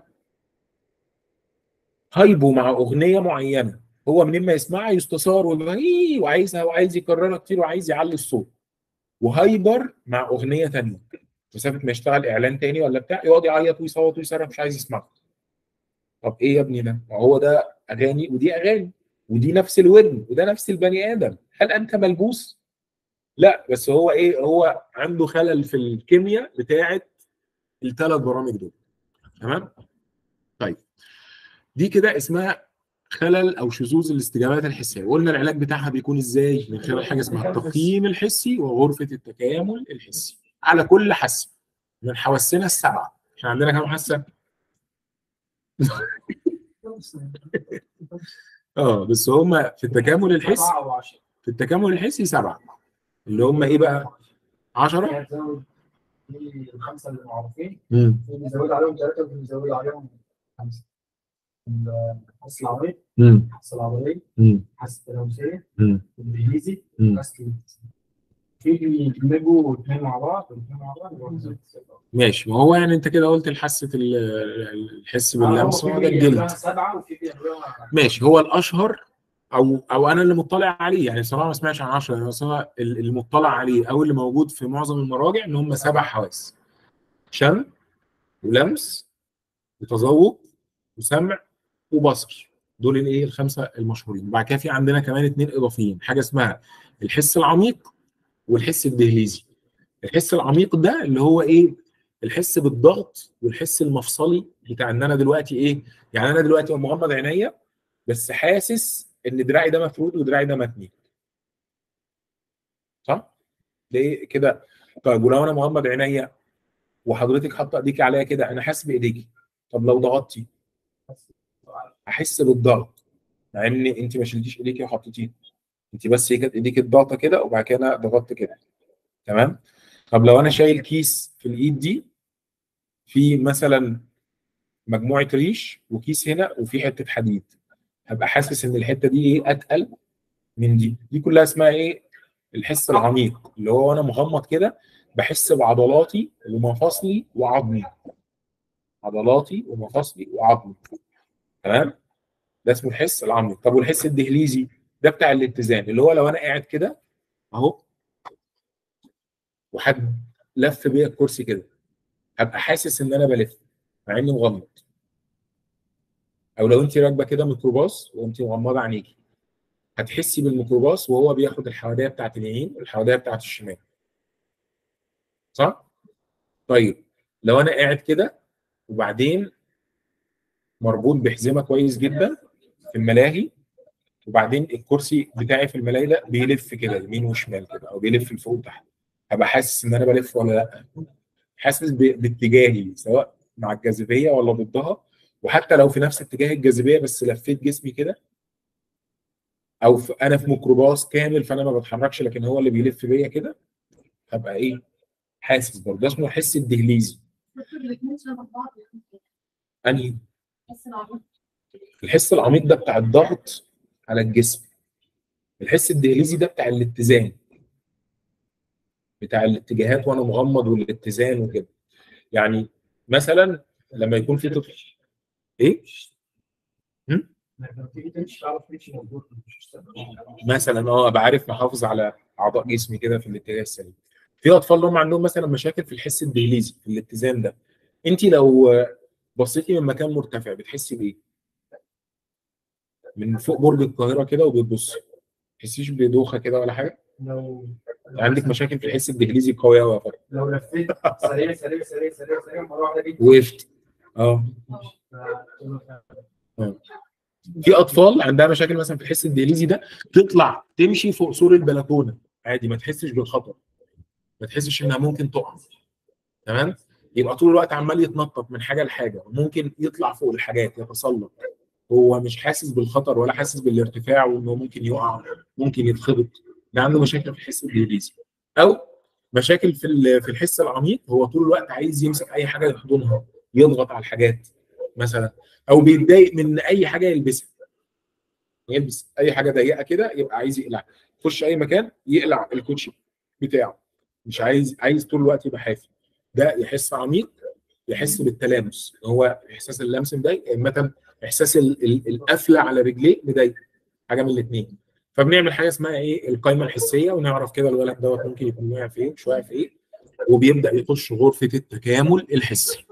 [SPEAKER 1] هايبو مع اغنيه معينه هو منين ما يسمعها يستثار ويبقى إيه وعايزها وعايز يكررها كتير وعايز يعلي الصوت وهايبر مع اغنيه ثانيه مسافه ما يشتغل اعلان تاني ولا بتاع يقعد يعيط ويصوت ويصرخ مش عايز يسمعه طب ايه يا ابني ده؟ ما هو ده اغاني ودي اغاني ودي نفس الودن وده نفس البني ادم هل انت ملبوس؟ لا بس هو ايه هو عنده خلل في الكيمياء بتاعه الثلاث برامج دول تمام؟ طيب دي كده اسمها خلل او شذوذ الاستجابات الحسيه وقلنا العلاج بتاعها بيكون ازاي من خلال حاجه اسمها التقييم الحسي وغرفه التكامل الحسي على كل حاسه من حواسنا السبعه احنا عندنا كام حاسه اه بس هم في التكامل الحسي
[SPEAKER 5] سبعة وعشرة
[SPEAKER 1] في التكامل الحسي سبعه اللي هم ايه بقى 10
[SPEAKER 5] هتزود في الخمسة اللي معروفين
[SPEAKER 1] امم
[SPEAKER 5] في بيزود عليهم ثلاثة وفي بيزود عليهم خمسة الحس العربي
[SPEAKER 1] امم
[SPEAKER 5] الحس العضلي
[SPEAKER 1] امم
[SPEAKER 5] الحس التنافسية
[SPEAKER 1] امم
[SPEAKER 5] الإنجليزي
[SPEAKER 1] امم
[SPEAKER 5] الحس في بيدمجوا اثنين مع بعض والاثنين مع بعض يبقوا بيزود.
[SPEAKER 1] ماشي ما هو يعني انت كده قلت الحاسه ال- الحس باللمس
[SPEAKER 5] هو
[SPEAKER 1] هو
[SPEAKER 5] في
[SPEAKER 1] ده
[SPEAKER 5] بيعملوها
[SPEAKER 1] الجلد
[SPEAKER 5] سبعة وفي بيعملوها
[SPEAKER 1] ماشي هو الاشهر او او انا اللي مطلع عليه يعني صراحه ما سمعتش عن 10 بس هو ال- اللي مطلع عليه او اللي موجود في معظم المراجع ان هم سبع حواس شم ولمس وتذوق وسمع وبصر دول الايه الخمسه المشهورين وبعد كده في عندنا كمان اثنين اضافيين حاجه اسمها الحس العميق والحس الدهليزي الحس العميق ده اللي هو ايه الحس بالضغط والحس المفصلي بتاع ان انا دلوقتي ايه يعني انا دلوقتي مغمض عينيا بس حاسس ان دراعي ده مفرود ودراعي ده متني صح ليه كده طيب ولو انا مغمض عينيا وحضرتك حاطه ايديكي عليا كده انا حاسس بايديكي طب لو ضغطتي احس بالضغط مع ان انت ما شلتيش ايديكي وحطيتيه انت بس هي كانت ايديك الضغطه كده وبعد كده انا ضغطت كده تمام طب لو انا شايل كيس في الايد دي في مثلا مجموعه ريش وكيس هنا وفي حته حديد هبقى حاسس ان الحته دي ايه اتقل من دي دي كلها اسمها ايه الحس العميق اللي هو انا مغمض كده بحس بعضلاتي ومفاصلي وعظمي عضلاتي ومفاصلي وعظمي تمام ده اسمه الحس العميق طب والحس الدهليزي ده بتاع الاتزان اللي هو لو انا قاعد كده اهو وحد لف بيا الكرسي كده هبقى حاسس ان انا بلف مع اني مغمض او لو انت راكبه كده ميكروباص وانت مغمضه عينيكي هتحسي بالميكروباص وهو بياخد الحواديه بتاعت اليمين والحواديه بتاعت الشمال صح طيب لو انا قاعد كده وبعدين مربوط بحزمه كويس جدا في الملاهي وبعدين الكرسي بتاعي في الملاهي ده بيلف كده يمين وشمال كده او بيلف لفوق وتحت هبقى حاسس ان انا بلف ولا لا حاسس ب- باتجاهي سواء مع الجاذبيه ولا ضدها وحتى لو في نفس اتجاه الجاذبيه بس لفيت جسمي كده او في انا في ميكروباص كامل فانا ما بتحركش لكن هو اللي بيلف بيا كده هبقى ايه حاسس برضه ده اسمه الحس الدهليزي
[SPEAKER 7] الاثنين شبه بعض
[SPEAKER 1] انهي
[SPEAKER 7] بس العمود
[SPEAKER 1] الحس العميق ده بتاع الضغط على الجسم الحس الدهليزي ده بتاع الاتزان بتاع الاتجاهات وانا مغمض والاتزان وكده يعني مثلا لما يكون في طفل ايه
[SPEAKER 5] لما تيجي تمشي تعرف تمشي مظبوط مش
[SPEAKER 1] مثلا اه ابقى عارف محافظ على اعضاء جسمي كده في الاتجاه السليم في اطفال اللي هم عندهم مثلا مشاكل في الحس الدهليزي في الاتزان ده انت لو بصيتي من مكان مرتفع بتحسي بايه؟ من فوق برج القاهره كده وبتبصي ما تحسيش بدوخه كده ولا حاجه؟
[SPEAKER 5] لو
[SPEAKER 1] عندك مشاكل في الحس الدهليزي قويه قوي يا فرق
[SPEAKER 5] لو لفيت سريع سريع سريع سريع سريع مره واحده جيت
[SPEAKER 1] وقفت اه في اطفال عندها مشاكل مثلا في الحس الدهليزي ده تطلع تمشي فوق سور البلكونه عادي ما تحسش بالخطر ما تحسش انها ممكن تقع تمام يبقى طول الوقت عمال يتنطط من حاجه لحاجه وممكن يطلع فوق الحاجات يتسلق هو مش حاسس بالخطر ولا حاسس بالارتفاع وانه ممكن يقع ممكن يتخبط ده عنده مشاكل في الحس الدهليزي او مشاكل في ال- في الحس العميق هو طول الوقت عايز يمسك اي حاجه يحضنها يضغط على الحاجات مثلا او بيتضايق من اي حاجه يلبسها يلبس اي حاجه ضيقه كده يبقى عايز يقلع يخش اي مكان يقلع الكوتشي بتاعه مش عايز عايز طول الوقت يبقى حافي ده يحس عميق يحس بالتلامس هو احساس اللمس مضايق يا اما احساس ال- ال- القفله على رجليه مضايق حاجه من الاثنين فبنعمل حاجه اسمها ايه القائمه الحسيه ونعرف كده الولد دوت ممكن يكون واقع في ايه مش واقع في ايه وبيبدا يخش غرفه التكامل الحسي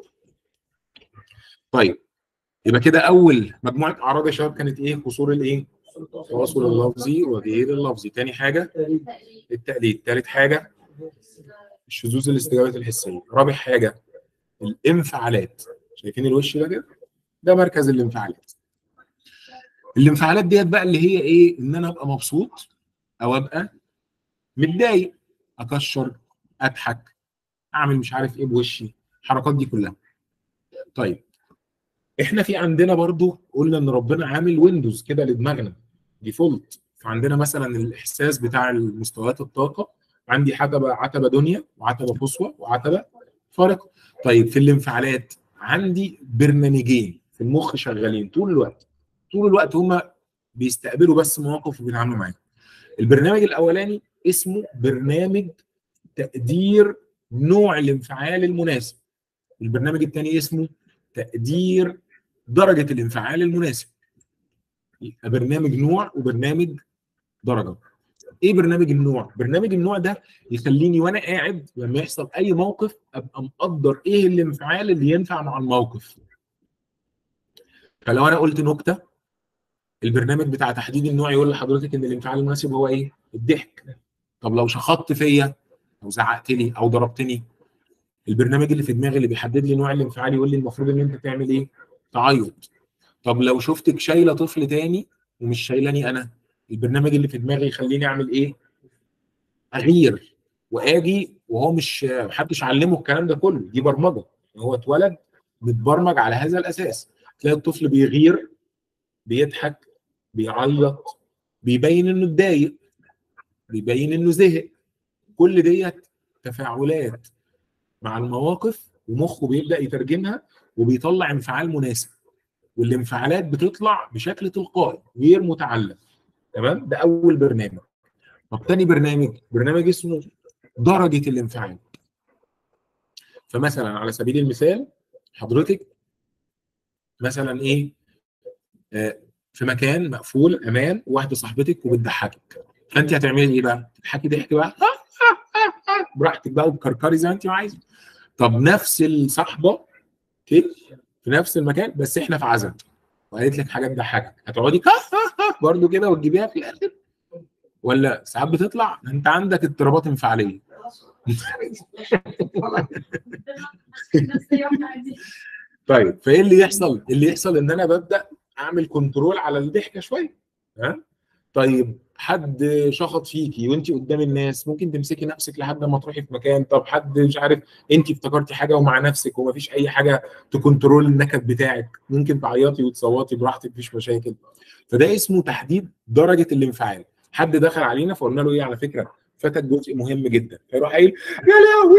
[SPEAKER 1] طيب يبقى كده اول مجموعه اعراض يا شباب كانت ايه قصور الايه التواصل اللفظي وغير اللفظي تاني حاجه التقليد تالت حاجه الشذوذ الاستجابات الحسيه رابع حاجه الانفعالات شايفين الوش ده كده ده مركز الانفعالات الانفعالات ديت بقى اللي هي ايه ان انا ابقى مبسوط او ابقى متضايق اكشر اضحك اعمل مش عارف ايه بوشي الحركات دي كلها طيب احنا في عندنا برضو قلنا ان ربنا عامل ويندوز كده لدماغنا ديفولت فعندنا مثلا الاحساس بتاع المستويات الطاقه عندي عتبه عتبه دنيا وعتبه قصوى وعتبه فارقه طيب في الانفعالات عندي برنامجين في المخ شغالين طول الوقت طول الوقت هما بيستقبلوا بس مواقف وبيتعاملوا معاها البرنامج الاولاني اسمه برنامج تقدير نوع الانفعال المناسب البرنامج الثاني اسمه تقدير درجه الانفعال المناسب يبقى برنامج نوع وبرنامج درجه ايه برنامج النوع برنامج النوع ده يخليني وانا قاعد لما يحصل اي موقف ابقى مقدر ايه الانفعال اللي ينفع مع الموقف فلو انا قلت نكته البرنامج بتاع تحديد النوع يقول لحضرتك ان الانفعال المناسب هو ايه الضحك طب لو شخطت فيا او زعقت لي او ضربتني البرنامج اللي في دماغي اللي بيحدد لي نوع الانفعال يقول لي المفروض ان انت تعمل ايه تعيط طب لو شفتك شايله طفل تاني ومش شايلاني انا البرنامج اللي في دماغي يخليني اعمل ايه اغير واجي وهو مش محدش علمه الكلام ده كله دي برمجه هو اتولد متبرمج على هذا الاساس تلاقي الطفل بيغير بيضحك بيعيط بيبين انه اتضايق بيبين انه زهق كل ديت تفاعلات مع المواقف ومخه بيبدا يترجمها وبيطلع انفعال مناسب والانفعالات بتطلع بشكل تلقائي غير متعلم تمام ده اول برنامج طب تاني برنامج برنامج اسمه درجه الانفعال فمثلا على سبيل المثال حضرتك مثلا ايه آه في مكان مقفول امان واحده صاحبتك وبتضحكك فانت هتعملي ايه بقى؟ تضحكي ضحك بقى براحتك بقى وبكركري زي ما انت عايزه طب نفس الصاحبه اوكي في نفس المكان بس احنا في عزم وقالت لك حاجه تضحكك هتقعدي برضه كده وتجيبيها في الاخر ولا ساعات بتطلع انت عندك اضطرابات انفعاليه طيب فايه اللي يحصل؟ اللي يحصل ان انا ببدا اعمل كنترول على الضحكه شويه ها طيب حد شخط فيكي وانت قدام الناس ممكن تمسكي نفسك لحد ما تروحي في مكان طب حد مش عارف انت افتكرتي حاجه ومع نفسك ومفيش اي حاجه تكنترول النكد بتاعك ممكن تعيطي وتصوتي براحتك مفيش مشاكل فده اسمه تحديد درجه الانفعال حد دخل علينا فقلنا له ايه على فكره فاتك جزء مهم جدا فيروح قايل يا لهوي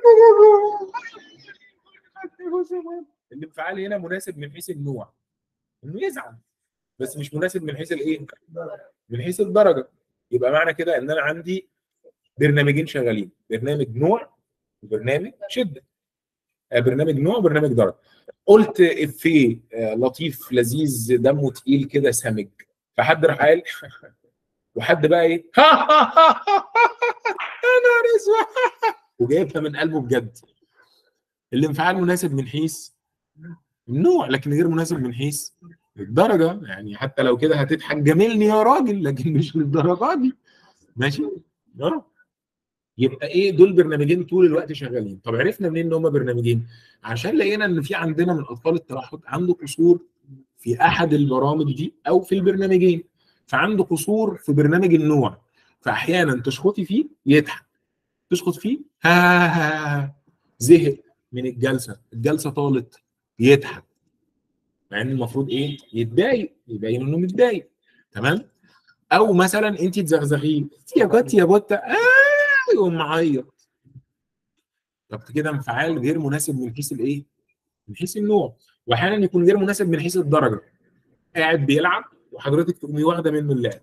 [SPEAKER 1] الانفعال هنا مناسب من حيث النوع انه يزعل بس مش مناسب من حيث الايه؟ من حيث الدرجه يبقى معنى كده ان انا عندي برنامجين شغالين برنامج نوع وبرنامج شده برنامج نوع وبرنامج درجه قلت افيه لطيف لذيذ دمه تقيل كده سمج فحد راح قال وحد بقى ايه يا نهار اسود وجايبها من قلبه بجد الانفعال مناسب من حيث النوع لكن غير مناسب من حيث الدرجه يعني حتى لو كده هتضحك جاملني يا راجل لكن مش للدرجه دي ماشي اه يبقى ايه دول برنامجين طول الوقت شغالين طب عرفنا منين ان هم برنامجين عشان لقينا ان في عندنا من اطفال التوحد عنده قصور في احد البرامج دي او في البرنامجين فعنده قصور في برنامج النوع فاحيانا تشخطي فيه يضحك تشخط فيه ها ها ها زهق من الجلسه الجلسه طالت يضحك مع ان المفروض ايه يتضايق يبين انه متضايق تمام او مثلا انت تزغزغيه يا جت يا بوتا آه يقوم معيط طب كده انفعال غير مناسب من حيث الايه؟ من حيث النوع واحيانا يكون غير مناسب من حيث الدرجه قاعد بيلعب وحضرتك تقومي واخده منه اللعب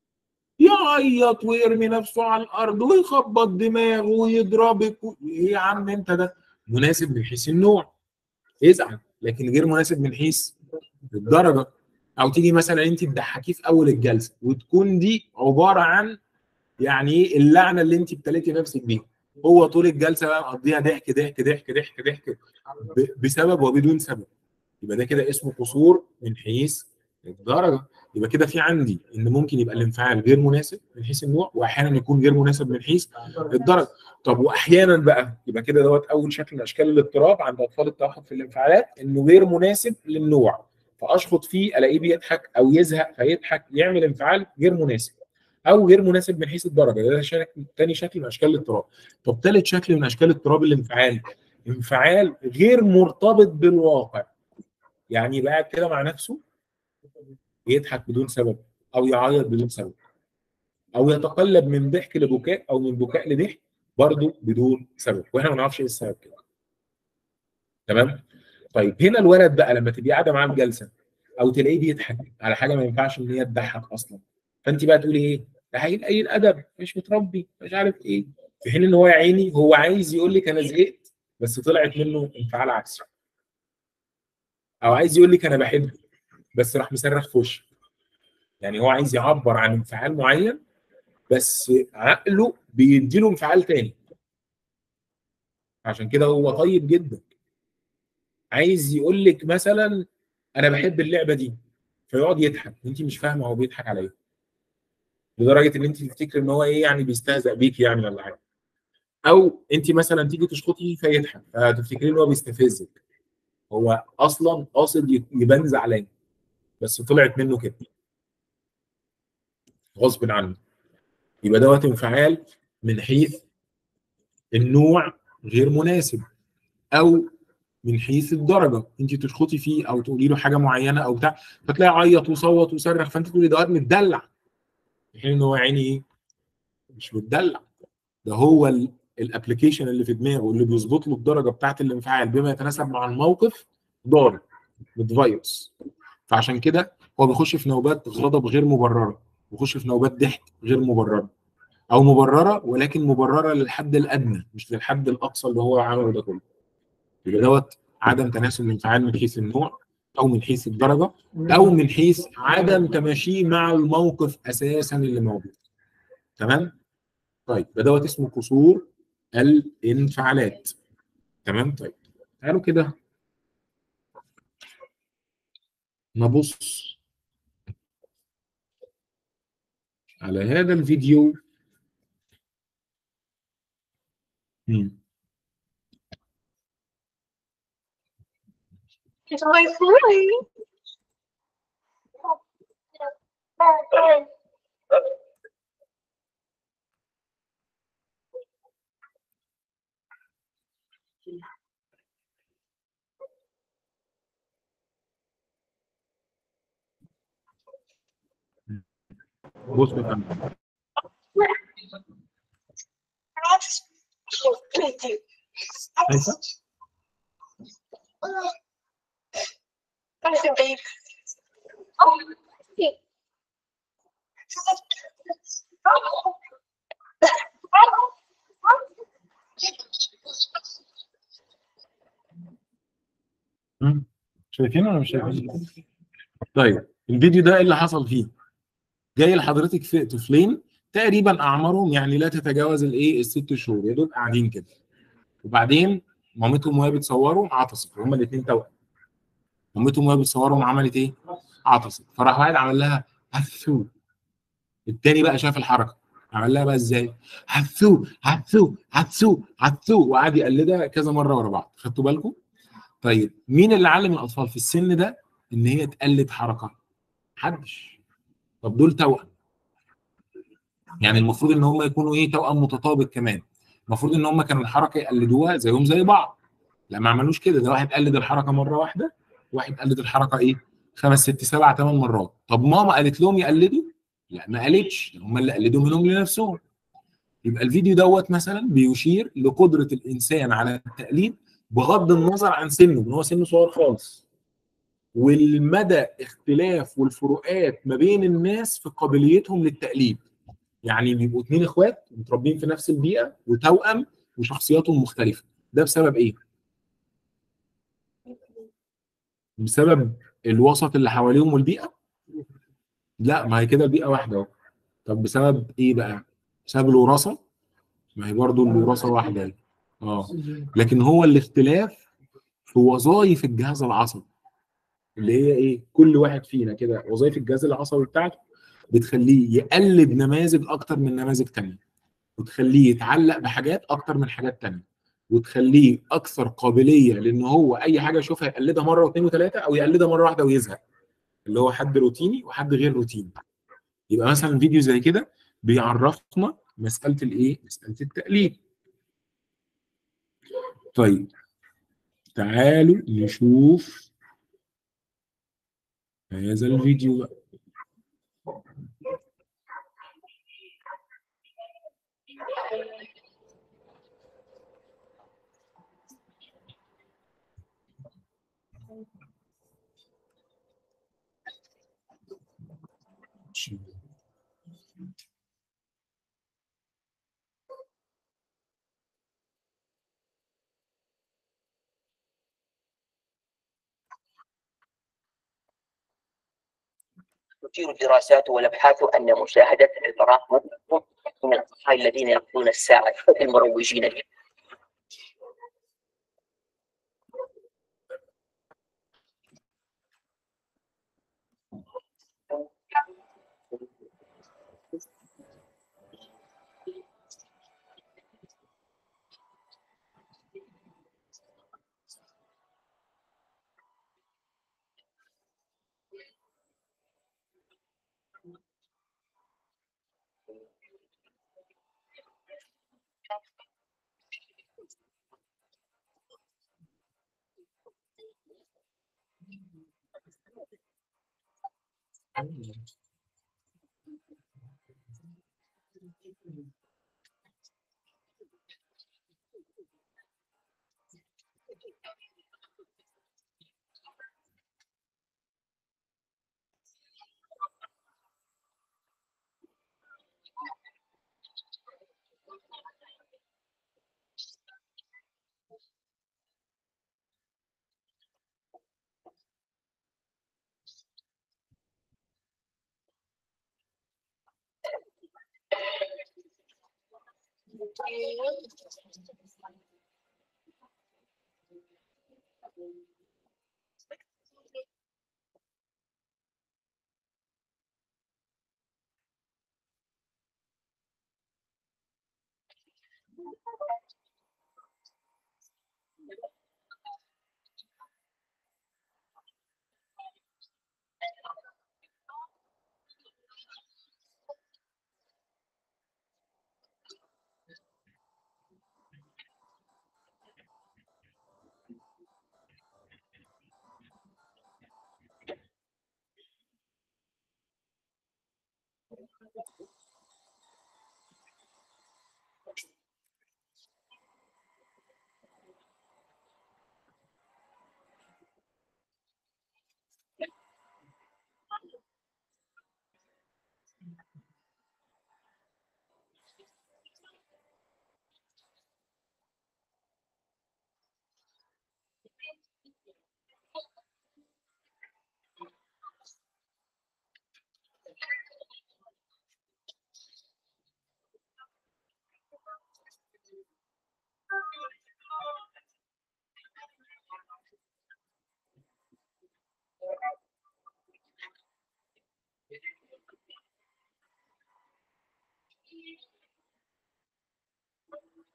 [SPEAKER 1] يعيط ويرمي نفسه على الارض ويخبط دماغه ويضربك و... ايه يا عم انت ده مناسب من حيث النوع يزعل لكن غير مناسب من حيث الدرجه او تيجي مثلا انت تضحكيه في اول الجلسه وتكون دي عباره عن يعني ايه اللعنه اللي انت ابتليتي نفسك بيها هو طول الجلسه بقى مقضيها ضحك ضحك ضحك ضحك ضحك ب- بسبب وبدون سبب يبقى ده كده اسمه قصور من حيث الدرجه يبقى كده في عندي ان ممكن يبقى الانفعال غير مناسب من حيث النوع واحيانا يكون غير مناسب من حيث الدرجه طب واحيانا بقى يبقى كده دوت اول شكل من اشكال الاضطراب عند اطفال التوحد في الانفعالات انه غير مناسب للنوع فاشخط فيه الاقيه بيضحك او يزهق فيضحك يعمل انفعال غير مناسب او غير مناسب من حيث الدرجه ده شكل تاني شكل من اشكال الاضطراب طب ثالث شكل من اشكال اضطراب الانفعال انفعال غير مرتبط بالواقع يعني يبقى قاعد كده مع نفسه يضحك بدون سبب او يعيط بدون سبب او يتقلب من ضحك لبكاء او من بكاء لضحك برضه بدون سبب واحنا ما نعرفش ايه السبب كده تمام طيب هنا الولد بقى لما تبقي قاعده معاه في جلسه او تلاقيه بيضحك على حاجه ما ينفعش ان هي تضحك اصلا فانت بقى تقولي ايه ده عيل قليل ادب مش متربي مش عارف ايه في حين ان هو يا عيني هو عايز يقول لك انا زهقت بس طلعت منه انفعال عكسي او عايز يقول لك انا بحبك بس راح مصرخ في وشك يعني هو عايز يعبر عن انفعال معين بس عقله بيديله انفعال تاني عشان كده هو طيب جدا عايز يقول لك مثلا انا بحب اللعبه دي فيقعد يضحك وانت مش فاهمه هو بيضحك على ايه لدرجه ان انت تفتكري ان هو ايه يعني بيستهزأ بيك يعني ولا حاجه او انت مثلا تيجي تشخطي فيضحك فتفتكري ان هو بيستفزك هو اصلا قاصد يبان زعلان بس طلعت منه كده غصب عنه يبقى دوت انفعال من حيث النوع غير مناسب او من حيث الدرجه انت تشخطي فيه او تقولي له حاجه معينه او بتاع فتلاقي عيط وصوت وصرخ فانت تقولي دوت متدلع في حين ان هو عيني ايه مش متدلع ده هو الابلكيشن اللي في دماغه اللي بيظبط له الدرجه بتاعه الانفعال بما يتناسب مع الموقف ضارب متفيروس فعشان كده هو بيخش في نوبات غضب غير مبرره بيخش في نوبات ضحك غير مبرره او مبرره ولكن مبرره للحد الادنى مش للحد الاقصى اللي هو عمله ده كله يبقى دوت عدم تناسب الانفعال من حيث النوع او من حيث الدرجه او من حيث عدم تماشيه مع الموقف اساسا اللي موجود تمام طيب ده دوت اسمه قصور الانفعالات تمام طيب تعالوا كده نبص على هذا الفيديو مم.
[SPEAKER 2] It's my boy.
[SPEAKER 1] بص يا فندم شايفه
[SPEAKER 2] Listen, babe.
[SPEAKER 1] مم. شايفين ولا مش شايفين؟ طيب الفيديو ده ايه اللي حصل فيه؟ جاي لحضرتك في طفلين تقريبا اعمارهم يعني لا تتجاوز الايه الست شهور يا دوب قاعدين كده وبعدين مامتهم وهي بتصورهم عطست هما الاثنين توأم مامتهم وهي بتصورهم عملت ايه؟ عطست فراح واحد عمل لها هثو التاني بقى شاف الحركه عمل لها بقى ازاي؟ هثو هثو هثو هثو وقعد يقلدها كذا مره ورا بعض خدتوا بالكم؟ طيب مين اللي علم الاطفال في السن ده ان هي تقلد حركه؟ محدش طب دول توأم يعني المفروض ان هم يكونوا ايه توأم متطابق كمان المفروض ان هم كانوا الحركه يقلدوها زيهم زي بعض لا ما عملوش كده ده واحد قلد الحركه مره واحده واحد قلد الحركه ايه خمس ست سبع ثمان مرات طب ماما قالت لهم يقلدوا لا ما قالتش هم اللي قلدوا منهم لنفسهم يبقى الفيديو دوت مثلا بيشير لقدره الانسان على التقليد بغض النظر عن سنه ان هو سنه صغير خالص والمدى اختلاف والفروقات ما بين الناس في قابليتهم للتقليد يعني بيبقوا اتنين اخوات متربيين في نفس البيئه وتوأم وشخصياتهم مختلفه ده بسبب ايه؟ بسبب الوسط اللي حواليهم والبيئه؟ لا ما هي كده البيئه واحده اهو طب بسبب ايه بقى؟ بسبب الوراثه؟ ما هي برضه الوراثه واحده اهي. اه لكن هو الاختلاف في وظائف الجهاز العصبي اللي هي ايه؟ كل واحد فينا كده وظائف الجهاز العصبي بتاعته بتخليه يقلد نماذج اكتر من نماذج تانية وتخليه يتعلق بحاجات اكتر من حاجات تانية وتخليه اكثر قابليه لان هو اي حاجه يشوفها يقلدها مره واثنين وثلاثه او يقلدها مره واحده ويزهق اللي هو حد روتيني وحد غير روتيني يبقى مثلا فيديو زي كده بيعرفنا مساله الايه؟ مساله التقليد طيب تعالوا نشوف هذا الفيديو بقى
[SPEAKER 9] تثير الدراسات والابحاث ان مشاهده البراء من الاطفال الذين يقضون الساعه المروجين لها.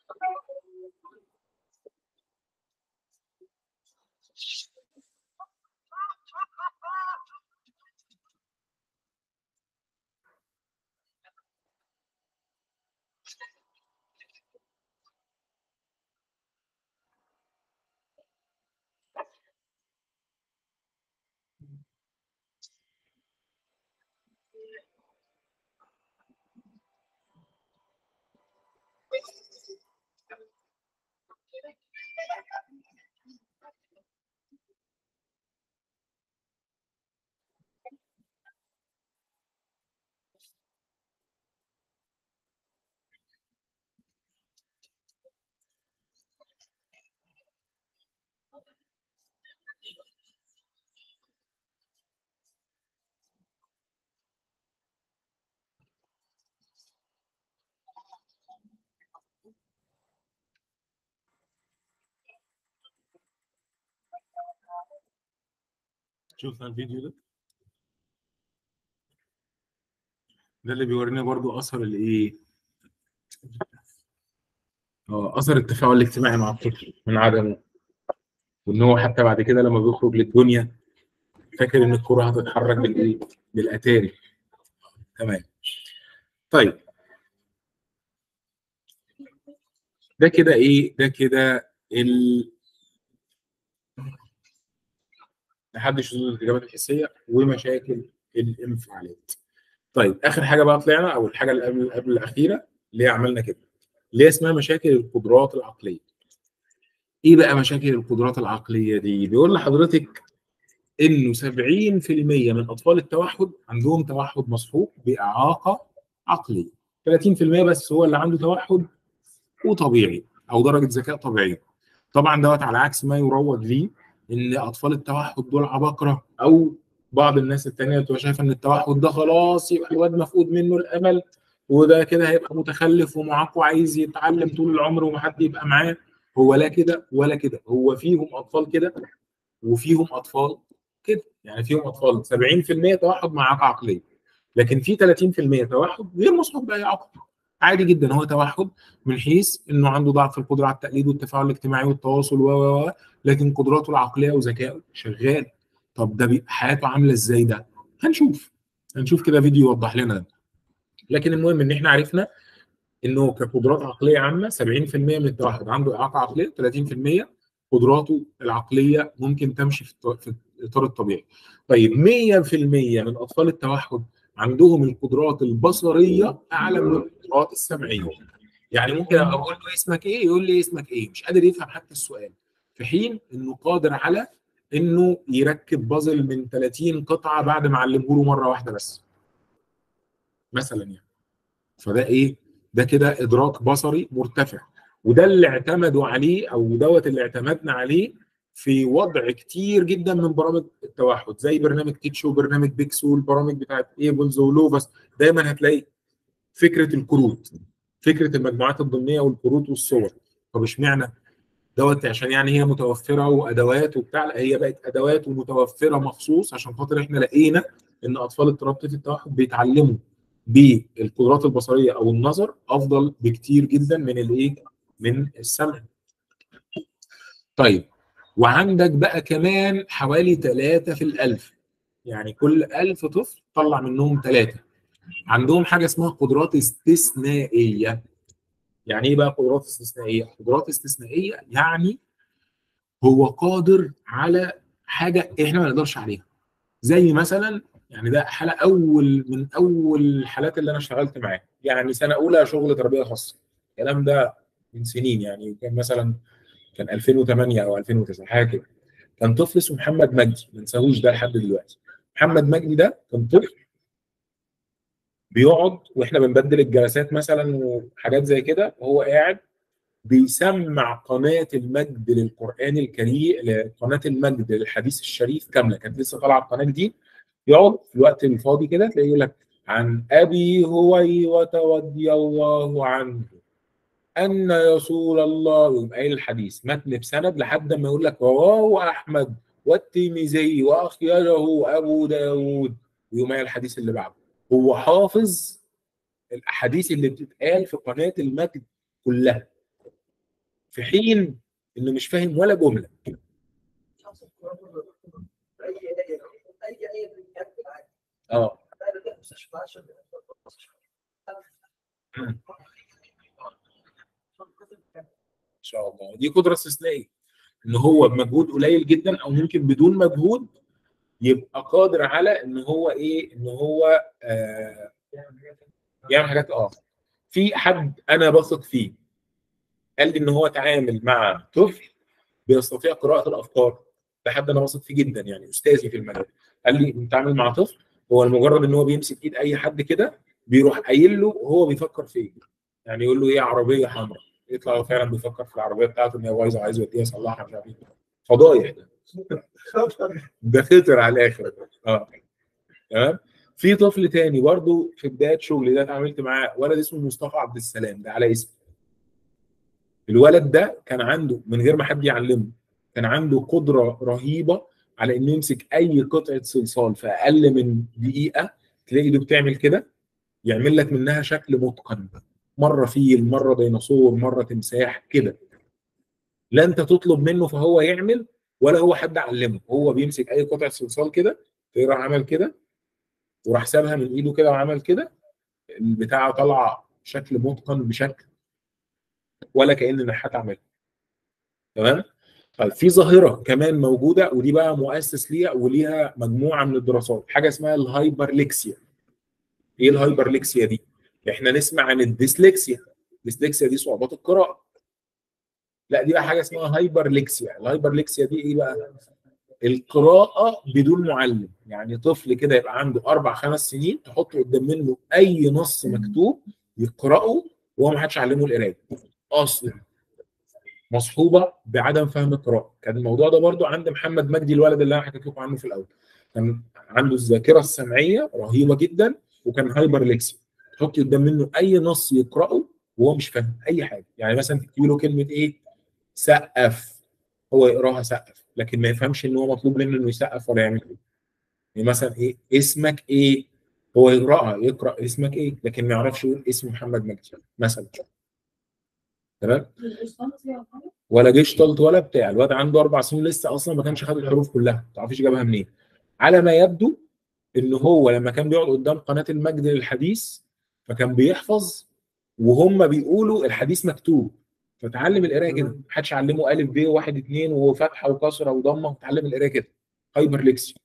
[SPEAKER 1] شفنا الفيديو ده ده اللي بيورينا برضو اثر الايه اه اثر التفاعل الاجتماعي مع الطفل من عدمه وان هو حتى بعد كده لما بيخرج للدنيا فاكر ان الكرة هتتحرك بالايه بالاتاري تمام طيب ده كده ايه ده كده ال تحدي شذوذ الاجابات الحسيه ومشاكل الانفعالات. طيب اخر حاجه بقى طلعنا او الحاجه اللي قبل قبل الاخيره اللي هي عملنا كده اللي هي اسمها مشاكل القدرات العقليه. ايه بقى مشاكل القدرات العقليه دي؟ بيقول لحضرتك انه 70% من اطفال التوحد عندهم توحد مصحوب باعاقه عقليه. 30% بس هو اللي عنده توحد وطبيعي او درجه ذكاء طبيعيه. طبعا دوت على عكس ما يروج ليه ان اطفال التوحد دول عباقره او بعض الناس التانية بتبقى شايفه ان التوحد ده خلاص يبقى الواد مفقود منه الامل وده كده هيبقى متخلف ومعاق وعايز يتعلم طول العمر ومحد يبقى معاه هو لا كده ولا كده هو فيهم اطفال كده وفيهم اطفال كده يعني فيهم اطفال 70% توحد مع اعاقه عقليه لكن في 30% توحد غير مصحوب باي عقل عادي جدا هو توحد من حيث انه عنده ضعف في القدره على التقليد والتفاعل الاجتماعي والتواصل و و لكن قدراته العقليه وذكائه شغال طب ده بيبقى حياته عامله ازاي ده؟ هنشوف هنشوف كده فيديو يوضح لنا ده لكن المهم ان احنا عرفنا انه كقدرات عقليه عامه 70% من التوحد عنده اعاقه عقليه 30% قدراته العقليه ممكن تمشي في في الاطار الطبيعي. طيب 100% من اطفال التوحد عندهم القدرات البصريه اعلى من القدرات السمعيه. يعني ممكن اقول له اسمك ايه؟ يقول لي اسمك ايه؟ مش قادر يفهم حتى السؤال. في حين انه قادر على انه يركب بازل من 30 قطعه بعد ما علمه له مره واحده بس. مثلا يعني. فده ايه؟ ده كده ادراك بصري مرتفع. وده اللي اعتمدوا عليه او دوت اللي اعتمدنا عليه في وضع كتير جدا من برامج التوحد زي برنامج تيتشو وبرنامج بيكسو والبرامج بتاعت ايبلز ولوفاس دايما هتلاقي فكره الكروت فكره المجموعات الضمنيه والكروت والصور طب اشمعنى دوت عشان يعني هي متوفره وادوات وبتاع لا هي بقت ادوات ومتوفره مخصوص عشان خاطر احنا لقينا ان اطفال اضطراب طيف التوحد بيتعلموا بالقدرات البصريه او النظر افضل بكتير جدا من الايه؟ من السمع. طيب وعندك بقى كمان حوالي ثلاثة في الألف يعني كل ألف طفل طلع منهم ثلاثة عندهم حاجة اسمها قدرات استثنائية يعني ايه بقى قدرات استثنائية؟ قدرات استثنائية يعني هو قادر على حاجة احنا ما نقدرش عليها زي مثلا يعني ده حالة أول من أول الحالات اللي أنا اشتغلت معاها يعني سنة أولى شغل تربية خاصة الكلام ده من سنين يعني كان مثلا كان 2008 او 2009 حاجه كده كان طفل اسمه محمد مجدي ما نساهوش ده لحد دلوقتي محمد مجدي ده كان طفل بيقعد واحنا بنبدل الجلسات مثلا وحاجات زي كده وهو قاعد بيسمع قناه المجد للقران الكريم قناه المجد للحديث الشريف كامله كانت لسه طالعه القناه دي يقعد في الوقت الفاضي كده تلاقيه يقول لك عن ابي هويره رضي الله عنه ان رسول الله يقوم قايل الحديث متن بسند لحد ما يقول لك رواه احمد والترمذي واخرجه ابو داود ويقوم قايل الحديث اللي بعده هو حافظ الاحاديث اللي بتتقال في قناه المتن كلها في حين انه مش فاهم ولا جمله اه ان شاء الله دي قدره استثنائيه ان هو بمجهود قليل جدا او ممكن بدون مجهود يبقى قادر على ان هو ايه ان هو آه يعمل حاجات اه في حد انا بثق فيه قال لي ان هو تعامل مع طفل بيستطيع قراءه الافكار ده حد انا واثق فيه جدا يعني استاذي في المجال قال لي بتعامل مع طفل هو مجرد ان هو بيمسك ايد اي حد كده بيروح قايل له وهو بيفكر في ايه يعني يقول له ايه عربيه حمراء يطلع هو فعلا بيفكر في العربيه بتاعته ان هي بايظه عايز يوديها يصلحها مش عارف ايه فضايح ده ده خطر على الاخر اه تمام في طفل تاني برضو في بدايه شغلي ده اتعاملت معاه ولد اسمه مصطفى عبد السلام ده على اسمه الولد ده كان عنده من غير ما حد يعلمه كان عنده قدره رهيبه على انه يمسك اي قطعه صلصال في اقل من دقيقه تلاقي ايده بتعمل كده يعمل لك منها شكل متقن مره فيل مره ديناصور مره تمساح كده لا انت تطلب منه فهو يعمل ولا هو حد علمه هو بيمسك اي قطعه صلصال كده راح عمل كده وراح سابها من ايده كده وعمل كده البتاعه طالعه شكل متقن بشكل ولا كان نحات عملها تمام طيب في ظاهره كمان موجوده ودي بقى مؤسس ليها وليها مجموعه من الدراسات حاجه اسمها الهايبرليكسيا ايه الهايبرليكسيا دي احنا نسمع عن الديسلكسيا الديسلكسيا دي صعوبات القراءه لا دي بقى حاجه اسمها هايبرليكسيا الهايبرليكسيا دي ايه بقى القراءه بدون معلم يعني طفل كده يبقى عنده اربع خمس سنين تحط قدام منه اي نص مكتوب يقراه وهو ما حدش علمه القرايه اصلا مصحوبه بعدم فهم القراءه كان الموضوع ده برضو عند محمد مجدي الولد اللي انا حكيت لكم عنه في الاول كان عنده الذاكره السمعيه رهيبه جدا وكان هايبرليكسيا تحط قدام منه اي نص يقراه وهو مش فاهم اي حاجه يعني مثلا تكتبي له كلمه ايه سقف هو يقراها سقف لكن ما يفهمش ان هو مطلوب منه انه يسقف ولا يعمل ايه يعني مثلا ايه اسمك ايه هو يقراها يقرا اسمك ايه لكن ما يعرفش يقول اسم محمد مجدي مثلا تمام ولا جيش طلت ولا بتاع الواد عنده اربع سنين لسه اصلا ما كانش خد الحروف كلها ما تعرفيش جابها منين على ما يبدو ان هو لما كان بيقعد قدام قناه المجد للحديث فكان بيحفظ وهم بيقولوا الحديث مكتوب فتعلم القرايه كده محدش علمه الف ب واحد اثنين وفتحه وكسره وضمه وتعلم القرايه كده هايبر ليكسي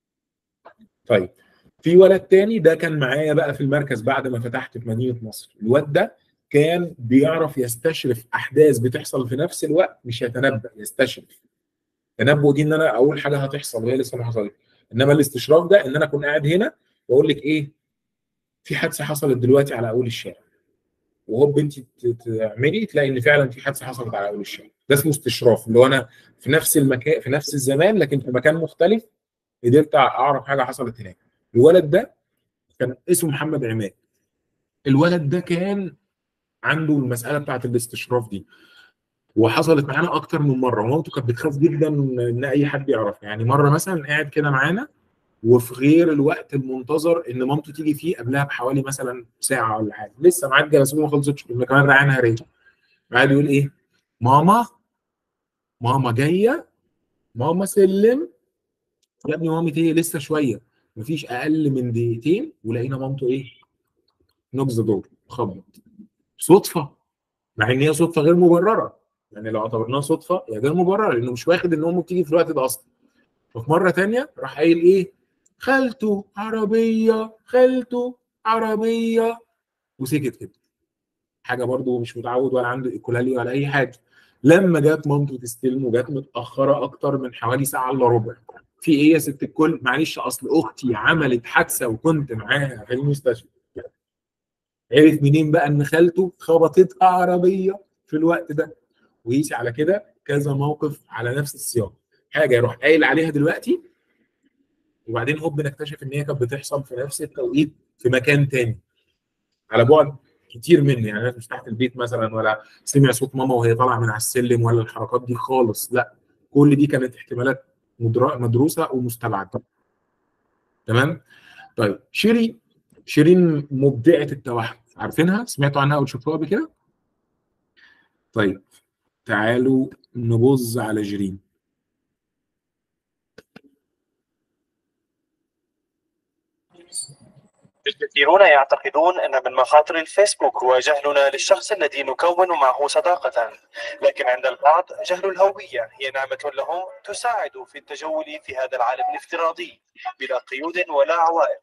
[SPEAKER 1] طيب في ولد تاني ده كان معايا بقى في المركز بعد ما فتحت في مدينه نصر الواد ده كان بيعرف يستشرف احداث بتحصل في نفس الوقت مش يتنبأ يستشرف تنبؤ دي ان انا اقول حاجه هتحصل وهي لسه ما حصلتش انما الاستشراف ده ان انا اكون قاعد هنا واقول لك ايه في حادثه حصلت دلوقتي على اول الشارع وهوب انت تعملي تلاقي ان فعلا في حادثه حصلت على اول الشارع ده اسمه استشراف اللي هو انا في نفس المكان في نفس الزمان لكن في مكان مختلف قدرت اعرف حاجه حصلت هناك الولد ده كان اسمه محمد عماد الولد ده كان عنده المساله بتاعت الاستشراف دي وحصلت معانا اكتر من مره ومامته كانت بتخاف جدا ان اي حد يعرف يعني مره مثلا قاعد كده معانا وفي غير الوقت المنتظر ان مامته تيجي فيه قبلها بحوالي مثلا ساعه ولا حاجه لسه ميعاد جلسته ما خلصتش كنا كمان رايحينها ريت قاعد يقول ايه ماما ماما جايه ماما سلم يا ابني مامتي ايه لسه شويه مفيش اقل من دقيقتين ولقينا مامته ايه نبذ دور خبط صدفه مع ان هي صدفه غير مبرره يعني لو اعتبرناها صدفه هي غير مبرره لانه مش واخد ان امه بتيجي في الوقت ده اصلا ففي مره تانية راح قايل ايه خالته عربيه خالته عربيه وسكت كده حاجه برضو مش متعود ولا عنده ايكولالي ولا اي حاجه لما جت مامته تستلمه جت متاخره اكتر من حوالي ساعه الا ربع في ايه يا ست الكل معلش اصل اختي عملت حادثه وكنت معاها في المستشفى عرف منين بقى ان خالته خبطتها عربيه في الوقت ده وقيسي على كده كذا موقف على نفس السياق حاجه يروح قايل عليها دلوقتي وبعدين هوب نكتشف ان هي كانت بتحصل في نفس التوقيت في مكان تاني على بعد كتير مني يعني انا مش تحت البيت مثلا ولا سمع صوت ماما وهي طالعه من على السلم ولا الحركات دي خالص لا كل دي كانت احتمالات مدروسه ومستبعده تمام طيب شيرين شيرين مبدعه التوحد عارفينها سمعتوا عنها او شفتوها قبل كده طيب تعالوا نبص على جرين
[SPEAKER 10] الكثيرون يعتقدون أن من مخاطر الفيسبوك هو جهلنا للشخص الذي نكون معه صداقة لكن عند البعض جهل الهوية هي نعمة لهم تساعد في التجول في هذا العالم الافتراضي بلا قيود ولا عوائق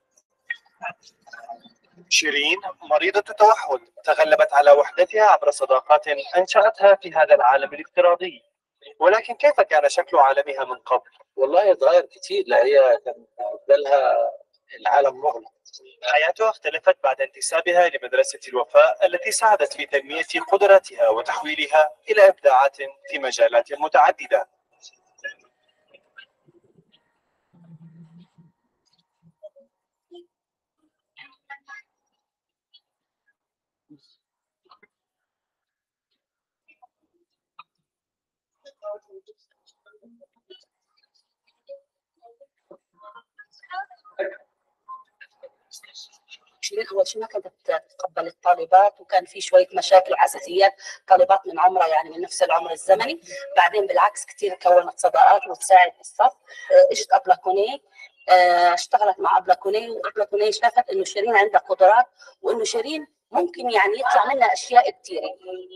[SPEAKER 10] شيرين مريضة التوحد تغلبت على وحدتها عبر صداقات أنشأتها في هذا العالم الافتراضي ولكن كيف كان شكل عالمها من قبل؟
[SPEAKER 11] والله اتغير كتير لا هي كان بالنسبه لها العالم مغلق
[SPEAKER 10] حياتها اختلفت بعد انتسابها لمدرسة الوفاء التي ساعدت في تنمية قدراتها وتحويلها إلى إبداعات في مجالات متعددة
[SPEAKER 12] شيرين اول شيء ما كانت تتقبل الطالبات وكان في شويه مشاكل وحساسيات طالبات من عمرها يعني من نفس العمر الزمني بعدين بالعكس كثير كونت صداقات وتساعد بالصف آه، اجت ابله كوني آه، اشتغلت مع ابله كوني وابله كوني شافت انه شيرين عندها قدرات وانه شيرين ممكن يعني يطلع منها اشياء كثيره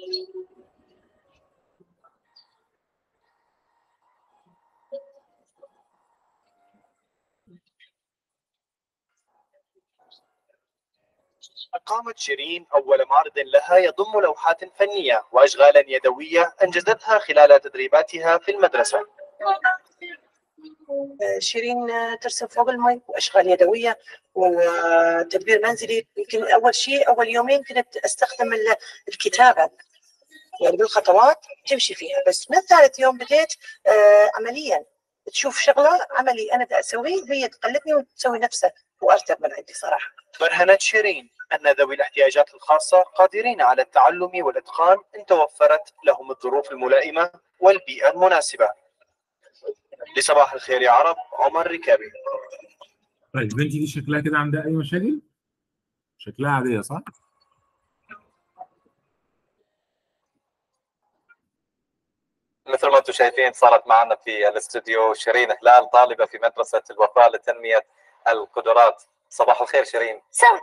[SPEAKER 10] أقامت شيرين أول معرض لها يضم لوحات فنية وأشغالا يدوية أنجزتها خلال تدريباتها في المدرسة
[SPEAKER 13] شيرين ترسم فوق المي واشغال يدويه وتدبير منزلي يمكن اول شيء اول يومين كنت استخدم ال- الكتابه يعني بالخطوات تمشي فيها بس من ثالث يوم بديت آه، عمليا تشوف شغله عملي انا بدي اسويه هي تقلدني وتسوي نفسها وارتب من عندي صراحه
[SPEAKER 10] برهنت شيرين أن ذوي الاحتياجات الخاصة قادرين على التعلم والإتقان إن توفرت لهم الظروف الملائمة والبيئة المناسبة لصباح الخير يا عرب عمر ركابي
[SPEAKER 1] طيب بنتي دي شكلها كده عندها اي مشاكل؟ شكلها عاديه صح؟
[SPEAKER 14] مثل ما انتم شايفين صارت معنا في الاستوديو شيرين هلال طالبه في مدرسه الوفاء لتنميه القدرات صباح الخير شيرين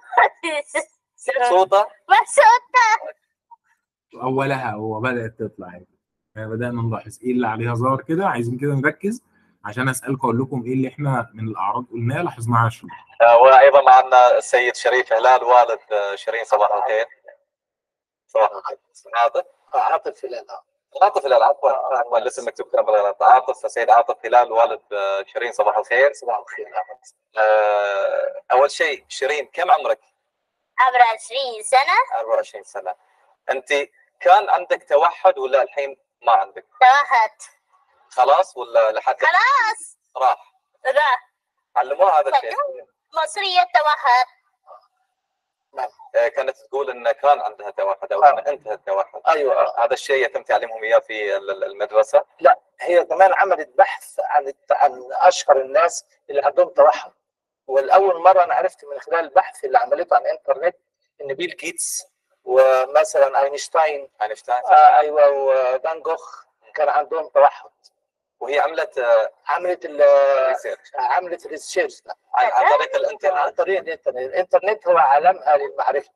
[SPEAKER 14] مبسوطه
[SPEAKER 2] مبسوطة
[SPEAKER 1] اولها هو بدات تطلع يعني يعني بدانا نلاحظ ايه اللي عليها ظهر كده عايزين كده نركز عشان اسالكم اقول لكم ايه اللي احنا من الاعراض قلناها لاحظناها شويه
[SPEAKER 14] آه، وايضا معنا السيد شريف هلال والد آه، شيرين صباح الخير صباح الخير عاطف
[SPEAKER 11] عاطف هلال
[SPEAKER 14] عاطف هلال عفوا عفوا لسه مكتوب كاميرا غلط عاطف السيد عاطف هلال والد آه، شيرين صباح الخير
[SPEAKER 11] صباح الخير
[SPEAKER 14] آه، اول شيء شيرين كم عمرك؟
[SPEAKER 2] عمري 20 سنة
[SPEAKER 14] 24 سنه انت كان عندك توحد ولا الحين ما عندك؟
[SPEAKER 2] توحد
[SPEAKER 14] خلاص ولا لحد
[SPEAKER 2] خلاص
[SPEAKER 14] راح
[SPEAKER 2] راح
[SPEAKER 14] علموها هذا الشيء
[SPEAKER 2] مصرية توحد
[SPEAKER 14] آه، كانت تقول ان كان عندها توحد او ان انتهى التوحد
[SPEAKER 11] ايوه
[SPEAKER 14] هذا الشيء يتم تعليمهم اياه في ال- ال- المدرسه
[SPEAKER 11] لا هي كمان عملت بحث عن الت- عن اشهر الناس اللي عندهم توحد والاول مره انا عرفت من خلال البحث اللي عملته على الانترنت ان بيل جيتس ومثلا اينشتاين
[SPEAKER 14] اينشتاين
[SPEAKER 11] آه ايوه وفان جوخ كان عندهم توحد
[SPEAKER 14] وهي عملت آه،
[SPEAKER 11] عملت ال عملت الريسيرش ده
[SPEAKER 14] عن عن طريق الانترنت
[SPEAKER 11] عن طريق الانترنت الانترنت هو عالمها للمعرفه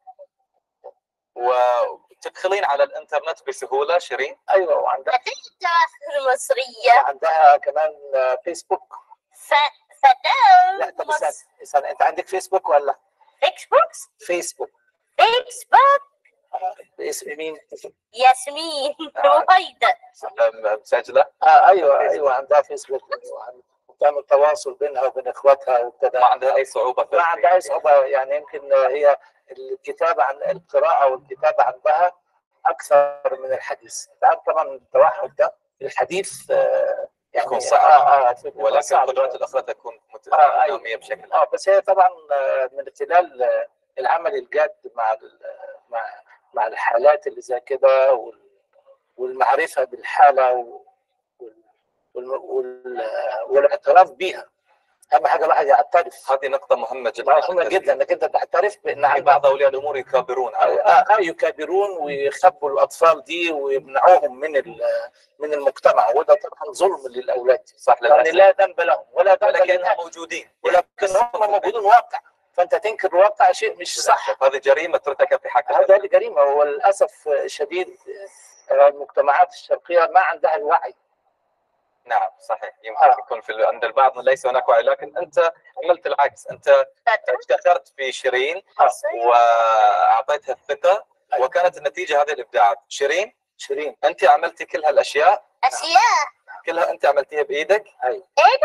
[SPEAKER 14] وتدخلين على الانترنت بسهوله شيرين
[SPEAKER 11] ايوه وعندها
[SPEAKER 2] التواصل المصرية
[SPEAKER 11] وعندها كمان آه، فيسبوك
[SPEAKER 2] ف... فتاة
[SPEAKER 11] لا طب استنى استنى انت عندك فيسبوك ولا
[SPEAKER 2] فيسبوك
[SPEAKER 11] فيسبوك
[SPEAKER 2] فيسبوك
[SPEAKER 11] باسم مين؟
[SPEAKER 2] ياسمين رويدة
[SPEAKER 14] آه، مسجله
[SPEAKER 11] اه ايوه ايوه عندها فيسبوك وتعمل تواصل بينها وبين اخواتها وكذا
[SPEAKER 14] ما عندها اي صعوبه في
[SPEAKER 11] ما عندها اي صعوبه يعني يمكن هي الكتابه عن القراءه والكتابه عندها اكثر من الحديث تعرف طبعا التوحد ده الحديث آه، يعني
[SPEAKER 14] يكون صعب
[SPEAKER 11] اه اه بيكون
[SPEAKER 14] ولكن
[SPEAKER 11] صعب.
[SPEAKER 14] القدرات الاخرى تكون مت-
[SPEAKER 11] آه، أيوة.
[SPEAKER 14] ناميه بشكل
[SPEAKER 11] اه بس هي طبعا آه، من خلال آه، العمل الجاد مع ال- مع مع الحالات اللي زي كده وال- والمعرفه بالحاله و- وال- وال- وال- والاعتراف بيها اهم حاجه الواحد يعترف
[SPEAKER 14] هذه نقطة مهمة جدا
[SPEAKER 11] مهمه جدا انك انت تعترف بان
[SPEAKER 14] في
[SPEAKER 11] عندك
[SPEAKER 14] بعض أولياء الأمور يكابرون على
[SPEAKER 11] آه، آه، يكابرون ويخبوا الاطفال دي ويمنعوهم من ال- من المجتمع وده طبعا ظلم للاولاد
[SPEAKER 14] صح
[SPEAKER 11] يعني
[SPEAKER 14] للأسف
[SPEAKER 11] لا ذنب لهم ولا ذنب
[SPEAKER 14] ولكنهم
[SPEAKER 11] للناس
[SPEAKER 14] موجودين
[SPEAKER 11] ولكن هم موجودين واقع فانت تنكر الواقع شيء مش صح
[SPEAKER 14] هذه جريمة ترتكب في حق
[SPEAKER 11] هذا هذه جريمه وللاسف الشديد آه، المجتمعات الشرقيه ما عندها الوعي
[SPEAKER 14] نعم صحيح يمكن يكون في ال- عند البعض ليس هناك وعي لكن انت عملت العكس انت افتخرت في شيرين واعطيتها الثقه وكانت النتيجه هذه الابداعات شيرين
[SPEAKER 11] شيرين
[SPEAKER 14] انت عملتي كل هالاشياء
[SPEAKER 2] أشياء
[SPEAKER 14] كلها انت عملتيها بايدك
[SPEAKER 11] اي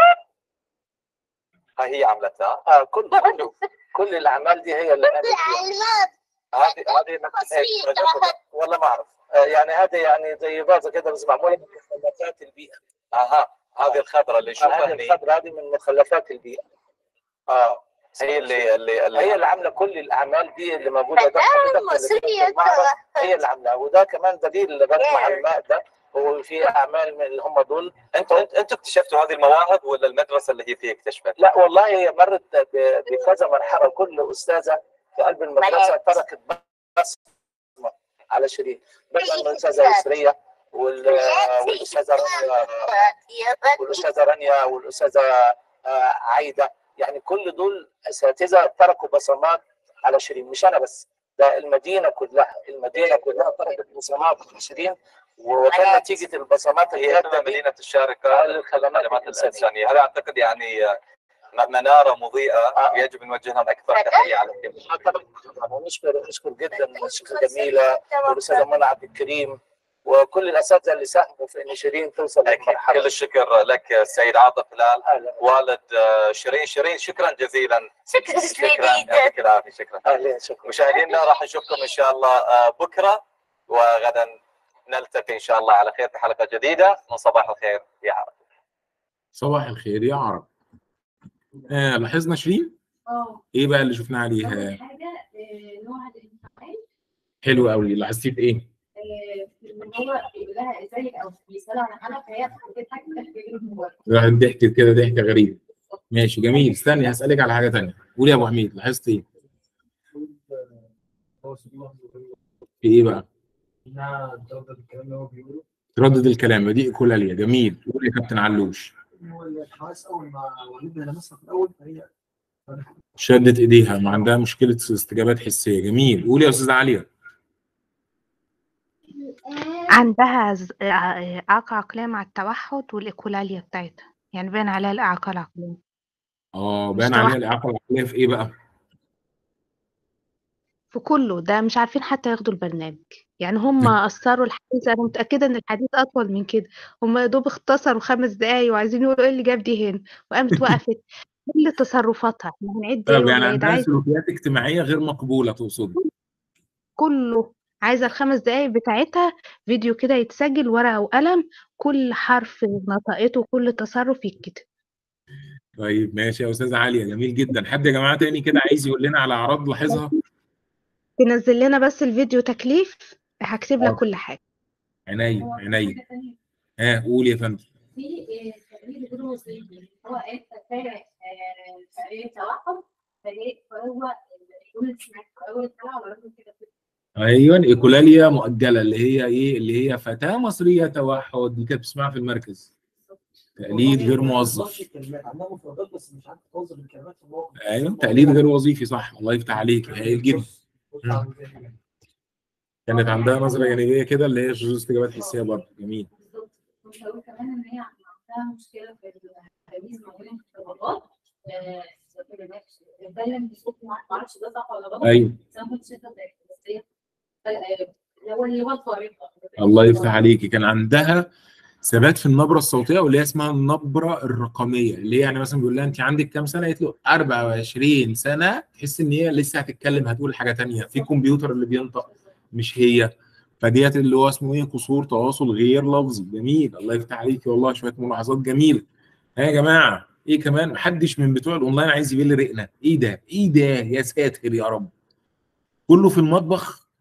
[SPEAKER 14] هاي هي عملتها
[SPEAKER 11] آه كل كل كل الاعمال دي هي اللي أنا فيها.
[SPEAKER 2] العلمات
[SPEAKER 14] هذه هذه مثل
[SPEAKER 2] تصوير
[SPEAKER 14] هيك
[SPEAKER 2] تراها
[SPEAKER 11] والله ما اعرف آه يعني هذه يعني زي فازه كده بس معموله من مخلفات البيئه
[SPEAKER 14] اها هذه الخضراء اللي
[SPEAKER 11] آه
[SPEAKER 14] نشوفها
[SPEAKER 11] هذه
[SPEAKER 14] هني
[SPEAKER 11] الخضراء هذه من مخلفات البيئه اه
[SPEAKER 14] هي اللي اللي, اللي
[SPEAKER 11] هي اللي عامله كل الاعمال دي اللي موجوده ده
[SPEAKER 2] فتاة مصرية
[SPEAKER 11] المعرض هي اللي عاملاها وده كمان دليل الرسم على الماء ده وفي اعمال من اللي هم دول
[SPEAKER 14] انتوا انتوا انتوا اكتشفتوا هذه المواهب ولا المدرسه اللي هي فيها اكتشفت؟
[SPEAKER 11] لا والله هي مرت ب- بكذا مرحله كل استاذه في قلب المدرسه تركت بصمه على شيرين بدأ من الاستاذه يسريه وال- والاستاذه رانيا والاستاذه رانيا والاستاذه آه، عايده يعني كل دول اساتذه تركوا بصمات على شيرين مش انا بس ده المدينه كلها المدينه كلها تركت بصمات على شيرين وكان نتيجه البصمات
[SPEAKER 14] هي
[SPEAKER 11] الجاده
[SPEAKER 14] اسمها
[SPEAKER 11] دي
[SPEAKER 14] مدينه الشارقه
[SPEAKER 11] للخدمات
[SPEAKER 14] للخدمات الانسانيه هذا اعتقد يعني آه، م- مناره مضيئه يجب نوجه لهم اكثر تحيه على كل
[SPEAKER 11] طبعا ونشكر نشكر جدا الشيخه جميله والاستاذه منى عبد الكريم وكل الاساتذه اللي ساهموا في ان شيرين توصل للمرحله
[SPEAKER 14] كل الشكر لك السيد عاطف هلال والد آه، شيرين شيرين شكرا جزيلا
[SPEAKER 2] شكرا
[SPEAKER 14] شكرا
[SPEAKER 2] جزيلا
[SPEAKER 14] يعطيك العافيه شكرا
[SPEAKER 11] اهلا شكرا
[SPEAKER 14] مشاهدينا راح نشوفكم ان شاء الله آه، بكره وغدا نلتقي ان شاء الله على خير في حلقه جديده من صباح الخير يا عرب
[SPEAKER 1] صباح الخير يا عرب آه لاحظنا شيرين
[SPEAKER 7] اه
[SPEAKER 1] ايه بقى اللي شفناه عليها
[SPEAKER 7] اول حاجه آه، نوع الامتحان
[SPEAKER 1] حلو قوي لاحظتيه في ايه
[SPEAKER 7] آه، ان هو بيقول لها ازيك او بيسالها عن حالها فهي بتضحك تفكير هو
[SPEAKER 1] راحت ضحكت كده ضحكه غريبه ماشي جميل استني هسألك على حاجه تانية قول يا ابو حميد لاحظت ايه في ايه بقى
[SPEAKER 5] انها تردد الكلام اللي هو بيقوله
[SPEAKER 1] تردد الكلام دي ايكولاليا جميل قول يا كابتن علوش
[SPEAKER 5] هو الحواس اول ما والدنا لمسها في الاول فهي
[SPEAKER 1] شدت ايديها ما عندها مشكله استجابات حسيه جميل قول يا استاذه عليا
[SPEAKER 3] عندها ز- ع- إعاقة عقلية مع التوحد والإيكولاليا بتاعتها يعني باين عليها الإعاقة العقلية
[SPEAKER 1] اه
[SPEAKER 3] مش
[SPEAKER 1] باين عليها
[SPEAKER 3] توحد
[SPEAKER 1] الاعاقه العقليه في ايه بقى
[SPEAKER 3] في كله ده مش عارفين حتى ياخدوا البرنامج يعني هم قصروا الحديث أنا متأكدة إن الحديث أطول من كده هم يا دوب اختصروا خمس دقايق وعايزين يقولوا إيه اللي جاب دي هنا وقامت وقفت كل تصرفاتها إحنا هنعد إيه
[SPEAKER 1] طب يعني
[SPEAKER 3] ولا إيه ده
[SPEAKER 1] عندها
[SPEAKER 3] عايز
[SPEAKER 1] سلوكيات اجتماعيه غير مقبوله تقصد
[SPEAKER 3] كله عايزة الخمس دقايق بتاعتها فيديو كده يتسجل ورقة وقلم كل حرف نطقته كل تصرف يتكتب
[SPEAKER 1] طيب ماشي يا استاذه عليا جميل جدا حد يا جماعه تاني كده عايز يقول لنا على اعراض لاحظها
[SPEAKER 3] تنزل لنا بس الفيديو تكليف هكتب لك
[SPEAKER 1] حاضر.
[SPEAKER 3] كل حاجة
[SPEAKER 1] عينيا
[SPEAKER 7] هو
[SPEAKER 1] عينيا
[SPEAKER 7] حاجه ثانيه
[SPEAKER 1] ها قول يا فندم
[SPEAKER 7] في آه، تقرير غير وظيفي هو قال تابع تقرير توحد فهي فهو يقول في اول الحلقه على رغم كده
[SPEAKER 1] ايوه ايكولاليا مؤجله اللي هي ايه اللي هي فتاه مصريه توحد دي كانت بتسمعها في المركز تقليد غير موظف
[SPEAKER 5] الكلمات عندها مفردات بس مش عارفه توظف الكلمات في الموقف
[SPEAKER 1] ايوه تقليد غير وظيفي صح الله يفتح عليك هايل جدا مم. كانت عندها نظره جانبيه كده اللي هي شذوذ استجابات حسيه برضه جميل
[SPEAKER 7] بالظبط وكمان كمان ان هي عندها مشكله في التمييز ما بين الطبقات آه، دايما بيصوت ما اعرفش ده صح ولا غلط
[SPEAKER 1] أيوة.
[SPEAKER 7] بس انا كنت شايفه ده بس هي آه، هو اللي هو الطريقه
[SPEAKER 1] الله يفتح عليكي كان عندها ثبات في النبره الصوتيه واللي هي اسمها النبره الرقميه اللي هي يعني مثلا بيقول لها انت عندك كام سنه قالت له 24 سنه تحس ان هي لسه هتتكلم هتقول حاجه تانية في كمبيوتر اللي بينطق مش هي فديت اللي هو اسمه ايه قصور تواصل غير لفظي جميل الله يفتح عليكي والله شويه ملاحظات جميله ها يا جماعه ايه كمان محدش من بتوع الاونلاين عايز يبل رقنا ايه ده ايه ده يا ساتر يا رب كله في المطبخ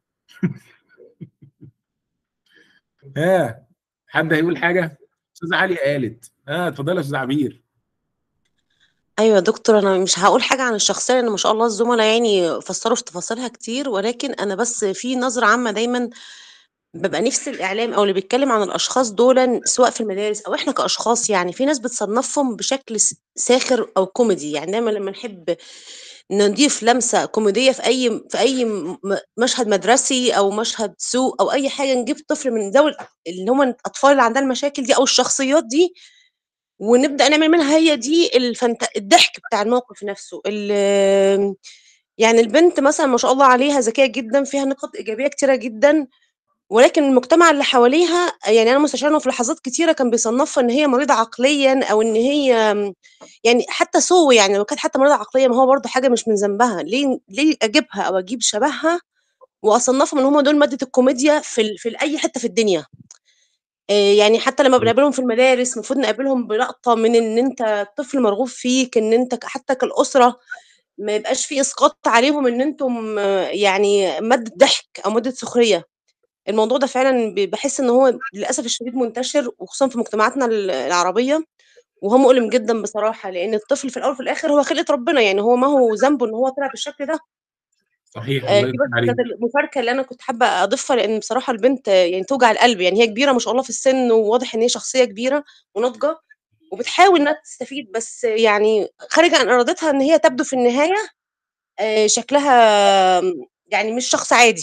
[SPEAKER 1] ها حد هيقول حاجه استاذ علي قالت ها اتفضل يا استاذ عبير
[SPEAKER 15] ايوه يا دكتور انا مش هقول حاجه عن الشخصيه لان ما شاء الله الزملاء يعني فسروا في تفاصيلها كتير ولكن انا بس في نظره عامه دايما ببقى نفسي الاعلام او اللي بيتكلم عن الاشخاص دول سواء في المدارس او احنا كاشخاص يعني في ناس بتصنفهم بشكل س- ساخر او كوميدي يعني دايما لما نحب نضيف لمسه كوميديه في اي في اي م- مشهد مدرسي او مشهد سوق او اي حاجه نجيب طفل من ذوي اللي هم الاطفال اللي عندها المشاكل دي او الشخصيات دي ونبدأ نعمل منها هي دي الفنت... الضحك بتاع الموقف نفسه ال- يعني البنت مثلا ما شاء الله عليها ذكية جدا فيها نقاط إيجابية كتيرة جدا ولكن المجتمع اللي حواليها يعني أنا مستشعرة في لحظات كتيرة كان بيصنفها إن هي مريضة عقليا أو إن هي يعني حتى سوء يعني لو كانت حتى مريضة عقليا ما هو برضه حاجة مش من ذنبها ليه ليه أجيبها أو أجيب شبهها وأصنفهم إن هم دول مادة الكوميديا في ال... في أي حتة في الدنيا آآ يعني حتى لمّا بنقابلهم في المدارس المفروض نقابلهم بلقطة من إن أنت طفل مرغوب فيك، إن أنت ك حتى كالأسرة ما يبقاش في إسقاط عليهم إن أنتم يعني مادة ضحك أو مادة سخرية. الموضوع ده فعلًا ب باحس إن هو للأسف الشديد منتشر وخصوصًا في مجتمعاتنا ال العربية، وهو مؤلم جدًا بصراحة، لإن الطفل في الأول وفي الآخر هو خلقة ربنا، يعني هو ما هو ذنبه إن هو طلع بالشكل ده.
[SPEAKER 1] صحيح
[SPEAKER 15] آآ
[SPEAKER 1] الله
[SPEAKER 15] دي
[SPEAKER 1] يفتح
[SPEAKER 15] بس
[SPEAKER 1] عليك.
[SPEAKER 15] كانت المفارقة اللي أنا كنت حابة أضيفها، لإن بصراحة البنت يعني توجع القلب، يعني هي كبيرة ما شاء الله في السن وواضح إن هي شخصية كبيرة وناضجة، وبتحاول إنها تستفيد، بس يعني خارج عن إرادتها إن هي تبدو في النهاية آآ شكلها يعني مش شخص عادي.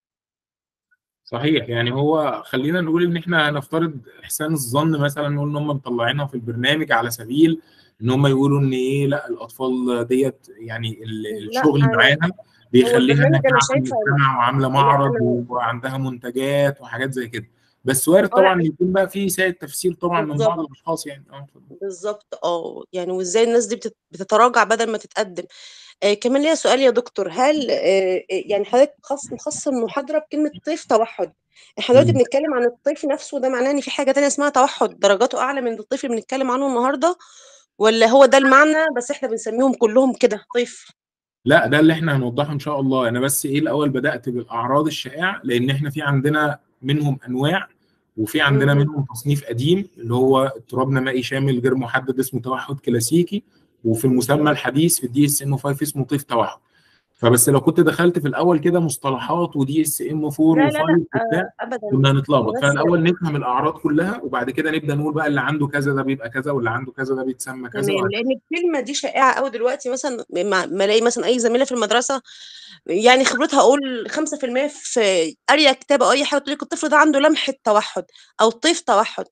[SPEAKER 1] صحيح، يعني هو خلّينا نقول إن إحنا هنفترض إحسان الظن مثلًا نقول إن هم مطلّعينها في البرنامج على سبيل إن هم يقولوا إن إيه، لأ الأطفال ديّة يعني ال
[SPEAKER 15] لأ
[SPEAKER 1] الشغل
[SPEAKER 15] أنا
[SPEAKER 1] معاها
[SPEAKER 15] هو
[SPEAKER 1] بيخلّيها إنها
[SPEAKER 15] البرنامج أنا
[SPEAKER 1] تنعم في
[SPEAKER 15] شايفة
[SPEAKER 1] المجتمع وعاملة
[SPEAKER 15] لأ
[SPEAKER 1] معرض
[SPEAKER 15] أنا
[SPEAKER 1] وعندها منتجات وحاجات زي كده، بس وارد
[SPEAKER 15] آه لأ
[SPEAKER 1] طبعًا يكون بقى في ساء التفسير طبعًا من
[SPEAKER 15] بالضبط.
[SPEAKER 1] بعض الأشخاص يعني، آه اتفضلي.
[SPEAKER 15] بالضبط آه، يعني وإزاي الناس دي بتت بتتراجع بدل ما تتقدم. آآ كمان ليّا سؤال يا دكتور، هل آآ يعني حضرتك مخص مخصّص المحاضرة بكلمة طيف توحُّد، إحنا دلوقتي
[SPEAKER 1] إمم.
[SPEAKER 15] بنتكلم عن الطيف نفسه ده معناه إن في حاجة تانية اسمها توحُّد درجاته أعلى من الطيف اللي بنتكلم عنه النهارده، والّا هو ده المعنى بس إحنا بنسميهم كلّهم كده طيف؟
[SPEAKER 1] لأ، ده اللي إحنا هنوضّحه إن شاء الله، أنا بس إيه الأول بدأت بالأعراض الشائعة، لإن إحنا في عندنا منهم أنواع، وفي عندنا
[SPEAKER 15] اهم.
[SPEAKER 1] منهم تصنيف قديم اللي هو اضطراب نمائي شامل غير محدد اسمه توحُّد كلاسيكي، وفي المسمى الحديث في الDSM-5 اسمه طيف توحُّد. فبس لو كنت دخلت في الأول كده مصطلحات وDSM-4
[SPEAKER 15] لا، لا، لأ،
[SPEAKER 1] و5 وبتاع،
[SPEAKER 15] أبدًا،
[SPEAKER 1] كنا
[SPEAKER 15] أنا
[SPEAKER 1] هنتلخبط،
[SPEAKER 15] بس
[SPEAKER 1] فالأول نفهم الأعراض كلّها وبعد كده نبدأ نقول بقى اللي عنده كذا ده بيبقى كذا واللي عنده كذا ده بيتسمى كذا
[SPEAKER 15] تمام،
[SPEAKER 1] وهكذا.
[SPEAKER 15] لإن الكلمة دي شائعة أوي دلوقتي مثلًا أمّا أمّا ألاقي مثلًا أي زميلة في المدرسة يعني خبرتها أقول 5% في قارية كتاب أو أي حاجة تقول لِك الطفل ده عنده لمحة توحُّد أو طيف توحُّد،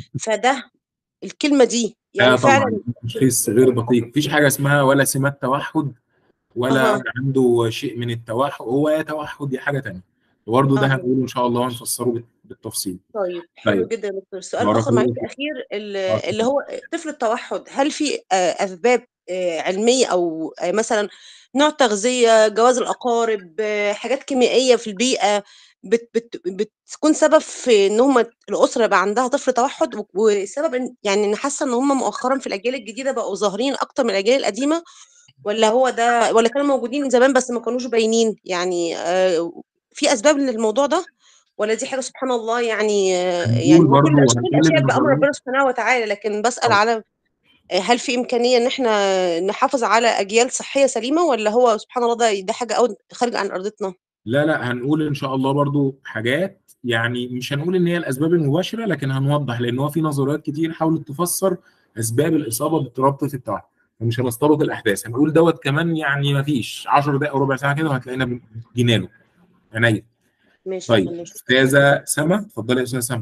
[SPEAKER 15] فده الكلمة دي
[SPEAKER 1] لا
[SPEAKER 15] يعني
[SPEAKER 1] طبعًا
[SPEAKER 15] فعلًا
[SPEAKER 1] تشخيص غير دقيق، ما فيش حاجة اسمها ولا سمات توحُّد ولا
[SPEAKER 15] أها.
[SPEAKER 1] عنده شيء من التوحُّد، هو يا توحُّد يا حاجة تانية، وبرضه ده
[SPEAKER 15] أها.
[SPEAKER 1] هنقوله إن شاء الله وهنفسره بال بالتفصيل.
[SPEAKER 15] طيب، حلو
[SPEAKER 1] طيب،
[SPEAKER 15] جدًا يا دكتور. سؤال
[SPEAKER 1] بارك
[SPEAKER 15] آخر معلش
[SPEAKER 1] الله فيك.
[SPEAKER 15] أخير ال
[SPEAKER 1] آه
[SPEAKER 15] اللي
[SPEAKER 1] اتفضلي.
[SPEAKER 15] هو طفل التوحُّد، هل في آآ أسباب آآ علمية أو آآ مثلًا نوع تغذية، جواز الأقارب، حاجات كيميائية في البيئة بت بت بتكون سبب في إن هم الأسرة يبقى عندها طفل توحُّد و والسبب إن يعني أنا حاسة إن هم مؤخرًا في الأجيال الجديدة بقوا ظاهرين أكتر من الأجيال القديمة والّا هو ده والّا كانوا موجودين من زمان بس ما كانوش باينين؟ يعني آآ في أسباب للموضوع ده والّا دي حاجة سبحان الله يعني يعني
[SPEAKER 1] هنقول
[SPEAKER 15] هو كل
[SPEAKER 1] برضه
[SPEAKER 15] الأش كل
[SPEAKER 1] هنقول
[SPEAKER 15] الأشياء بأمر
[SPEAKER 1] النظريات
[SPEAKER 15] ربنا سبحانه وتعالى، لكن باسأل
[SPEAKER 1] آه.
[SPEAKER 15] على آآ هل في إمكانية إن إحنا نحافظ على أجيال صحية سليمة والّا هو سبحان الله ده ده حاجة out خارجة عن إرادتنا؟
[SPEAKER 1] لا، لأ، هنقول إن شاء الله برضه حاجات يعني مش هنقول إن هي الأسباب المباشرة، لكن هنوضّح، لإن هو في نظريات كتير حاولت تفسّر أسباب الإصابة باضطراب طيف التوحُّد، فمش هنستبق الأحداث، هنقول دوّة كمان يعني ما فيش 10 دقايق أو ربع ساعة كده وهتلاقينا ب جينا له، عينيا.
[SPEAKER 15] ماشي يا
[SPEAKER 1] طيب،
[SPEAKER 15] فندم، شكرًا.
[SPEAKER 1] أستاذة سما، اتفضلي يا أستاذة سما.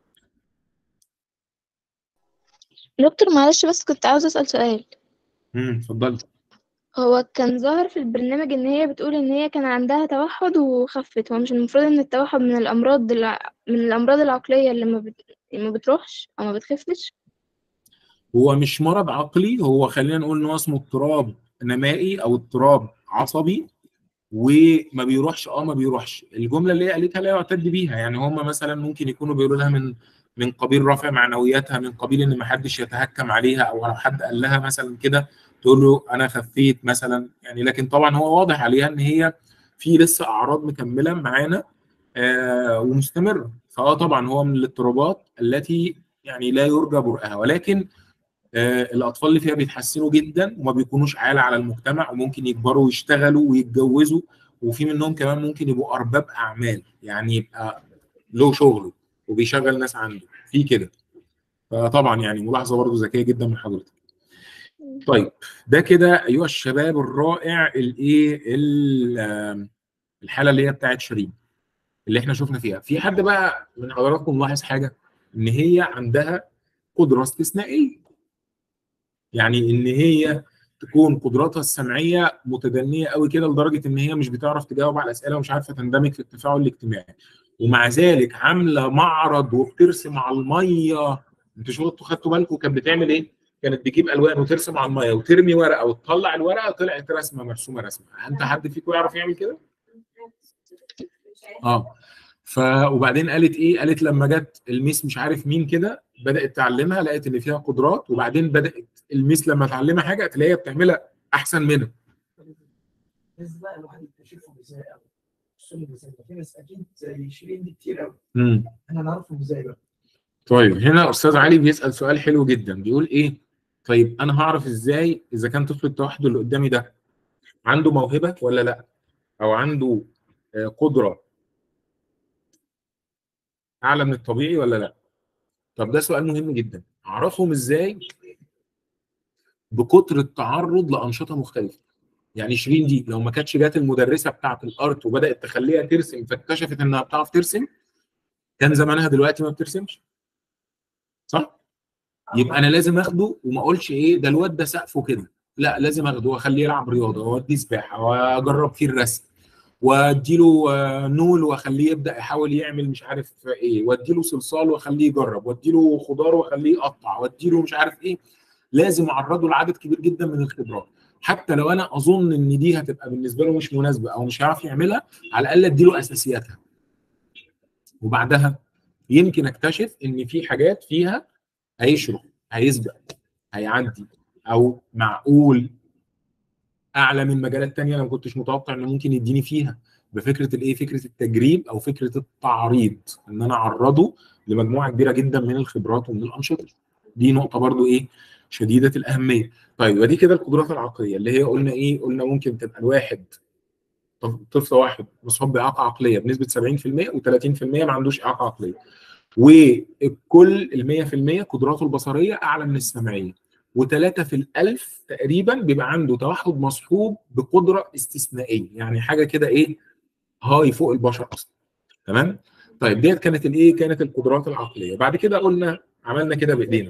[SPEAKER 6] دكتور معلش بس كنت عاوزة أسأل سؤال.
[SPEAKER 1] إمم، اتفضلي.
[SPEAKER 6] هو كان ظاهر في البرنامج إن هي بتقول إن هي كان عندها توحُّد وخفِّت، هو مش المفروض إن التوحُّد من الأمراض الع من الأمراض العقلية اللي ما بت ما بتروحش أو ما بتخفِّش؟
[SPEAKER 1] هو مش مرض عقلي، هو خلّينا نقول إن هو اسمه اضطراب نمائي أو اضطراب عصبي وما بيروحش آه، ما بيروحش. الجملة اللي هي قالتها لا يُعتَد بيها، يعني هم مثلًا ممكن يكونوا بيقولوا لها من من قبيل رفع معنوياتها، من قبيل إن ما حدّش يتهكّم عليها أو لو حد قال لها مثلًا كده تقول له أنا خفّيت مثلًا، يعني لكن طبعًا هو واضح عليها إن هي في لسه أعراض مكمّلة معانا آآ ومستمرة، فآه طبعًا هو من الاضطرابات التي يعني لا يُرجى برئها، ولكن آه الاطفال اللي فيها بيتحسنوا جدا وما بيكونوش عالة على المجتمع وممكن يكبروا ويشتغلوا ويتجوزوا وفي منهم كمان ممكن يبقوا ارباب اعمال يعني يبقى له شغله وبيشغل ناس عنده في كده فطبعا يعني ملاحظه برضه ذكيه جدا من حضرتك طيب ده كده ايها الشباب الرائع الايه ال- آم، الحاله اللي هي بتاعت شيرين اللي احنا شفنا فيها في حد بقى من حضراتكم لاحظ حاجه ان هي عندها قدره استثنائيه يعني ان هي تكون قدراتها السمعيه متدنيه قوي كده لدرجه ان هي مش بتعرف تجاوب على الاسئله ومش عارفه تندمج في التفاعل الاجتماعي ومع ذلك عامله معرض وبترسم على الميه انتوا شفتوا خدتوا بالكم كانت بتعمل ايه؟ كانت بتجيب الوان وترسم على الميه وترمي ورقه وتطلع الورقه طلعت رسمه مرسومه رسمه انت حد فيكم يعرف يعمل كده؟ اه ف وبعدين قالت ايه؟ قالت لما جت الميس مش عارف مين كده بدات تعلمها لقيت ان فيها قدرات وبعدين بدات الميس لما تعلمها حاجه تلاقيها بتعملها احسن منها
[SPEAKER 5] بس بقى الواحد يكتشفهم ازاي قوي يوصلهم ازاي في ناس اكيد زي شيرين دي كتير قوي
[SPEAKER 1] امم
[SPEAKER 5] احنا نعرفهم ازاي بقى
[SPEAKER 1] طيب هنا استاذ علي بيسال سؤال حلو جدا بيقول ايه طيب انا هعرف ازاي اذا كان طفل التوحد اللي قدامي ده عنده موهبه ولا لا او عنده آه، قدره اعلى من الطبيعي ولا لا طب ده سؤال مهم جدا اعرفهم ازاي بكتر التعرض لانشطه مختلفه يعني شيرين دي لو ما كانتش جات المدرسه بتاعه الارت وبدات تخليها ترسم فاكتشفت انها بتعرف ترسم كان زمانها دلوقتي ما بترسمش صح يبقى انا لازم اخده وما اقولش ايه ده الواد ده سقفه كده لا لازم اخده واخليه يلعب رياضه واوديه سباحه واجرب فيه الرسم واديله آه، نول واخليه يبدا يحاول يعمل مش عارف ايه واديله صلصال واخليه يجرب واديله خضار واخليه يقطع واديله مش عارف ايه لازم اعرضه لعدد كبير جدا من الخبرات حتى لو انا اظن ان دي هتبقى بالنسبه له مش مناسبه او مش هيعرف يعملها على الاقل اديله اساسياتها وبعدها يمكن اكتشف ان في حاجات فيها هيشرب هيسبق هيعدي او معقول اعلى من مجالات تانية انا ما كنتش متوقع انه ممكن يديني فيها بفكره الايه فكره التجريب او فكره التعريض ان انا اعرضه لمجموعه كبيره جدا من الخبرات ومن الانشطه دي نقطه برضو ايه شديده الاهميه طيب ودي كده القدرات العقليه اللي هي قلنا ايه قلنا ممكن تبقى الواحد طف- طفل واحد مصاب باعاقه عقليه بنسبه 70% و30% ما عندوش اعاقه عقليه والكل ال 100% قدراته البصريه اعلى من السمعيه وثلاثة في الألف تقريبا بيبقى عنده توحد مصحوب بقدرة استثنائية يعني حاجة كده إيه هاي فوق البشر أصلا تمام طيب ديت كانت الإيه كانت القدرات العقلية بعد كده قلنا عملنا كده بإيدينا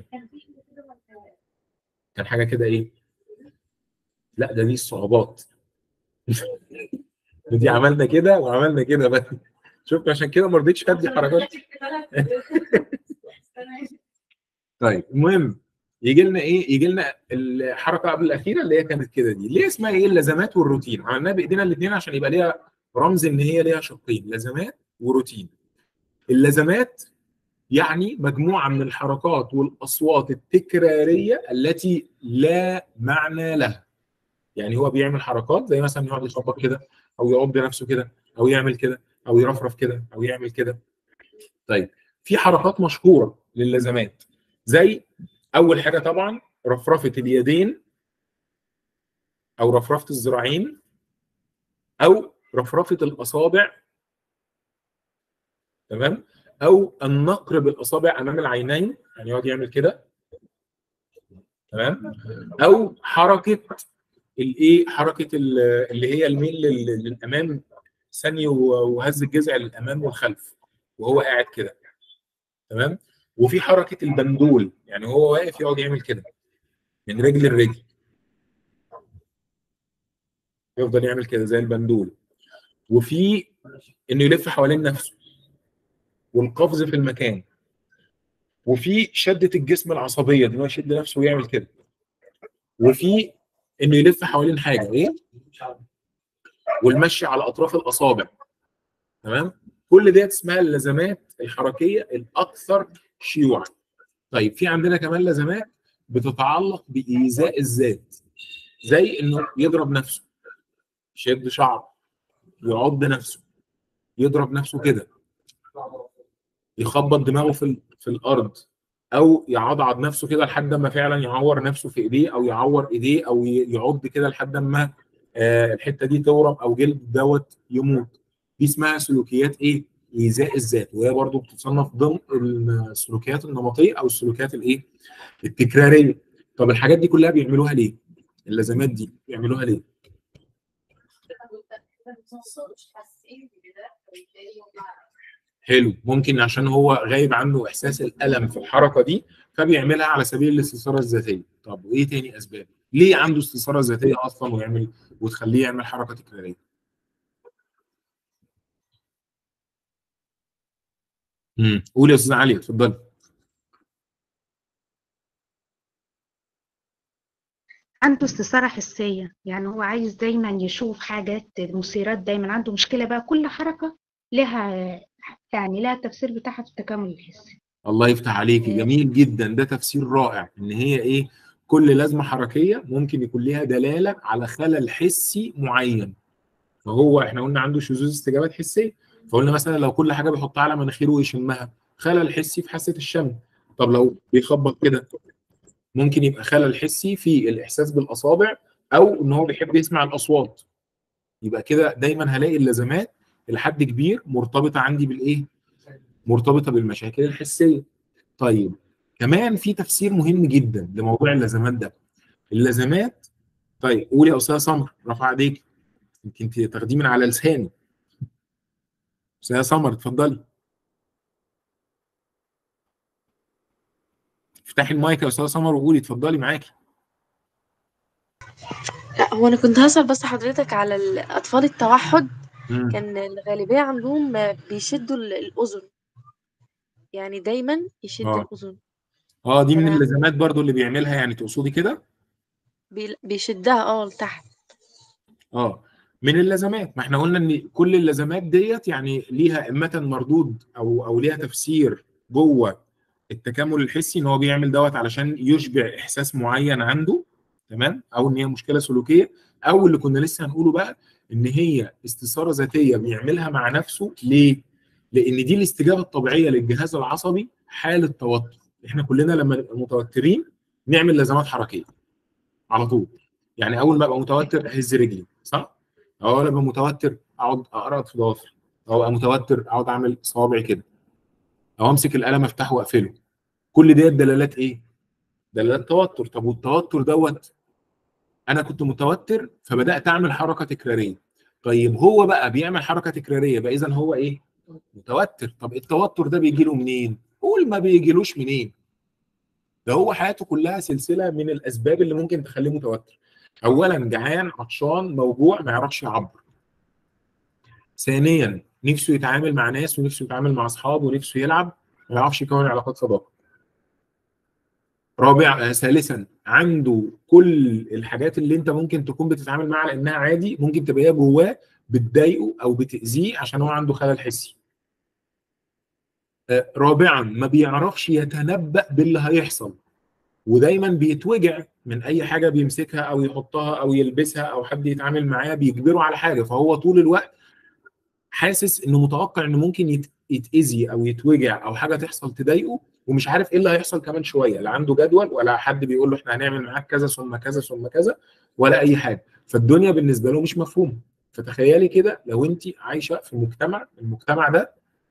[SPEAKER 1] كان حاجة كده إيه لا ده دي الصعوبات دي عملنا كده وعملنا كده بس شفت عشان كده ما رضيتش ادي حركات طيب المهم يجي لنا ايه يجي لنا الحركه قبل الاخيره اللي هي كانت كده دي اللي هي اسمها ايه اللازمات والروتين عملناها بايدينا الاثنين عشان يبقى ليها رمز ان هي ليها شقين لازمات وروتين اللازمات يعني مجموعه من الحركات والاصوات التكراريه التي لا معنى لها يعني هو بيعمل حركات زي مثلا يقعد يخبط كده او يعض نفسه كده او يعمل كده او يرفرف كده او يعمل كده طيب في حركات مشهوره للازمات زي اول حاجه طبعا رفرفه اليدين او رفرفه الذراعين او رفرفه الاصابع تمام او النقر بالاصابع امام العينين يعني يقعد يعمل كده تمام او حركه الايه حركه ال- اللي هي الميل لل- للامام ثاني وهز الجذع للامام والخلف وهو قاعد كده تمام وفي حركه البندول يعني هو واقف يقعد يعمل كده من رجل لرجل يفضل يعمل كده زي البندول وفي انه يلف حوالين نفسه والقفز في المكان وفي شده الجسم العصبيه ان هو يشد نفسه ويعمل كده وفي انه يلف حوالين حاجه ايه والمشي على اطراف الاصابع تمام كل ديت اسمها اللازمات الحركيه الاكثر شيوعا طيب في عندنا كمان لازمات بتتعلق بايذاء الذات زي انه يضرب نفسه يشد شعر يعض نفسه يضرب نفسه كده يخبط دماغه في ال- في الارض او يعضعض نفسه كده لحد ما فعلا يعور نفسه في ايديه او يعور ايديه او ي- يعض كده لحد ما آه، الحته دي تورم او جلد دوت يموت دي اسمها سلوكيات ايه؟ ايذاء الذات وهي برضو بتصنف ضمن السلوكيات النمطيه او السلوكيات الايه؟ التكراريه طب الحاجات دي كلها بيعملوها ليه؟ اللازمات دي بيعملوها ليه؟ حلو ممكن عشان هو غايب عنه احساس الالم في الحركه دي فبيعملها على سبيل الاستثاره الذاتيه طب وايه تاني اسباب ليه عنده استثاره ذاتيه اصلا ويعمل وتخليه يعمل حركه تكراريه امم قول يا استاذ علي اتفضل
[SPEAKER 3] عنده استثارة حسية يعني هو عايز دايما يشوف حاجات مثيرات دايما عنده مشكلة بقى كل حركة لها يعني لها التفسير بتاعها في التكامل الحسي
[SPEAKER 1] الله يفتح عليكي جميل جدا ده تفسير رائع ان هي ايه كل لازمه حركيه ممكن يكون ليها دلاله على خلل حسي معين فهو احنا قلنا عنده شذوذ استجابات حسيه فقلنا مثلا لو كل حاجه بيحطها على مناخيره ويشمها خلل حسي في حاسه الشم طب لو بيخبط كده ممكن يبقى خلل حسي في الاحساس بالاصابع او ان هو بيحب يسمع الاصوات يبقى كده دايما هلاقي اللازمات لحد كبير مرتبطه عندي بالايه مرتبطه بالمشاكل الحسيه طيب كمان في تفسير مهم جدا لموضوع اللازمات ده اللازمات طيب قولي يا استاذه سمر رفع ايديك يمكن انت تاخديه من على لساني استاذه سمر اتفضلي افتحي المايك يا استاذه سمر وقولي اتفضلي معاكي
[SPEAKER 4] لا هو انا كنت هسأل بس حضرتك على ال- اطفال التوحد
[SPEAKER 1] مم.
[SPEAKER 4] كان الغالبية عندهم بيشدوا ال- الاذن يعني دايما يشد
[SPEAKER 1] اه
[SPEAKER 4] الاذن
[SPEAKER 1] اه دي من
[SPEAKER 4] فانا
[SPEAKER 1] اللازمات برضو اللي بيعملها يعني تقصدي كده
[SPEAKER 4] بي- بيشدها اه لتحت
[SPEAKER 1] اه من اللازمات ما احنا قلنا ان كل اللازمات ديت يعني ليها اما مردود او او ليها تفسير جوه التكامل الحسي ان هو بيعمل دوت علشان يشبع احساس معين عنده تمام او ان هي مشكله سلوكيه او اللي كنا لسه هنقوله بقى ان هي استثاره ذاتيه بيعملها مع نفسه ليه؟ لان دي الاستجابه الطبيعيه للجهاز العصبي حاله توتر احنا كلنا لما نبقى متوترين نعمل لازمات حركيه على طول يعني اول ما ابقى متوتر اهز رجلي صح؟ او انا ابقى متوتر اقعد اقرط في ضوافري او ابقى متوتر اقعد اعمل صوابعي كده او امسك القلم افتحه واقفله كل ديت دلالات ايه؟ دلالات توتر طب والتوتر دوت انا كنت متوتر فبدات اعمل حركه تكراريه طيب هو بقى بيعمل حركه تكراريه بقى اذا هو ايه؟ متوتر طب التوتر ده بيجي له منين؟ قول ما بيجيلوش منين ده هو حياته كلها سلسله من الاسباب اللي ممكن تخليه متوتر اولا جعان عطشان موجوع ما يعرفش يعبر ثانيا نفسه يتعامل مع ناس ونفسه يتعامل مع اصحابه ونفسه يلعب ما يعرفش يكون علاقات صداقه رابع آه، ثالثا عنده كل الحاجات اللي انت ممكن تكون بتتعامل معاها لانها عادي ممكن تبقى هي جواه بتضايقه او بتاذيه عشان هو عنده خلل حسي آه، رابعا ما بيعرفش يتنبأ باللي هيحصل ودايما بيتوجع من اي حاجه بيمسكها او يحطها او يلبسها او حد يتعامل معاه بيجبره على حاجه فهو طول الوقت حاسس انه متوقع انه ممكن يت- يتاذي او يتوجع او حاجه تحصل تضايقه ومش عارف ايه اللي هيحصل كمان شويه لا عنده جدول ولا حد بيقول له احنا هنعمل معاك كذا ثم كذا ثم كذا ولا اي حاجه فالدنيا بالنسبه له مش مفهومه فتخيلي كده لو انت عايشه في مجتمع المجتمع ده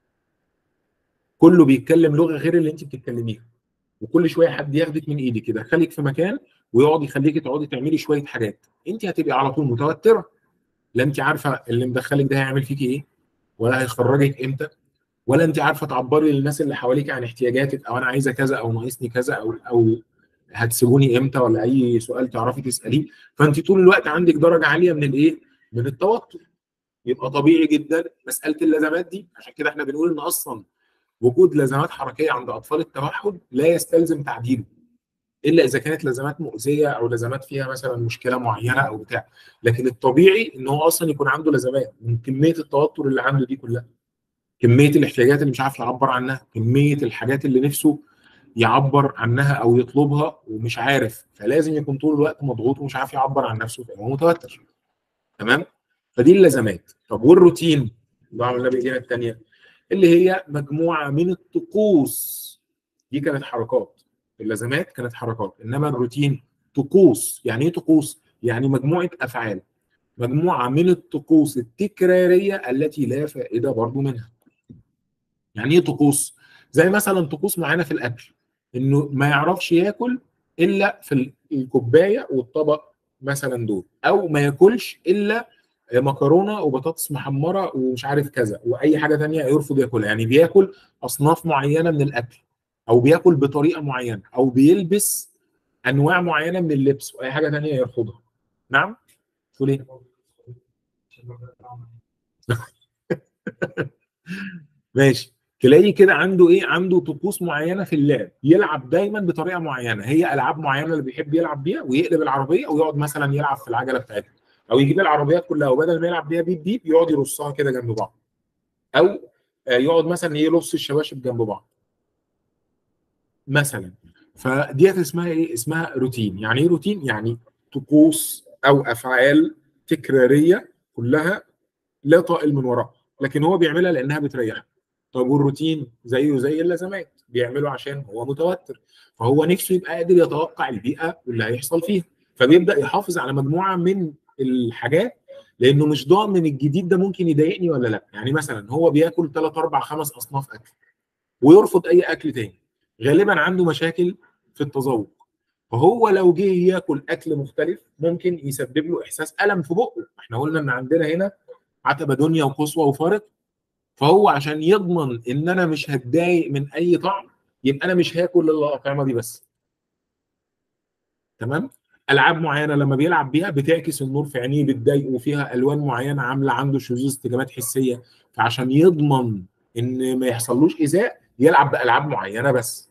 [SPEAKER 1] كله بيتكلم لغه غير اللي انت بتتكلميها وكل شويه حد ياخدك من ايدك يدخلك في مكان ويقعد يخليكي تقعدي تعملي شويه حاجات انت هتبقي على طول متوتره لا انت عارفه اللي مدخلك ده هيعمل فيكي ايه ولا هيخرجك امتى ولا انت عارفه تعبري للناس اللي حواليك عن احتياجاتك او انا عايزه كذا او ناقصني كذا او او هتسيبوني امتى ولا اي سؤال تعرفي تساليه فانت طول الوقت عندك درجه عاليه من الايه من التوتر يبقى طبيعي جدا مساله اللازمات دي عشان كده احنا بنقول ان اصلا وجود لازمات حركيه عند اطفال التوحد لا يستلزم تعديله الا اذا كانت لازمات مؤذيه او لازمات فيها مثلا مشكله معينه او بتاع لكن الطبيعي ان هو اصلا يكون عنده لازمات من كميه التوتر اللي عنده دي كلها كميه الاحتياجات اللي مش عارف يعبر عنها كميه الحاجات اللي نفسه يعبر عنها او يطلبها ومش عارف فلازم يكون طول الوقت مضغوط ومش عارف يعبر عن نفسه فهو متوتر تمام فدي اللازمات طب والروتين اللي عملنا بايدينا الثانيه اللي هي مجموعه من الطقوس دي كانت حركات اللازمات كانت حركات انما الروتين طقوس يعني ايه طقوس يعني مجموعه افعال مجموعه من الطقوس التكراريه التي لا فائده برضو منها يعني ايه طقوس زي مثلا طقوس معينه في الاكل انه ما يعرفش ياكل الا في الكوبايه والطبق مثلا دول او ما ياكلش الا مكرونه وبطاطس محمره ومش عارف كذا واي حاجه تانية يرفض ياكلها يعني بياكل اصناف معينه من الاكل او بياكل بطريقه معينه او بيلبس انواع معينه من اللبس واي حاجه تانية يرفضها نعم تقول ايه ماشي تلاقي كده عنده ايه عنده طقوس معينه في اللعب يلعب دايما بطريقه معينه هي العاب معينه اللي بيحب يلعب بيها ويقلب العربيه ويقعد مثلا يلعب في العجله بتاعتها او يجيب العربيات كلها وبدل ما يلعب بيها بيب بيب يقعد يرصها كده جنب بعض او يقعد مثلا يرص الشباشب جنب بعض مثلا فديت اسمها ايه اسمها روتين يعني ايه روتين يعني طقوس او افعال تكراريه كلها لا طائل من وراء لكن هو بيعملها لانها بتريحه طب والروتين زيه زي اللازمات بيعمله عشان هو متوتر فهو نفسه يبقى قادر يتوقع البيئه واللي هيحصل فيها فبيبدا يحافظ على مجموعه من الحاجات لانه مش ضامن الجديد ده ممكن يضايقني ولا لا يعني مثلا هو بياكل 3 4 5 اصناف اكل ويرفض اي اكل تاني غالبا عنده مشاكل في التذوق فهو لو جه ياكل اكل مختلف ممكن يسبب له احساس الم في بقه احنا قلنا ان عندنا هنا عتبه دنيا وقصوى وفارق فهو عشان يضمن ان انا مش هتضايق من اي طعم يبقى انا مش هاكل الا الاطعمه دي بس تمام العاب معينه لما بيلعب بيها بتعكس النور في عينيه بتضايقه وفيها الوان معينه عامله عنده شذوذ استجابات حسيه فعشان يضمن ان ما يحصلوش ايذاء يلعب بالعاب معينه بس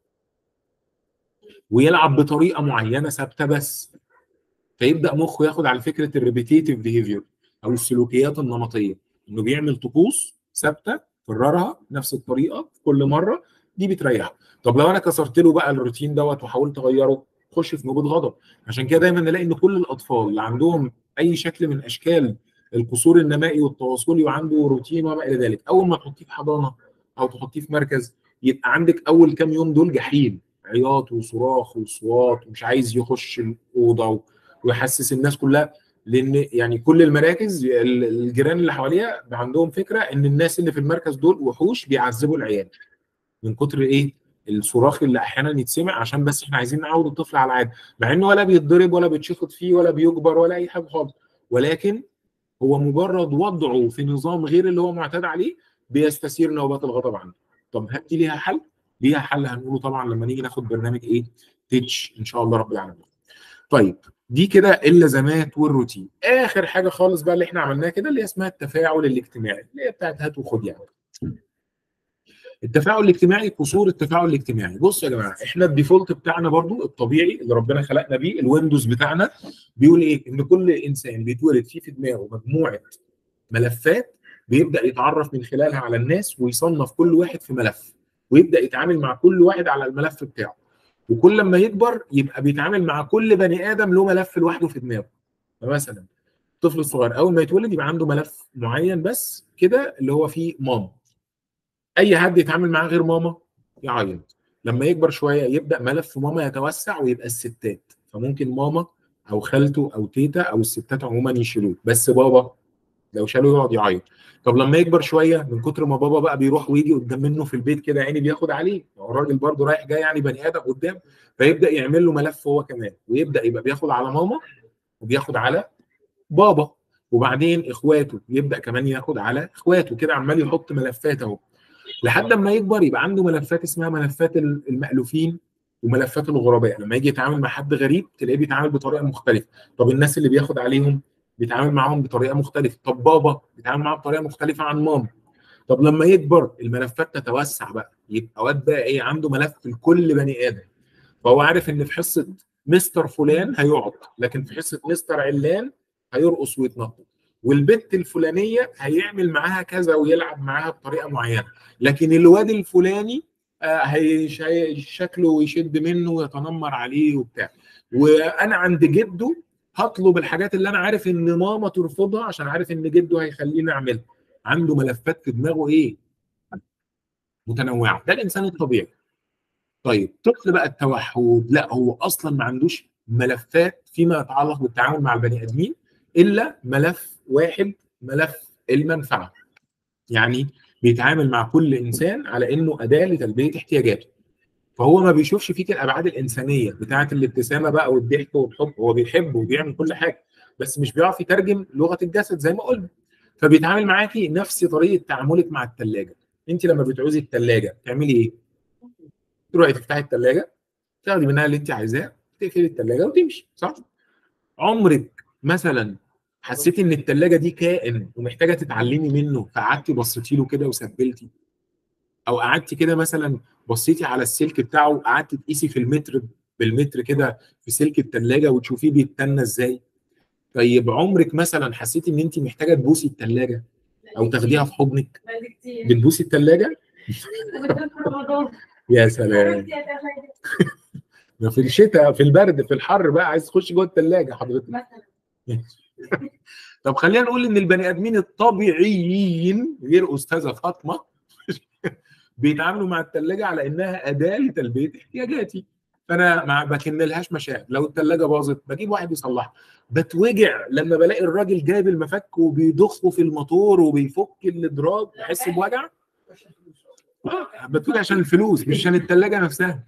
[SPEAKER 1] ويلعب بطريقه معينه ثابته بس فيبدا مخه ياخد على فكره الريبيتيتيف بيهيفير او السلوكيات النمطيه انه بيعمل طقوس ثابته كررها نفس الطريقه كل مره دي بتريحه طب لو انا كسرت له بقى الروتين دوت وحاولت اغيره خش في نوبه غضب عشان كده دايما نلاقي ان كل الاطفال اللي عندهم اي شكل من اشكال القصور النمائي والتواصلي وعنده روتين وما الى ذلك اول ما تحطيه في حضانه او تحطيه في مركز يبقى عندك اول كام يوم دول جحيم عياط وصراخ وصوات ومش عايز يخش الاوضه ويحسس الناس كلها لان يعني كل المراكز الجيران اللي حواليها عندهم فكره ان الناس اللي في المركز دول وحوش بيعذبوا العيال من كتر ايه الصراخ اللي احيانا يتسمع عشان بس احنا عايزين نعود الطفل على العاده مع انه ولا بيتضرب ولا بيتشخط فيه ولا بيجبر ولا اي حاجه خالص ولكن هو مجرد وضعه في نظام غير اللي هو معتاد عليه بيستثير نوبات الغضب عنده طب هل دي ليها حل؟ ليها حل هنقوله طبعا لما نيجي ناخد برنامج ايه؟ تيتش ان شاء الله رب العالمين. طيب دي كده اللازمات والروتين. اخر حاجه خالص بقى اللي احنا عملناها كده اللي هي اسمها التفاعل الاجتماعي اللي هي بتاعت هات وخد يعني. التفاعل الاجتماعي قصور التفاعل الاجتماعي بصوا يا جماعه احنا الديفولت بتاعنا برضو الطبيعي اللي ربنا خلقنا بيه الويندوز بتاعنا بيقول ايه ان كل انسان بيتولد فيه في دماغه مجموعه ملفات بيبدا يتعرف من خلالها على الناس ويصنف كل واحد في ملف ويبدا يتعامل مع كل واحد على الملف بتاعه وكل لما يكبر يبقى بيتعامل مع كل بني ادم له ملف لوحده في دماغه فمثلا الطفل الصغير اول ما يتولد يبقى عنده ملف معين بس كده اللي هو فيه ماما اي حد يتعامل معاه غير ماما يعيط لما يكبر شويه يبدا ملف ماما يتوسع ويبقى الستات فممكن ماما او خالته او تيتا او الستات عموما يشيلوه بس بابا لو شالوه يقعد يعيط طب لما يكبر شويه من كتر ما بابا بقى بيروح ويجي قدام منه في البيت كده عيني بياخد عليه هو الراجل برضه رايح جاي يعني بني ادم قدام فيبدا يعمل له ملف هو كمان ويبدا يبقى بياخد على ماما وبياخد على بابا وبعدين اخواته يبدا كمان ياخد على اخواته كده عمال يحط ملفات اهو لحد ما يكبر يبقى عنده ملفات اسمها ملفات المألوفين وملفات الغرباء لما يجي يتعامل مع حد غريب تلاقيه بيتعامل بطريقه مختلفه طب الناس اللي بياخد عليهم بيتعامل معاهم بطريقه مختلفه طب بابا بيتعامل معاهم بطريقه مختلفه عن ماما طب لما يكبر الملفات تتوسع بقى يبقى واد بقى ايه عنده ملف لكل بني ادم فهو عارف ان في حصه مستر فلان هيقعد لكن في حصه مستر علان هيرقص ويتنطط والبت الفلانيه هيعمل معاها كذا ويلعب معاها بطريقه معينه لكن الواد الفلاني آه هي شكله ويشد منه ويتنمر عليه وبتاع وانا عند جده هطلب الحاجات اللي انا عارف ان ماما ترفضها عشان عارف ان جده هيخليني اعملها عنده ملفات في دماغه ايه متنوعه ده الانسان الطبيعي طيب طفل بقى التوحد لا هو اصلا ما عندوش ملفات فيما يتعلق بالتعامل مع البني ادمين الا ملف واحد ملف المنفعه يعني بيتعامل مع كل انسان على انه اداه لتلبيه احتياجاته فهو ما بيشوفش فيك الابعاد الانسانيه بتاعه الابتسامه بقى والضحك والحب هو بيحب وبيعمل كل حاجه بس مش بيعرف يترجم لغه الجسد زي ما قلنا فبيتعامل معاكي نفس طريقه تعاملك مع الثلاجه انت لما بتعوزي الثلاجه تعملي ايه؟ تروحي تفتحي الثلاجه تاخدي منها اللي انت عايزاه تقفلي الثلاجه وتمشي صح؟ عمرك مثلا حسيتي ان الثلاجه دي كائن ومحتاجه تتعلمي منه فقعدتي بصيتي له كده وسبلتي او قعدتي كده مثلا بصيتي على السلك بتاعه وقعدتي تقيسي في المتر بالمتر كده في سلك الثلاجه وتشوفيه بيتنى ازاي طيب عمرك مثلا حسيتي ان انت محتاجه تبوسي الثلاجه او تاخديها في حضنك بتبوسي الثلاجه يا سلام ده في الشتاء في البرد في الحر بقى عايز تخش جوه الثلاجه حضرتك طب خلينا نقول ان البني ادمين الطبيعيين غير استاذه فاطمه بيتعاملوا مع الثلاجه على انها اداه لتلبيه احتياجاتي فانا ما بكملهاش مشاعر لو الثلاجه باظت بجيب واحد يصلحها بتوجع لما بلاقي الراجل جايب المفك وبيضخه في الموتور وبيفك الادراج بحس بوجع آه، بتوجع عشان الفلوس مش عشان الثلاجه نفسها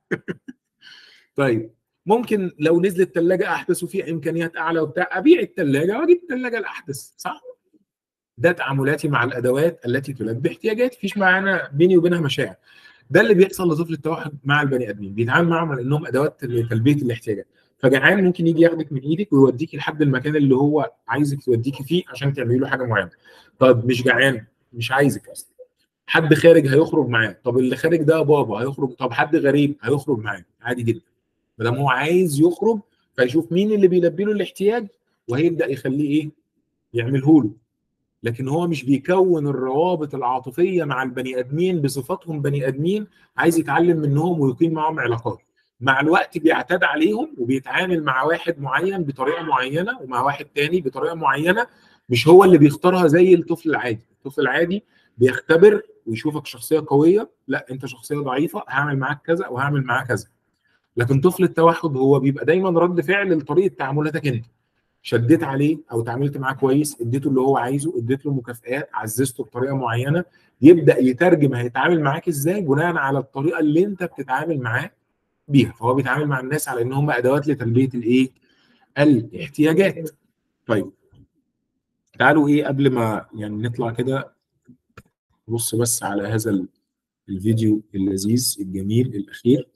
[SPEAKER 1] طيب ممكن لو نزلت ثلاجه احدث وفيها امكانيات اعلى وبتاع ابيع الثلاجه واجيب الثلاجه الاحدث صح؟ ده تعاملاتي مع الادوات التي تلبي احتياجاتي مفيش معانا بيني وبينها مشاعر ده اللي بيحصل لطفل التوحد مع البني ادمين بيتعامل معاهم على انهم ادوات لتلبيه الاحتياجات فجعان ممكن يجي ياخدك من ايدك ويوديكي لحد المكان اللي هو عايزك توديكي فيه عشان تعملي له حاجه معينه طب مش جعان مش عايزك اصلا حد خارج هيخرج معاه طب اللي خارج ده بابا هيخرج طب حد غريب هيخرج معاه عادي جدا ما دام هو عايز يخرج فيشوف مين اللي بيلبي له الاحتياج وهيبدا يخليه ايه يعمله له لكن هو مش بيكون الروابط العاطفيه مع البني ادمين بصفاتهم بني ادمين عايز يتعلم منهم ويقيم معاهم علاقات مع الوقت بيعتاد عليهم وبيتعامل مع واحد معين بطريقه معينه ومع واحد تاني بطريقه معينه مش هو اللي بيختارها زي الطفل العادي الطفل العادي بيختبر ويشوفك شخصيه قويه لا انت شخصيه ضعيفه هعمل معاك كذا وهعمل معاك كذا لكن طفل التوحد هو بيبقى دايما رد فعل لطريقه تعاملاتك انت شديت عليه او تعاملت معاه كويس اديته اللي هو عايزه اديت له مكافئات عززته بطريقه معينه يبدا يترجم هيتعامل معاك ازاي بناء على الطريقه اللي انت بتتعامل معاه بيها فهو بيتعامل مع الناس على ان هم ادوات لتلبيه الايه الاحتياجات طيب تعالوا ايه قبل ما يعني نطلع كده نبص بس على هذا ال- الفيديو اللذيذ الجميل الاخير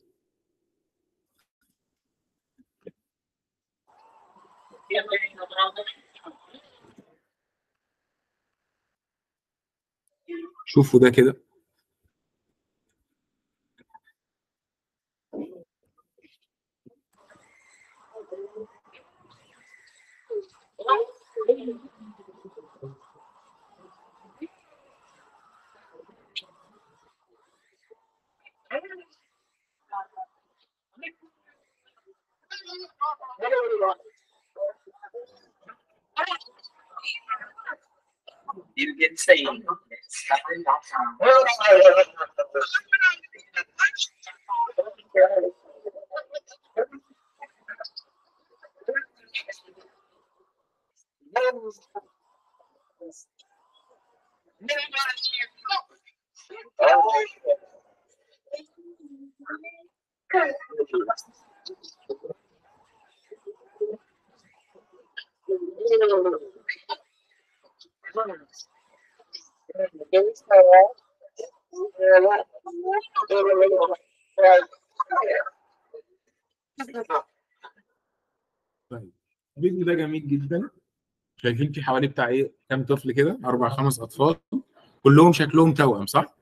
[SPEAKER 1] شوفوا ده كده
[SPEAKER 9] You get saved.
[SPEAKER 1] طيب الفيديو ده جميل جدا شايفين في حوالي بتاع ايه كام طفل كده اربع خمس اطفال كلهم شكلهم توأم صح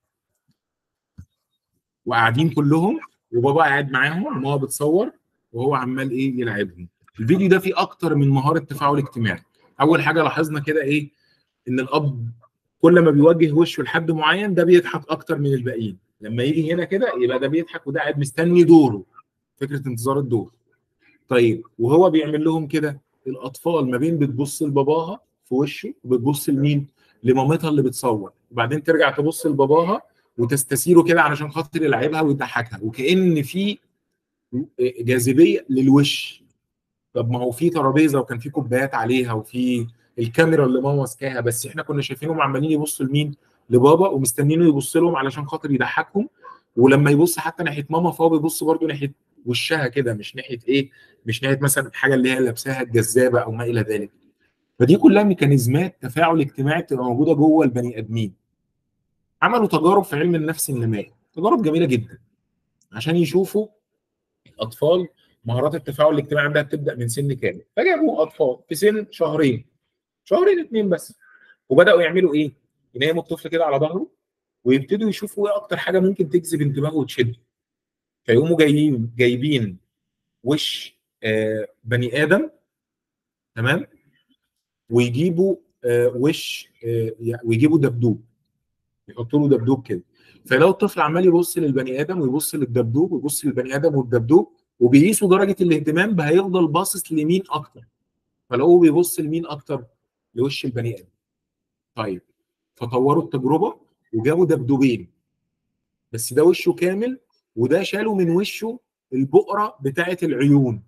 [SPEAKER 1] وقاعدين كلهم وبابا قاعد معاهم وماما بتصور وهو عمال ايه يلعبهم الفيديو ده فيه اكتر من مهاره تفاعل اجتماعي اول حاجه لاحظنا كده ايه ان الاب كل ما بيوجه وشه لحد معين ده بيضحك اكتر من الباقيين لما يجي هنا كده يبقى ده بيضحك وده قاعد مستني دوره فكره انتظار الدور طيب وهو بيعمل لهم كده الاطفال ما بين بتبص لباباها في وشه وبتبص لمين لمامتها اللي بتصور وبعدين ترجع تبص لباباها وتستثيره كده علشان خاطر يلعبها ويضحكها وكأن في جاذبيه للوش طب ما هو في ترابيزه وكان في كوبايات عليها وفي الكاميرا اللي ماما ماسكاها بس احنا كنا شايفينهم عمالين يبصوا لمين؟ لبابا ومستنينه يبص لهم علشان خاطر يضحكهم ولما يبص حتى ناحيه ماما فهو بيبص برده ناحيه وشها كده مش ناحيه ايه؟ مش ناحيه مثلا الحاجه اللي هي لابساها الجذابه او ما الى ذلك. فدي كلها ميكانيزمات تفاعل اجتماعي بتبقى موجوده جوه البني ادمين. عملوا تجارب في علم النفس النمائي، تجارب جميله جدا عشان يشوفوا اطفال مهارات التفاعل الاجتماعي عندها بتبدا من سن كام فجابوا اطفال في سن شهرين شهرين اتنين بس وبداوا يعملوا ايه؟ يناموا الطفل كده على ظهره ويبتدوا يشوفوا ايه اكتر حاجه ممكن تجذب انتباهه وتشده فيقوموا جايين جايبين وش آه بني ادم تمام ويجيبوا آه وش آه ويجيبوا دبدوب يحطوا له دبدوب كده فلو الطفل عمال يبص للبني ادم ويبص للدبدوب ويبص للبني ادم والدبدوب وبيقيسوا درجه الاهتمام هيفضل باصص لمين اكتر فلو هو بيبص لمين اكتر لوش البني ادم طيب فطوروا التجربه وجابوا دبدوبين بس ده وشه كامل وده شالوا من وشه البقره بتاعه العيون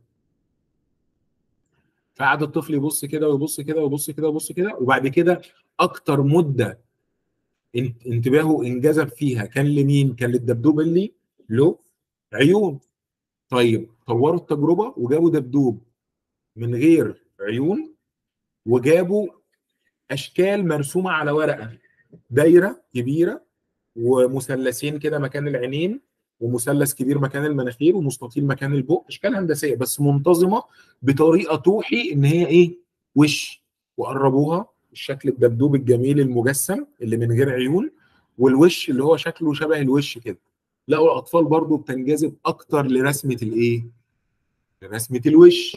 [SPEAKER 1] فقعد الطفل يبص كده ويبص كده ويبص كده ويبص كده وبعد كده اكتر مده انتباهه انجذب فيها كان لمين؟ كان للدبدوب اللي له عيون طيب طوروا التجربه وجابوا دبدوب من غير عيون وجابوا اشكال مرسومه على ورقه دايره كبيره ومثلثين كده مكان العينين ومثلث كبير مكان المناخير ومستطيل مكان البق اشكال هندسيه بس منتظمه بطريقه توحي ان هي ايه وش وقربوها الشكل الدبدوب الجميل المجسم اللي من غير عيون والوش اللي هو شكله شبه الوش كده لقوا الاطفال برضو بتنجذب اكتر لرسمه الايه لرسمه الوش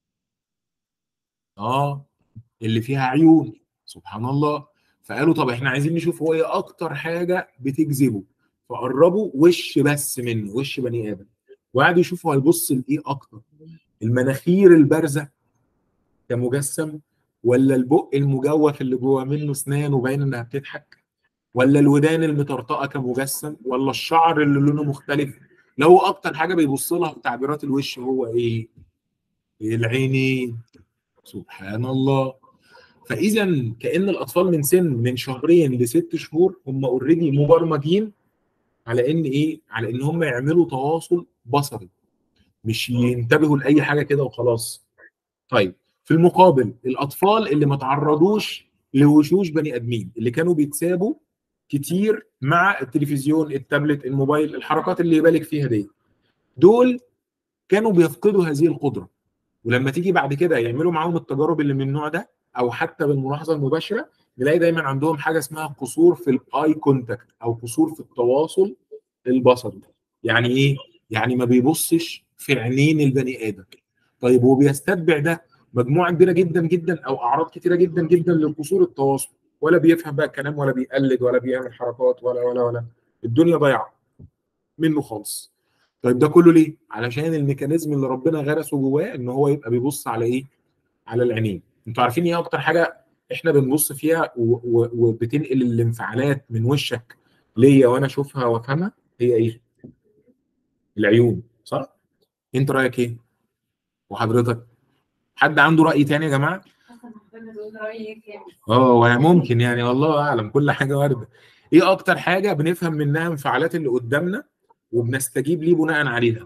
[SPEAKER 1] اه اللي فيها عيون سبحان الله فقالوا طب احنا عايزين نشوف هو ايه اكتر حاجه بتجذبه فقربوا وش بس منه وش بني ادم وقعدوا يشوفوا هيبص لايه اكتر المناخير البارزه كمجسم ولا البق المجوف اللي جوه منه اسنان وباين انها بتضحك ولا الودان المطرطقه كمجسم ولا الشعر اللي لونه مختلف لو اكتر حاجه بيبص لها في تعبيرات الوش هو ايه العينين سبحان الله فاذا كان الاطفال من سن من شهرين لست شهور هم اوريدي مبرمجين على ان ايه على ان هم يعملوا تواصل بصري مش ينتبهوا لاي حاجه كده وخلاص طيب في المقابل الاطفال اللي ما تعرضوش لوشوش بني ادمين اللي كانوا بيتسابوا كتير مع التلفزيون التابلت الموبايل الحركات اللي يبالغ فيها دي دول كانوا بيفقدوا هذه القدره ولما تيجي بعد كده يعملوا معاهم التجارب اللي من النوع ده او حتى بالملاحظه المباشره نلاقي دايما عندهم حاجه اسمها قصور في الاي كونتاكت او قصور في التواصل البصري يعني ايه يعني ما بيبصش في عينين البني ادم طيب وبيستتبع ده مجموعه كبيره جدا جدا او اعراض كتيره جدا جدا لقصور التواصل ولا بيفهم بقى الكلام ولا بيقلد ولا بيعمل حركات ولا ولا ولا الدنيا ضايعه منه خالص طيب ده كله ليه؟ علشان الميكانيزم اللي ربنا غرسه جواه ان هو يبقى بيبص على ايه؟ على العينين. انتوا عارفين ايه اكتر حاجه احنا بنبص فيها وبتنقل الانفعالات من وشك ليا وانا اشوفها وافهمها هي ايه؟ العيون صح؟ انت رايك ايه؟ وحضرتك؟ حد عنده راي تاني يا جماعه؟ اه ممكن يعني والله اعلم كل حاجه وارده. ايه اكتر حاجه بنفهم منها انفعالات اللي قدامنا وبنستجيب ليه بناء عليها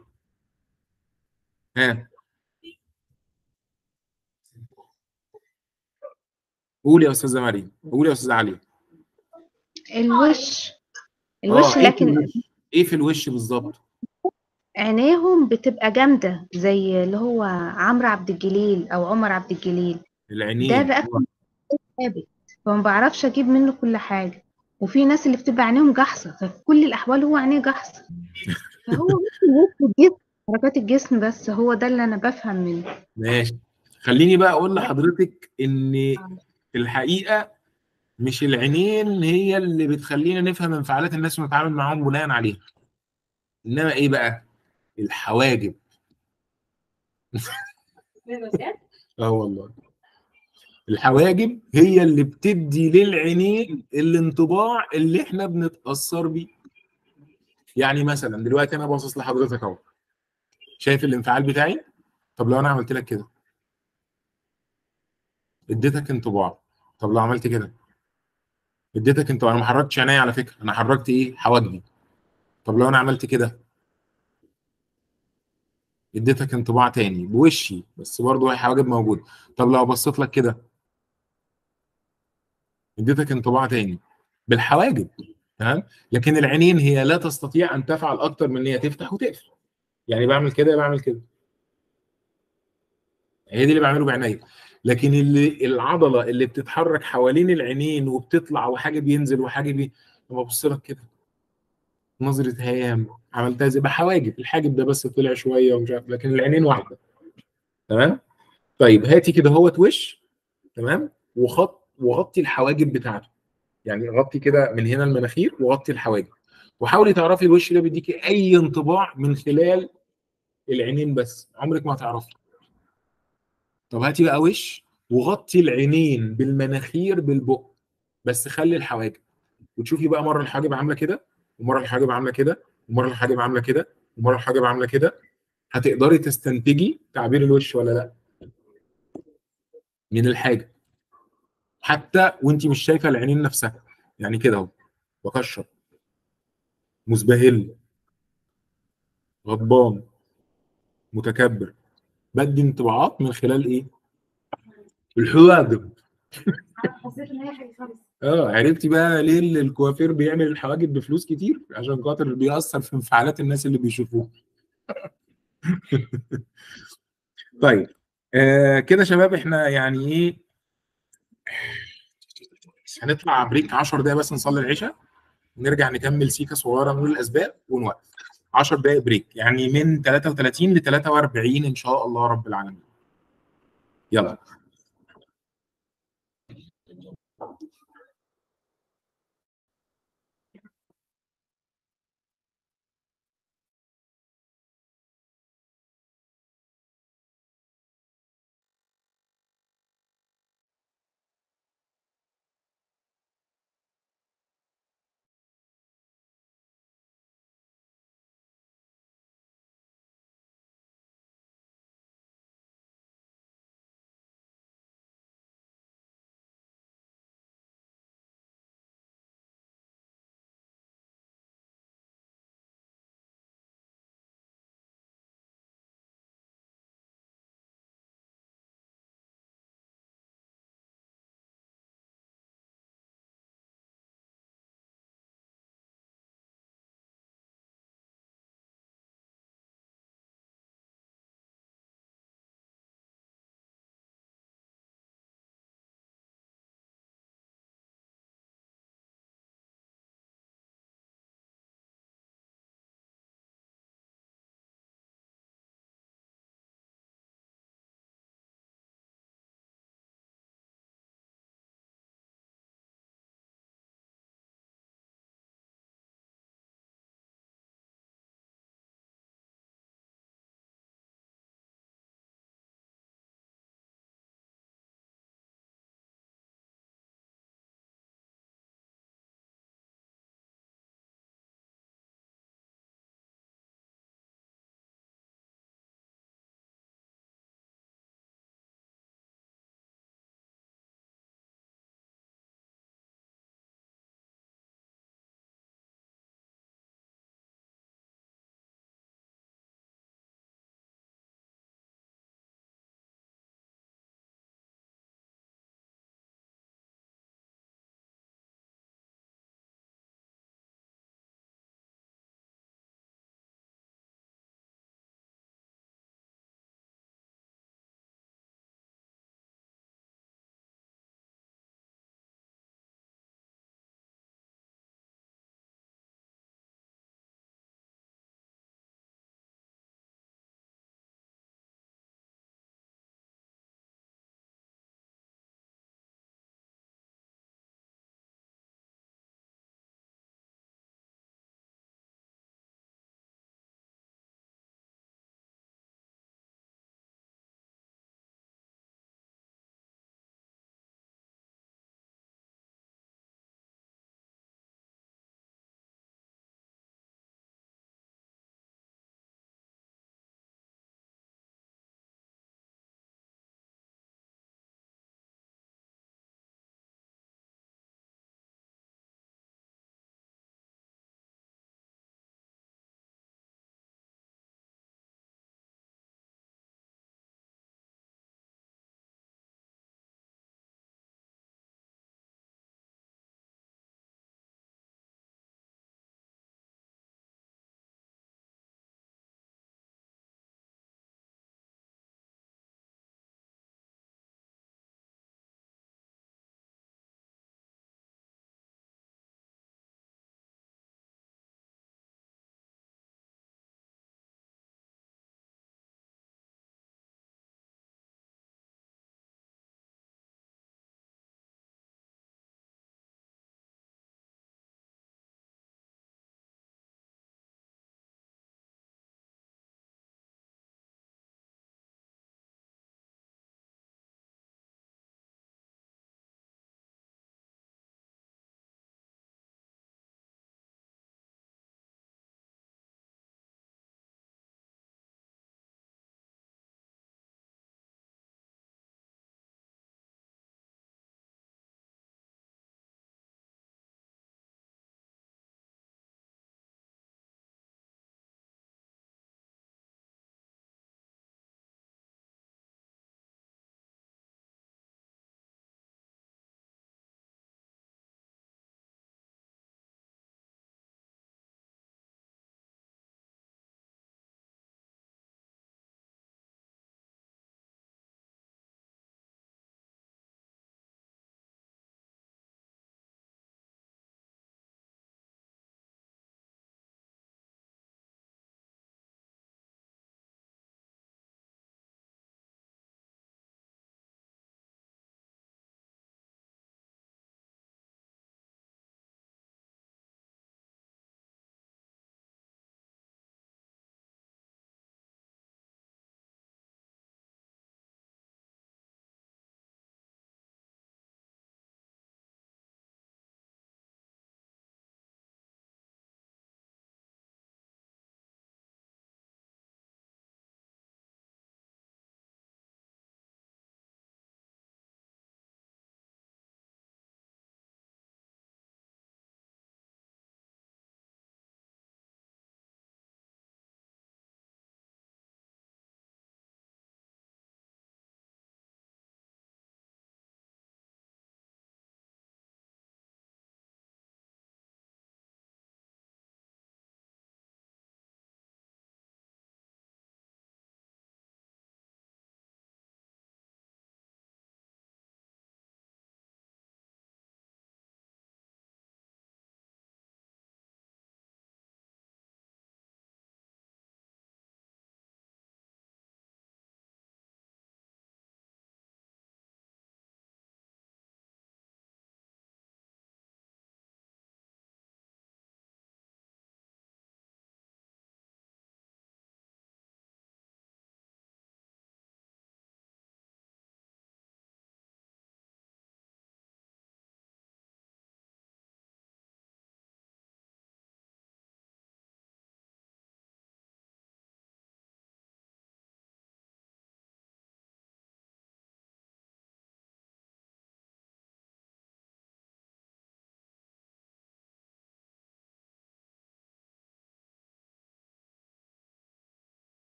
[SPEAKER 1] ها قول يا استاذه مريم قول يا استاذه علي
[SPEAKER 3] الوش الوش
[SPEAKER 1] اه ايه في
[SPEAKER 3] لكن
[SPEAKER 1] الوش ايه في الوش بالظبط
[SPEAKER 3] عينيهم بتبقى جامدة زي اللي هو عمرو عبد الجليل أو عمر عبد الجليل ده
[SPEAKER 1] العينين
[SPEAKER 3] بقى ثابت فما بعرفش أجيب منه كل حاجة وفي ناس اللي بتبقى عينيهم جحصة ففي كل الأحوال هو عينيه جحصة فهو مش الوش والجسم حركات الجسم بس هو ده اللي أنا بفهم منه
[SPEAKER 1] ماشي خليني بقى اقول لحضرتك ان في الحقيقه مش العينين هي اللي بتخلينا نفهم انفعالات الناس ونتعامل معاهم بناء عليها انما ايه بقى الحواجب اه والله الحواجب هي اللي بتدي للعينين الانطباع اللي احنا بنتاثر بيه يعني مثلا دلوقتي انا باصص لحضرتك اهو شايف الانفعال بتاعي طب لو انا عملت لك كده اديتك انطباع طب لو عملت كده اديتك انطباع انا ما حركتش عينيا على فكره انا حركت ايه حواجبي طب لو انا عملت كده اديتك انطباع تاني بوشي بس برضه هي حواجب موجوده طب لو بصيت لك كده اديتك انطباع تاني بالحواجب تمام لكن العينين هي لا تستطيع ان تفعل اكتر من ان هي تفتح وتقفل يعني بعمل كده بعمل كده هي دي اللي بعمله بعينيا لكن اللي العضله اللي بتتحرك حوالين العينين وبتطلع وحاجه بينزل وحاجه بي لما ابص لك كده نظره هيام عملتها زي بحواجب الحاجب ده بس طلع شويه ومش عارف لكن العينين واحده تمام طيب هاتي كده اهوت وش تمام وخط وغطي الحواجب بتاعته يعني غطي كده من هنا المناخير وغطي الحواجب وحاولي تعرفي الوش ده بيديكي اي انطباع من خلال العينين بس عمرك ما هتعرفي طب هاتي بقى وش وغطي العينين بالمناخير بالبق بس خلي الحواجب وتشوفي بقى مره الحاجب عامله كده ومره الحاجب عامله كده ومره الحاجب عامله كده ومره الحاجب عامله كده هتقدري تستنتجي تعبير الوش ولا لا من الحاجب حتى وانت مش شايفه العينين نفسها يعني كده اهو بكشر مزبهل غضبان متكبر بدي انطباعات من خلال ايه الحواجب
[SPEAKER 7] حسيت ان هي حاجه خالص
[SPEAKER 1] اه عرفتي بقى ليه ال- الكوافير بيعمل الحواجب بفلوس كتير عشان خاطر بيأثر في انفعالات الناس اللي بيشوفوه طيب آه كده شباب احنا يعني ايه هنطلع بريك 10 دقايق بس نصلي العشاء ونرجع نكمل سيكه صغيره نقول الاسباب ونوقف 10 دقايق بريك يعني من 33 ل 43 ان شاء الله رب العالمين يلا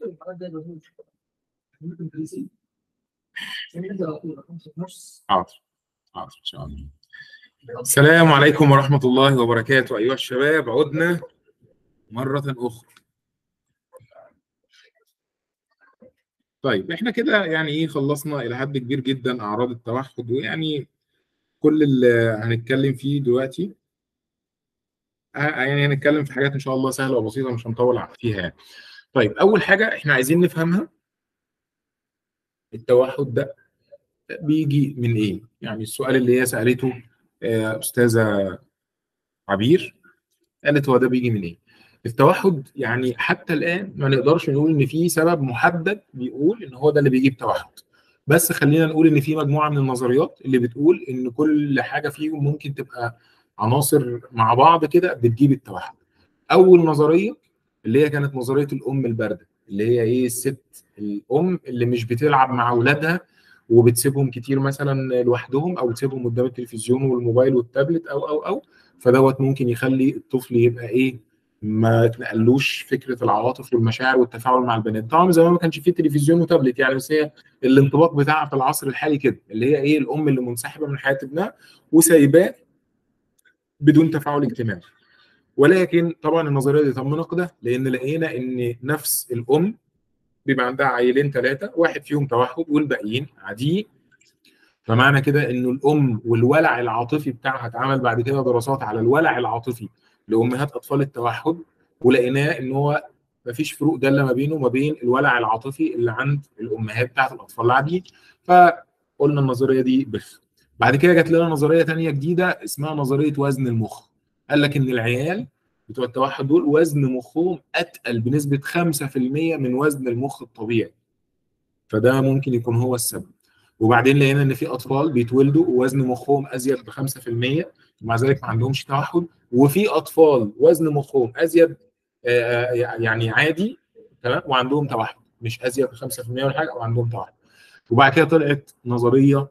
[SPEAKER 5] دكتور الحاجات دي بقول ممكن تنسي نبدا على طول خمسة ونص
[SPEAKER 1] حاضر حاضر ان شاء الله السلام عليكم ورحمة الله وبركاته أيها الشباب عدنا مرة أخرى طيب احنا كده يعني ايه خلصنا إلى حد كبير جدا أعراض التوحد ويعني كل اللي هنتكلم فيه دلوقتي ه- يعني هنتكلم في حاجات إن شاء الله سهلة وبسيطة مش هنطول فيها يعني. طيب أول حاجة احنا عايزين نفهمها التوحد ده بيجي من إيه؟ يعني السؤال اللي هي سألته آه، أستاذة عبير قالت هو ده بيجي من ايه؟ التوحد يعني حتى الان ما نقدرش نقول ان في سبب محدد بيقول ان هو ده اللي بيجيب توحد بس خلينا نقول ان في مجموعه من النظريات اللي بتقول ان كل حاجه فيهم ممكن تبقى عناصر مع بعض كده بتجيب التوحد اول نظريه اللي هي كانت نظريه الام البارده اللي هي ايه الست الام اللي مش بتلعب مع اولادها وبتسيبهم كتير مثلا لوحدهم او بتسيبهم قدام التلفزيون والموبايل والتابلت او او او فدوت ممكن يخلي الطفل يبقى ايه ما تنقلوش فكره العواطف والمشاعر والتفاعل مع البنات طبعا زمان ما كانش فيه تلفزيون وتابلت يعني بس هي الانطباق بتاعها في العصر الحالي كده اللي هي ايه الام اللي منسحبه من حياه ابنها وسايباه بدون تفاعل اجتماعي ولكن طبعا النظريه دي تم نقدها لان لقينا ان نفس الام بيبقى عندها عيلين ثلاثه واحد فيهم توحد والباقيين عاديين فمعنى كده انه الام والولع العاطفي بتاعها اتعمل بعد كده دراسات على الولع العاطفي لامهات اطفال التوحد ولقيناه ان هو مفيش فروق داله ما بينه وما بين الولع العاطفي اللي عند الامهات بتاعت الاطفال العاديين فقلنا النظريه دي بخ بعد كده جات لنا نظريه تانية جديده اسمها نظريه وزن المخ قال لك ان العيال بتوع التوحد دول وزن مخهم اتقل بنسبه 5% من وزن المخ الطبيعي فده ممكن يكون هو السبب وبعدين لقينا ان في اطفال بيتولدوا ووزن مخهم ازيد ب 5% ومع ذلك ما عندهمش توحد وفي اطفال وزن مخهم ازيد آه، يعني عادي تمام وعندهم توحد مش ازيد ب 5% ولا حاجه وعندهم توحد وبعد كده طلعت نظريه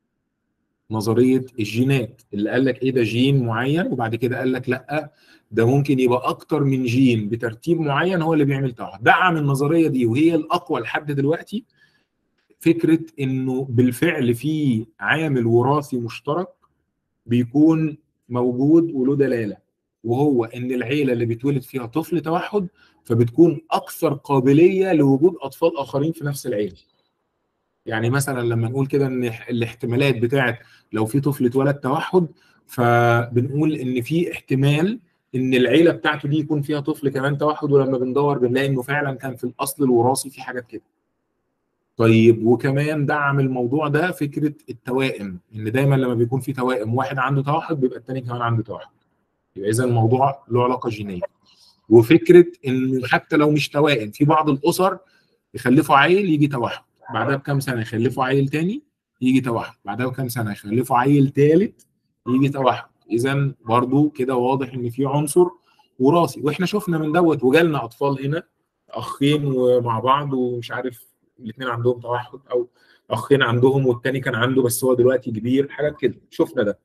[SPEAKER 1] نظريه الجينات اللي قال لك ايه ده جين معين وبعد كده قال لك لا ده ممكن يبقى اكتر من جين بترتيب معين هو اللي بيعمل توحد دعم النظريه دي وهي الاقوى لحد دلوقتي فكره انه بالفعل في عامل وراثي مشترك بيكون موجود وله دلاله وهو ان العيله اللي بيتولد فيها طفل توحد فبتكون اكثر قابليه لوجود اطفال اخرين في نفس العيله. يعني مثلا لما نقول كده ان الاحتمالات بتاعت لو في طفل اتولد توحد فبنقول ان في احتمال ان العيله بتاعته دي يكون فيها طفل كمان توحد ولما بندور بنلاقي انه فعلا كان في الاصل الوراثي في حاجات كده. طيب وكمان دعم الموضوع ده فكره التوائم ان دايما لما بيكون في توائم واحد عنده توحد بيبقى الثاني كمان عنده توحد يبقى اذا الموضوع له علاقه جينيه وفكره ان حتى لو مش توائم في بعض الاسر يخلفوا عيل يجي توحد بعدها بكام سنه يخلفوا عيل تاني يجي توحد بعدها بكام سنه يخلفوا عيل ثالث يجي توحد اذا برضو كده واضح ان في عنصر وراثي واحنا شفنا من دوت وجالنا اطفال هنا اخين ومع بعض ومش عارف الاثنين عندهم توحد او اخين عندهم والتاني كان عنده بس هو دلوقتي كبير حاجات كده شفنا ده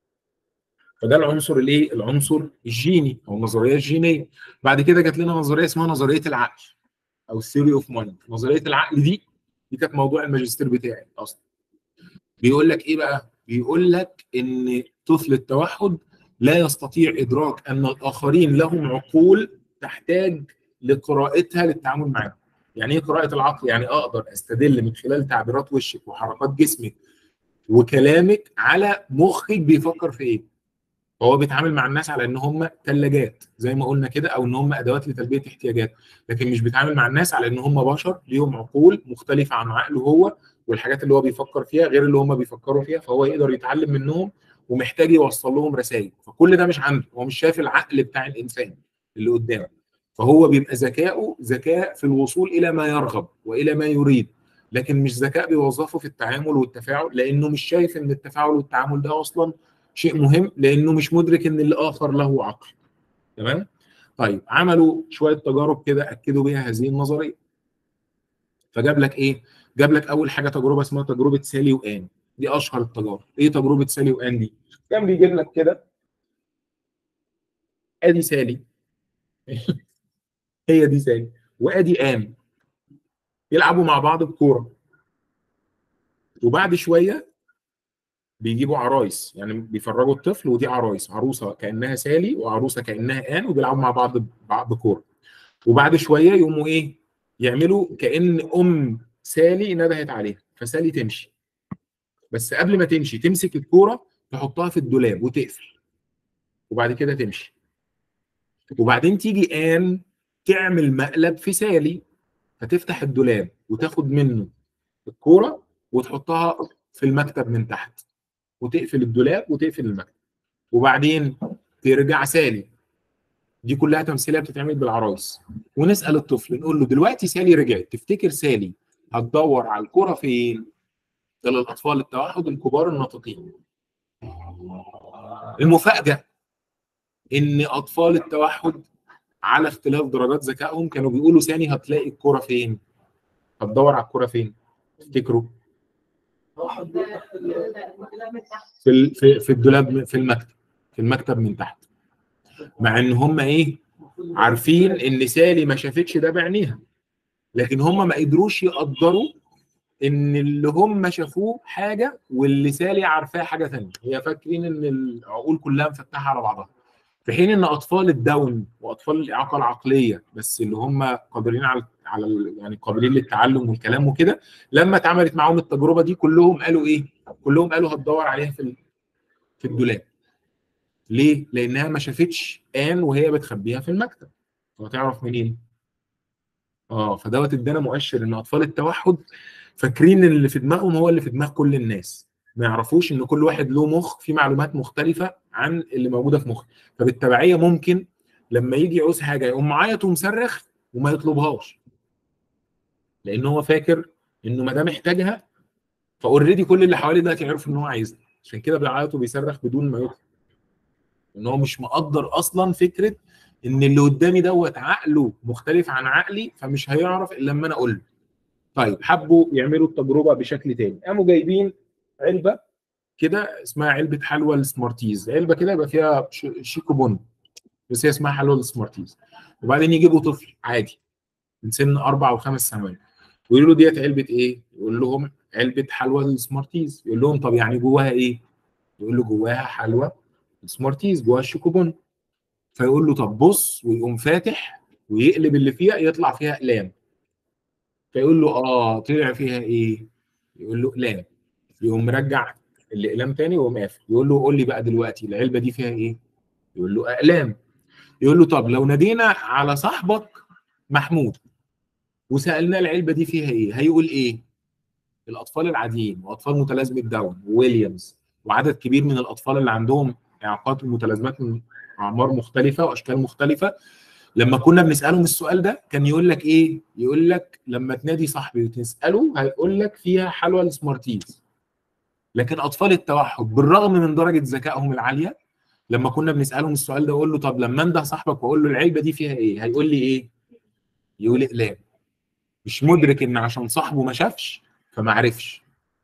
[SPEAKER 1] فده العنصر الايه العنصر الجيني او النظريه الجينيه بعد كده جات لنا نظريه اسمها نظريه العقل او الثيوري اوف مايند نظريه العقل دي دي كانت موضوع الماجستير بتاعي اصلا بيقول لك ايه بقى بيقول لك ان طفل التوحد لا يستطيع ادراك ان الاخرين لهم عقول تحتاج لقراءتها للتعامل معهم يعني ايه قراءه العقل يعني اقدر استدل من خلال تعبيرات وشك وحركات جسمك وكلامك على مخك بيفكر في ايه هو بيتعامل مع الناس على ان هم ثلاجات زي ما قلنا كده او ان هم ادوات لتلبيه احتياجات لكن مش بيتعامل مع الناس على ان هم بشر ليهم عقول مختلفه عن عقله هو والحاجات اللي هو بيفكر فيها غير اللي هم بيفكروا فيها فهو يقدر يتعلم منهم ومحتاج يوصل لهم رسائل فكل ده مش عنده هو مش شايف العقل بتاع الانسان اللي قدامه فهو بيبقى ذكاؤه ذكاء في الوصول الى ما يرغب والى ما يريد لكن مش ذكاء بيوظفه في التعامل والتفاعل لانه مش شايف ان التفاعل والتعامل ده اصلا شيء مهم لانه مش مدرك ان الاخر له عقل تمام طيب عملوا شويه تجارب كده اكدوا بيها هذه النظريه فجاب لك ايه جاب لك اول حاجه تجربه اسمها تجربه سالي وان دي اشهر التجارب ايه تجربه سالي وان دي كان بيجيب لك كده ادي سالي هي دي سالي وادي ان يلعبوا مع بعض بكوره وبعد شويه بيجيبوا عرايس يعني بيفرجوا الطفل ودي عرايس عروسه كانها سالي وعروسه كانها ان وبيلعبوا مع بعض بعض كوره وبعد شويه يقوموا ايه يعملوا كان ام سالي ندهت عليها فسالي تمشي بس قبل ما تمشي تمسك الكوره تحطها في الدولاب وتقفل وبعد كده تمشي وبعدين تيجي ان تعمل مقلب في سالي فتفتح الدولاب وتاخد منه الكوره وتحطها في المكتب من تحت وتقفل الدولاب وتقفل المكتب وبعدين ترجع سالي دي كلها تمثيليه بتتعمل بالعرايس ونسال الطفل نقول له دلوقتي سالي رجعت تفتكر سالي هتدور على الكرة فين؟ للاطفال التوحد الكبار الناطقين المفاجاه ان اطفال التوحد على اختلاف درجات ذكائهم كانوا بيقولوا ثاني هتلاقي الكرة فين؟ هتدور على الكرة فين؟ تفتكروا؟ في ال- في في الدولاب في المكتب في المكتب من تحت مع ان هم ايه عارفين ان سالي ما شافتش ده بعينيها لكن هم ما قدروش يقدروا ان اللي هم شافوه حاجه واللي سالي عارفاه حاجه ثانيه هي فاكرين ان العقول كلها مفتحه على بعضها في حين ان اطفال الداون واطفال الاعاقه العقليه بس اللي هم قادرين على على ال- يعني قابلين للتعلم والكلام وكده لما اتعملت معاهم التجربه دي كلهم قالوا ايه؟ كلهم قالوا هتدور عليها في ال- في الدولاب ليه؟ لانها ما شافتش ان وهي بتخبيها في المكتب وهتعرف منين؟ اه فدوت ادانا مؤشر ان اطفال التوحد فاكرين ان اللي في دماغهم هو اللي في دماغ كل الناس ما يعرفوش ان كل واحد له مخ فيه معلومات مختلفه عن اللي موجوده في مخه فبالتبعيه ممكن لما يجي يعوز حاجه يقوم معيط ومصرخ وما يطلبهاش لان هو فاكر انه ما دام محتاجها فاوريدي كل اللي حواليه دلوقتي يعرفوا ان هو عايزها عشان كده بيعيط وبيصرخ بدون ما يطلب ان هو مش مقدر اصلا فكره ان اللي قدامي دوت عقله مختلف عن عقلي فمش هيعرف الا لما انا اقول له طيب حبوا يعملوا التجربه بشكل تاني قاموا جايبين علبه كده اسمها علبه حلوى السمارتيز علبه كده يبقى فيها ش- شيكو بن بس هي اسمها حلوى السمارتيز وبعدين يجيبوا طفل عادي من سن اربع وخمس سنوات ويقولوا له ديت علبه ايه؟ يقول لهم علبه حلوى السمارتيز يقول لهم طب يعني جواها ايه؟ يقول له جواها حلوى السمارتيز جواها الشوكوبون فيقول له طب بص ويقوم فاتح ويقلب اللي فيها يطلع فيها اقلام فيقول له اه طلع فيها ايه؟ يقول له اقلام يقوم مرجع الاقلام تاني ويقوم قافل يقول له قول لي بقى دلوقتي العلبه دي فيها ايه؟ يقول له اقلام يقول له طب لو نادينا على صاحبك محمود وسالناه العلبه دي فيها ايه؟ هيقول ايه؟ الاطفال العاديين واطفال متلازمه داون وويليامز وعدد كبير من الاطفال اللي عندهم اعاقات ومتلازمات من اعمار مختلفه واشكال مختلفه لما كنا بنسالهم السؤال ده كان يقول لك ايه؟ يقول لك لما تنادي صاحبي وتساله هيقول لك فيها حلوى السمارتيز لكن اطفال التوحد بالرغم من درجه ذكائهم العاليه لما كنا بنسالهم السؤال ده اقول له طب لما انده صاحبك واقول له العلبه دي فيها ايه؟ هيقول لي ايه؟ يقول اقلام مش مدرك ان عشان صاحبه ما شافش فما عرفش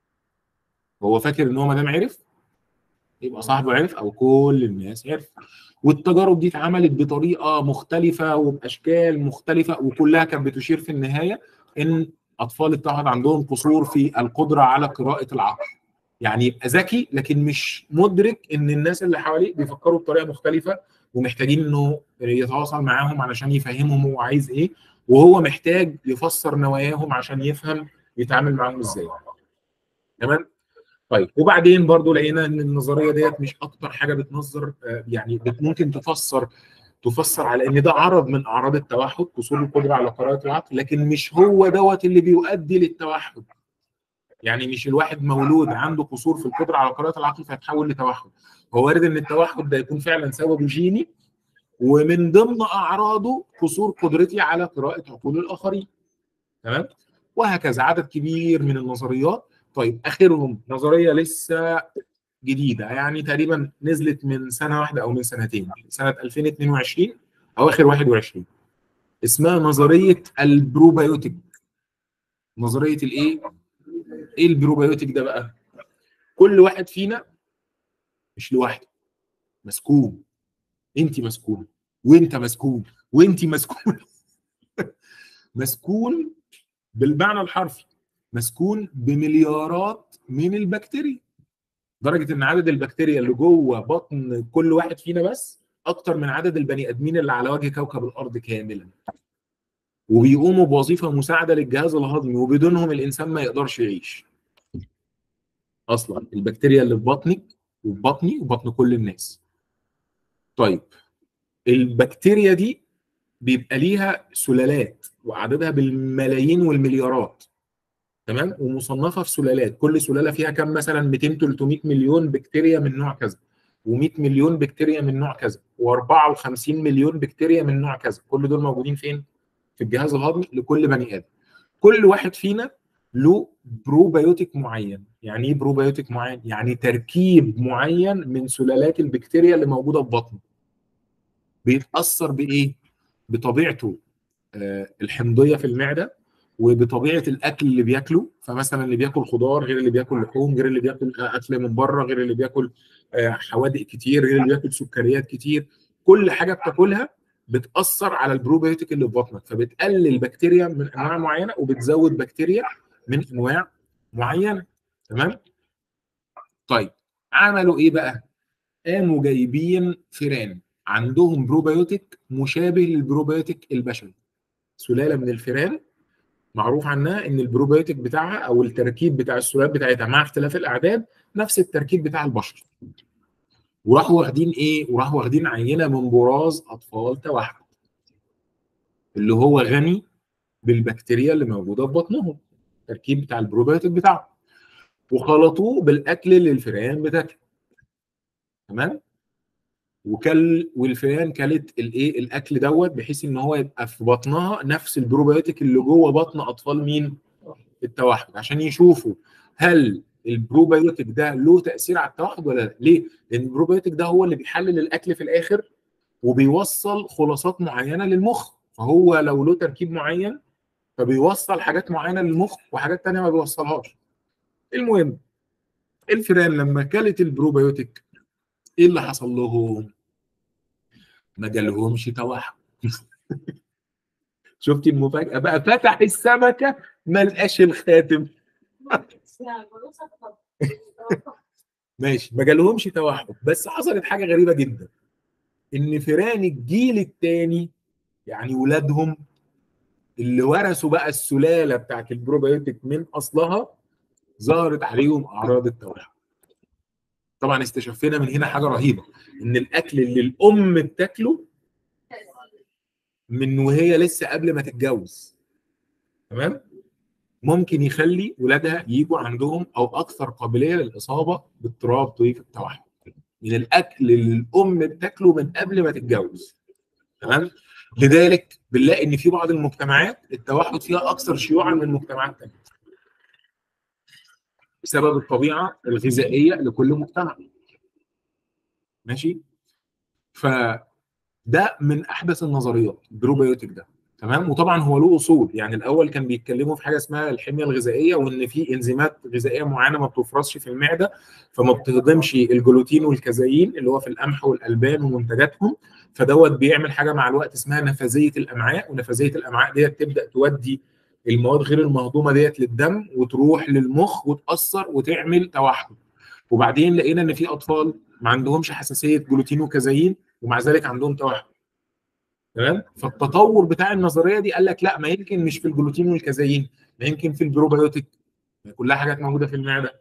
[SPEAKER 1] هو فاكر ان هو ما دام عرف يبقى صاحبه عرف او كل الناس عرف والتجارب دي اتعملت بطريقه مختلفه وباشكال مختلفه وكلها كانت بتشير في النهايه ان اطفال التوحد عندهم قصور في القدره على قراءه العقل يعني يبقى ذكي لكن مش مدرك ان الناس اللي حواليه بيفكروا بطريقه مختلفه ومحتاجين انه يتواصل معاهم علشان يفهمهم هو عايز ايه وهو محتاج يفسر نواياهم عشان يفهم يتعامل معاهم ازاي تمام طيب وبعدين برضو لقينا ان النظريه ديت مش اكتر حاجه بتنظر آه، يعني بت- ممكن تفسر تفسر على ان ده عرض من اعراض التوحد قصور القدره على قراءه العقل لكن مش هو دوت اللي بيؤدي للتوحد يعني مش الواحد مولود عنده قصور في القدره على قراءه العقل فيتحول لتوحد هو وارد ان التوحد ده يكون فعلا سببه جيني ومن ضمن اعراضه قصور قدرتي على قراءه عقول الاخرين تمام وهكذا عدد كبير من النظريات طيب اخرهم نظريه لسه جديده يعني تقريبا نزلت من سنه واحده او من سنتين سنه 2022 اواخر 21 اسمها نظريه البروبيوتيك نظريه الايه ايه البروبيوتيك ده بقى كل واحد فينا مش لوحده مسكون انت مسكون وانت مسكون وانت مسكون مسكون بالمعنى الحرفي مسكون بمليارات من البكتيريا لدرجه ان عدد البكتيريا اللي جوه بطن كل واحد فينا بس اكتر من عدد البني ادمين اللي على وجه كوكب الارض كاملا وبيقوموا بوظيفه مساعده للجهاز الهضمي وبدونهم الانسان ما يقدرش يعيش اصلا البكتيريا اللي في بطنك وفي بطني وبطن كل الناس طيب البكتيريا دي بيبقى ليها سلالات وعددها بالملايين والمليارات تمام ومصنفه في سلالات كل سلاله فيها كم مثلا 200 300 مليون بكتيريا من نوع كذا و100 مليون بكتيريا من نوع كذا و54 مليون بكتيريا من نوع كذا كل دول موجودين فين في الجهاز الهضمي لكل بني ادم كل واحد فينا له بروبيوتيك معين يعني ايه بروبيوتيك معين يعني تركيب معين من سلالات البكتيريا اللي موجوده في بطنه بيتاثر بايه بطبيعته آه، الحمضيه في المعده وبطبيعه الاكل اللي بياكله فمثلا اللي بياكل خضار غير اللي بياكل لحوم غير اللي بياكل اكل من بره غير اللي بياكل آه، حوادق كتير غير اللي بياكل سكريات كتير كل حاجه بتاكلها بتاثر على البروبيوتيك اللي في بطنك فبتقلل بكتيريا من انواع معينه وبتزود بكتيريا من انواع معينه تمام طيب عملوا ايه بقى قاموا جايبين فيران عندهم بروبيوتيك مشابه للبروبيوتيك البشري سلاله من الفيران معروف عنها ان البروبيوتيك بتاعها او التركيب بتاع السلالات بتاعتها مع اختلاف الاعداد نفس التركيب بتاع البشر وراحوا واخدين ايه وراحوا واخدين عينه من براز اطفال توحد اللي هو غني بالبكتيريا اللي موجوده في بطنهم التركيب بتاع البروبيوتيك بتاعهم وخلطوه بالاكل اللي الفئران بتاكله تمام وكل والفئران كلت الايه الاكل دوت بحيث ان هو يبقى في بطنها نفس البروبيوتيك اللي جوه بطن اطفال مين التوحد عشان يشوفوا هل البروبيوتيك ده له تاثير على التوحد ولا لا ليه لان البروبيوتيك ده هو اللي بيحلل الاكل في الاخر وبيوصل خلاصات معينه للمخ فهو لو له تركيب معين فبيوصل حاجات معينه للمخ وحاجات تانية ما بيوصلهاش المهم الفئران لما كلت البروبيوتيك ايه اللي حصل لهم؟ ما جالهمش توحد شفتي المفاجاه بقى فتح السمكه ما لقاش الخاتم ماشي ما جالهمش توحد بس حصلت حاجه غريبه جدا ان فئران الجيل الثاني يعني ولادهم اللي ورثوا بقى السلاله بتاعت البروبيوتيك من اصلها ظهرت عليهم اعراض التوحد طبعا استشفينا من هنا حاجه رهيبه ان الاكل اللي الام بتاكله من وهي لسه قبل ما تتجوز تمام ممكن يخلي ولادها يجوا عندهم او اكثر قابليه للاصابه باضطراب طيف التوحد من الاكل اللي الام بتاكله من قبل ما تتجوز تمام لذلك بنلاقي ان في بعض المجتمعات التوحد فيها اكثر شيوعا من مجتمعات ثانيه بسبب الطبيعه الغذائيه لكل مجتمع ماشي فده من احدث النظريات البروبيوتيك ده تمام وطبعا هو له اصول يعني الاول كان بيتكلموا في حاجه اسمها الحميه الغذائيه وان في انزيمات غذائيه معينه ما بتفرزش في المعده فما بتهضمش الجلوتين والكازيين اللي هو في القمح والالبان ومنتجاتهم فدوت بيعمل حاجه مع الوقت اسمها نفاذيه الامعاء ونفاذيه الامعاء ديت تبدا تودي المواد غير المهضومه ديت للدم وتروح للمخ وتاثر وتعمل توحد وبعدين لقينا ان في اطفال ما عندهمش حساسيه جلوتين وكازيين ومع ذلك عندهم توحد تمام فالتطور بتاع النظريه دي قال لك لا ما يمكن مش في الجلوتين والكازيين ما يمكن في البروبيوتيك كلها حاجات موجوده في المعده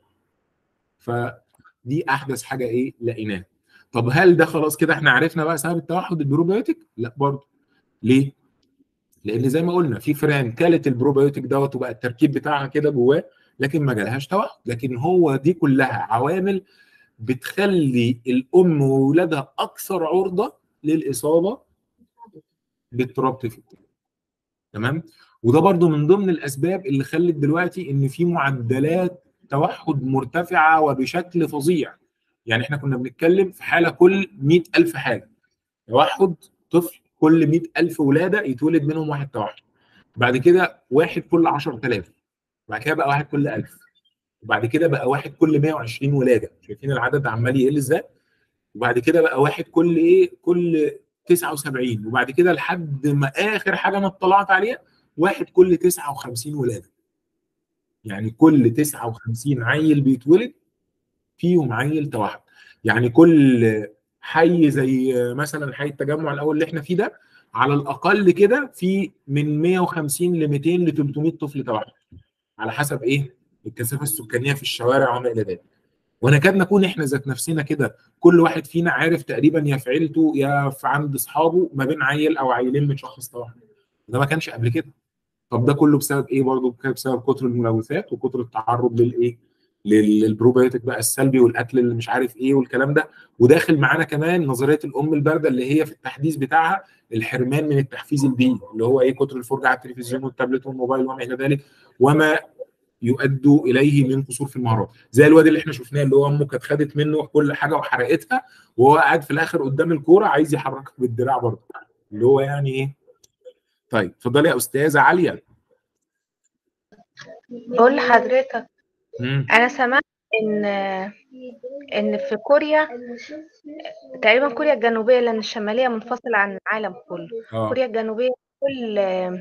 [SPEAKER 1] فدي احدث حاجه ايه لقيناها طب هل ده خلاص كده احنا عرفنا بقى سبب التوحد البروبيوتيك لا برضه ليه لان زي ما قلنا في فئران كلت البروبيوتيك دوت وبقى التركيب بتاعها كده جواه لكن ما جالهاش توحد لكن هو دي كلها عوامل بتخلي الام واولادها اكثر عرضه للاصابه باضطراب طفل تمام وده برضو من ضمن الاسباب اللي خلت دلوقتي ان في معدلات توحد مرتفعه وبشكل فظيع يعني احنا كنا بنتكلم في حاله كل 100000 حاله توحد طفل كل 100000 ولاده يتولد منهم واحد توحد بعد كده واحد كل 10000 بعد كده بقى واحد كل 1000 وبعد كده بقى واحد كل 120 ولاده شايفين العدد عمال يقل ازاي وبعد كده بقى واحد كل ايه كل 79 وبعد كده لحد ما اخر حاجه انا اطلعت عليها واحد كل 59 ولاده يعني كل 59 عيل بيتولد فيهم عيل توحد يعني كل حي زي مثلا حي التجمع الاول اللي احنا فيه ده على الاقل كده في من 150 ل 200 ل 300 طفل توحد على حسب ايه الكثافه السكانيه في الشوارع وما الى ذلك ونكاد نكون احنا ذات نفسنا كده كل واحد فينا عارف تقريبا يا في عيلته يا في عند اصحابه ما بين عيل او عيلين متشخص توحد ده ما كانش قبل كده طب ده كله بسبب ايه برضه بسبب كتر الملوثات وكتر التعرض للايه للبروبيوتيك بقى السلبي والاكل اللي مش عارف ايه والكلام ده وداخل معانا كمان نظريه الام البارده اللي هي في التحديث بتاعها الحرمان من التحفيز البيئي اللي هو ايه كتر الفرجه على التلفزيون والتابلت والموبايل وما الى ذلك وما يؤدوا اليه من قصور في المهارات زي الواد اللي احنا شفناه اللي هو امه كانت خدت منه كل حاجه وحرقتها وهو قاعد في الاخر قدام الكوره عايز يحركها بالدراع برضه اللي هو يعني ايه طيب اتفضلي يا استاذه عليا
[SPEAKER 3] بقول لحضرتك
[SPEAKER 1] مم.
[SPEAKER 3] انا سمعت ان ان في كوريا تقريبا كوريا الجنوبيه لان الشماليه منفصله عن العالم كله
[SPEAKER 1] اه
[SPEAKER 3] كوريا الجنوبيه كل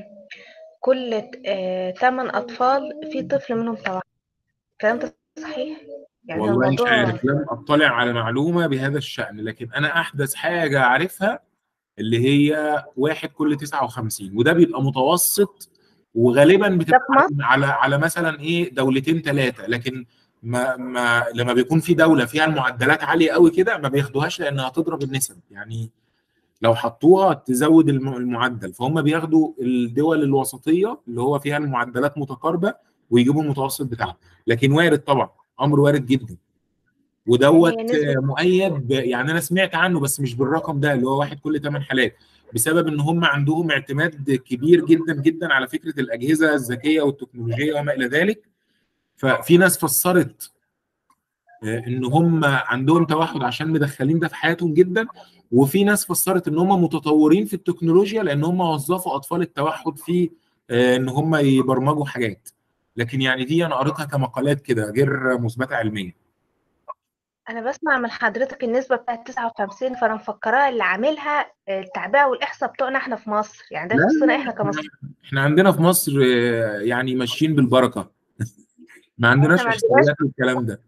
[SPEAKER 3] كل ثمان اطفال في طفل منهم توحد الكلام ده صحيح يعني ده
[SPEAKER 1] والله مش
[SPEAKER 3] الموضوع
[SPEAKER 1] عارف لم اطلع على معلومه بهذا الشان لكن انا احدث حاجه عارفها اللي هي واحد كل 59 وده بيبقى متوسط وغالبا بتبقى على على مثلا ايه دولتين ثلاثه لكن ما ما لما بيكون في دوله فيها المعدلات عاليه قوي كده ما بياخدوهاش لانها تضرب النسب يعني لو حطوها تزود الم- المعدل فهم بياخدوا الدول الوسطيه اللي هو فيها المعدلات متقاربه ويجيبوا المتوسط بتاعها لكن وارد طبعا امر وارد جدا ودوت
[SPEAKER 3] يعني هي نسبة-
[SPEAKER 1] مؤيد ب- يعني انا سمعت عنه بس مش بالرقم ده اللي هو واحد كل 8 حالات بسبب ان هم عندهم اعتماد كبير جدا جدا على فكره الاجهزه الذكيه والتكنولوجيه وما الى ذلك ففي ناس فسرت آه، ان هم عندهم توحد عشان مدخلين ده في حياتهم جدا وفي ناس فسرت ان هم متطورين في التكنولوجيا لان هم وظفوا اطفال التوحد في آه، ان هم يبرمجوا حاجات لكن يعني دي انا قريتها كمقالات كده غير مثبته علميا
[SPEAKER 3] انا بسمع من حضرتك النسبه بتاعت 59 فانا مفكراها اللي عاملها التعبئه والاحصاء بتوعنا احنا في مصر يعني ده
[SPEAKER 1] لا
[SPEAKER 3] يخصنا
[SPEAKER 1] لا
[SPEAKER 3] احنا كمصر
[SPEAKER 1] احنا عندنا في مصر آه، يعني ماشيين بالبركه ما عندناش
[SPEAKER 3] احنا ما عندناش
[SPEAKER 1] احصائيات والكلام ده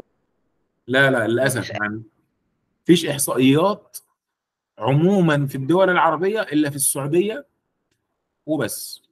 [SPEAKER 1] لا لا للاسف يعني مفيش احصائيات عموما في الدول العربيه الا في السعوديه وبس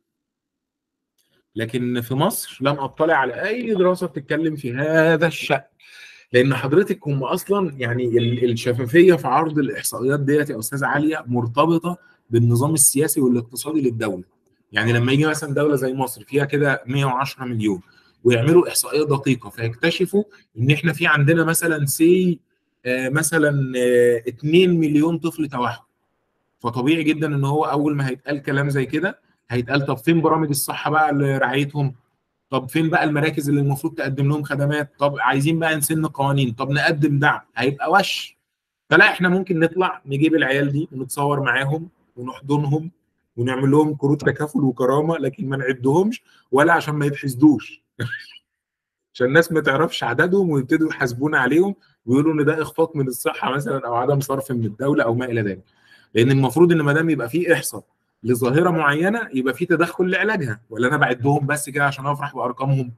[SPEAKER 1] لكن في مصر لم اطلع على اي دراسه بتتكلم في هذا الشان لان حضرتك هم اصلا يعني ال- الشفافيه في عرض الاحصائيات ديت يا استاذه عاليه مرتبطه بالنظام السياسي والاقتصادي للدوله يعني لما يجي مثلا دوله زي مصر فيها كده 110 مليون ويعملوا احصائيه دقيقه فيكتشفوا ان احنا في عندنا مثلا سي مثلا آه، 2 مليون طفل توحد فطبيعي جدا ان هو اول ما هيتقال كلام زي كده هيتقال طب فين برامج الصحه بقى لرعايتهم طب فين بقى المراكز اللي المفروض تقدم لهم خدمات طب عايزين بقى نسن قوانين طب نقدم دعم هيبقى وش فلا احنا ممكن نطلع نجيب العيال دي ونتصور معاهم ونحضنهم ونعمل لهم كروت تكافل وكرامه لكن ما نعدهمش ولا عشان ما يتحسدوش عشان الناس ما تعرفش عددهم ويبتدوا يحاسبونا عليهم ويقولوا ان ده اخفاق من الصحه مثلا او عدم صرف من الدوله او ما الى ذلك لان المفروض ان ما دام يبقى في احصاء لظاهره معينه يبقى في تدخل لعلاجها ولا انا بعدهم بس كده عشان افرح بارقامهم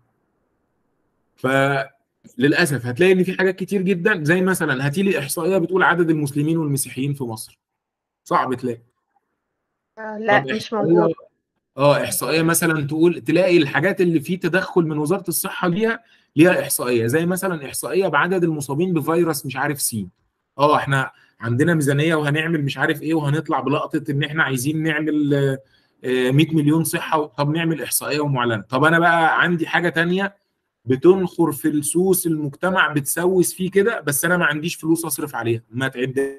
[SPEAKER 1] فللاسف هتلاقي ان في حاجات كتير جدا زي مثلا هاتي لي احصائيه بتقول عدد المسلمين والمسيحيين في مصر صعب تلاقي
[SPEAKER 3] آه، لا
[SPEAKER 1] طب
[SPEAKER 3] مش
[SPEAKER 1] إحصائية-
[SPEAKER 3] موجود
[SPEAKER 1] اه احصائيه مثلا تقول تلاقي الحاجات اللي فيه تدخل من وزاره الصحه ليها ليها احصائيه زي مثلا احصائيه بعدد المصابين بفيروس مش عارف سي اه احنا عندنا ميزانيه وهنعمل مش عارف ايه وهنطلع بلقطه ان احنا عايزين نعمل آه، آه، 100 مليون صحه طب نعمل احصائيه ومعلنه طب انا بقى عندي حاجه تانية بتنخر في السوس المجتمع بتسوس فيه كده بس انا ما عنديش فلوس اصرف عليها ما تعد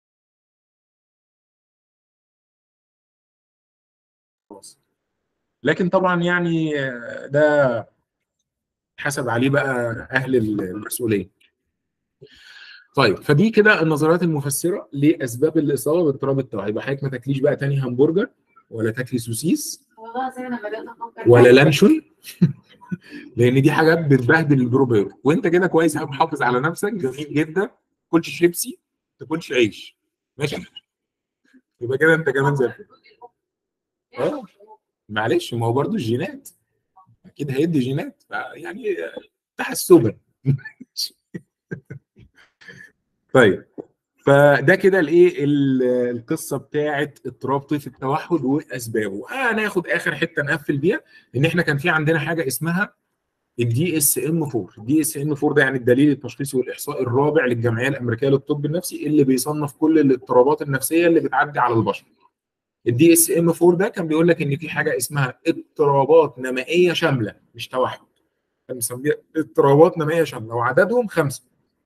[SPEAKER 1] خلاص لكن طبعا يعني آه، ده حسب عليه بقى اهل المسؤوليه طيب فدي كده النظريات المفسره لاسباب الاصابه باضطراب التوعيه يبقى حضرتك ما تاكليش بقى تاني همبرجر ولا تاكلي سوسيس
[SPEAKER 7] والله زي انا بدات افكر
[SPEAKER 1] ولا لانشون لان دي حاجات بتبهدل البروبيوت وانت كده كويس قوي محافظ على نفسك جميل جدا ما تاكلش شيبسي ما تاكلش عيش ماشي يبقى كده انت كمان زي الفل اه معلش ما هو برضه الجينات اكيد هيدي جينات يعني تحسبا طيب فده كده الايه ال- القصه بتاعه اضطراب طيف التوحد واسبابه هناخد اخر حته نقفل بيها ان احنا كان في عندنا حاجه اسمها الدي اس ام 4 الدي اس ام 4 ده يعني الدليل التشخيصي والاحصائي الرابع للجمعيه الامريكيه للطب النفسي اللي بيصنف كل الاضطرابات النفسيه اللي بتعدي على البشر الدي اس ام 4 ده كان بيقول لك ان في حاجه اسمها اضطرابات نمائيه شامله مش توحد كان مسميها اضطرابات نمائيه شامله وعددهم خمسه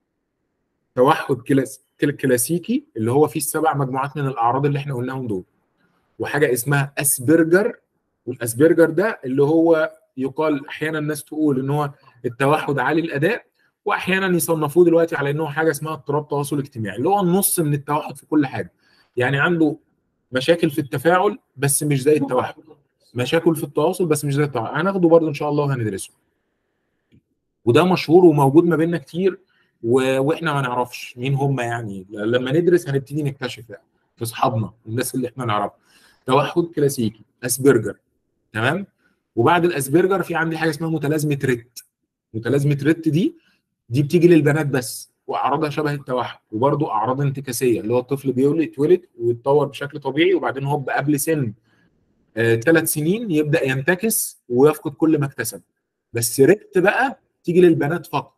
[SPEAKER 1] توحد كلاس كل- كلاسيكي اللي هو فيه السبع مجموعات من الاعراض اللي احنا قلناهم دول وحاجه اسمها اسبرجر والاسبرجر ده اللي هو يقال احيانا الناس تقول ان هو التوحد عالي الاداء واحيانا يصنفوه دلوقتي على انه حاجه اسمها اضطراب تواصل اجتماعي اللي هو النص من التوحد في كل حاجه يعني عنده مشاكل في التفاعل بس مش زي التوحد مشاكل في التواصل بس مش زي التوحد هناخده برضه ان شاء الله وهندرسه وده مشهور وموجود ما بيننا كتير و... واحنا ما نعرفش مين هم يعني لما ندرس هنبتدي نكتشف بقى في اصحابنا الناس اللي احنا نعرفها توحد كلاسيكي اسبرجر تمام وبعد الاسبرجر في عندي حاجه اسمها متلازمه ريت متلازمه ريت دي دي بتيجي للبنات بس واعراضها شبه التوحد وبرضه اعراض انتكاسيه اللي هو الطفل بيولد يتولد ويتطور بشكل طبيعي وبعدين هوب قبل سن ثلاث سنين يبدا ينتكس ويفقد كل ما اكتسب بس ريت بقى تيجي للبنات فقط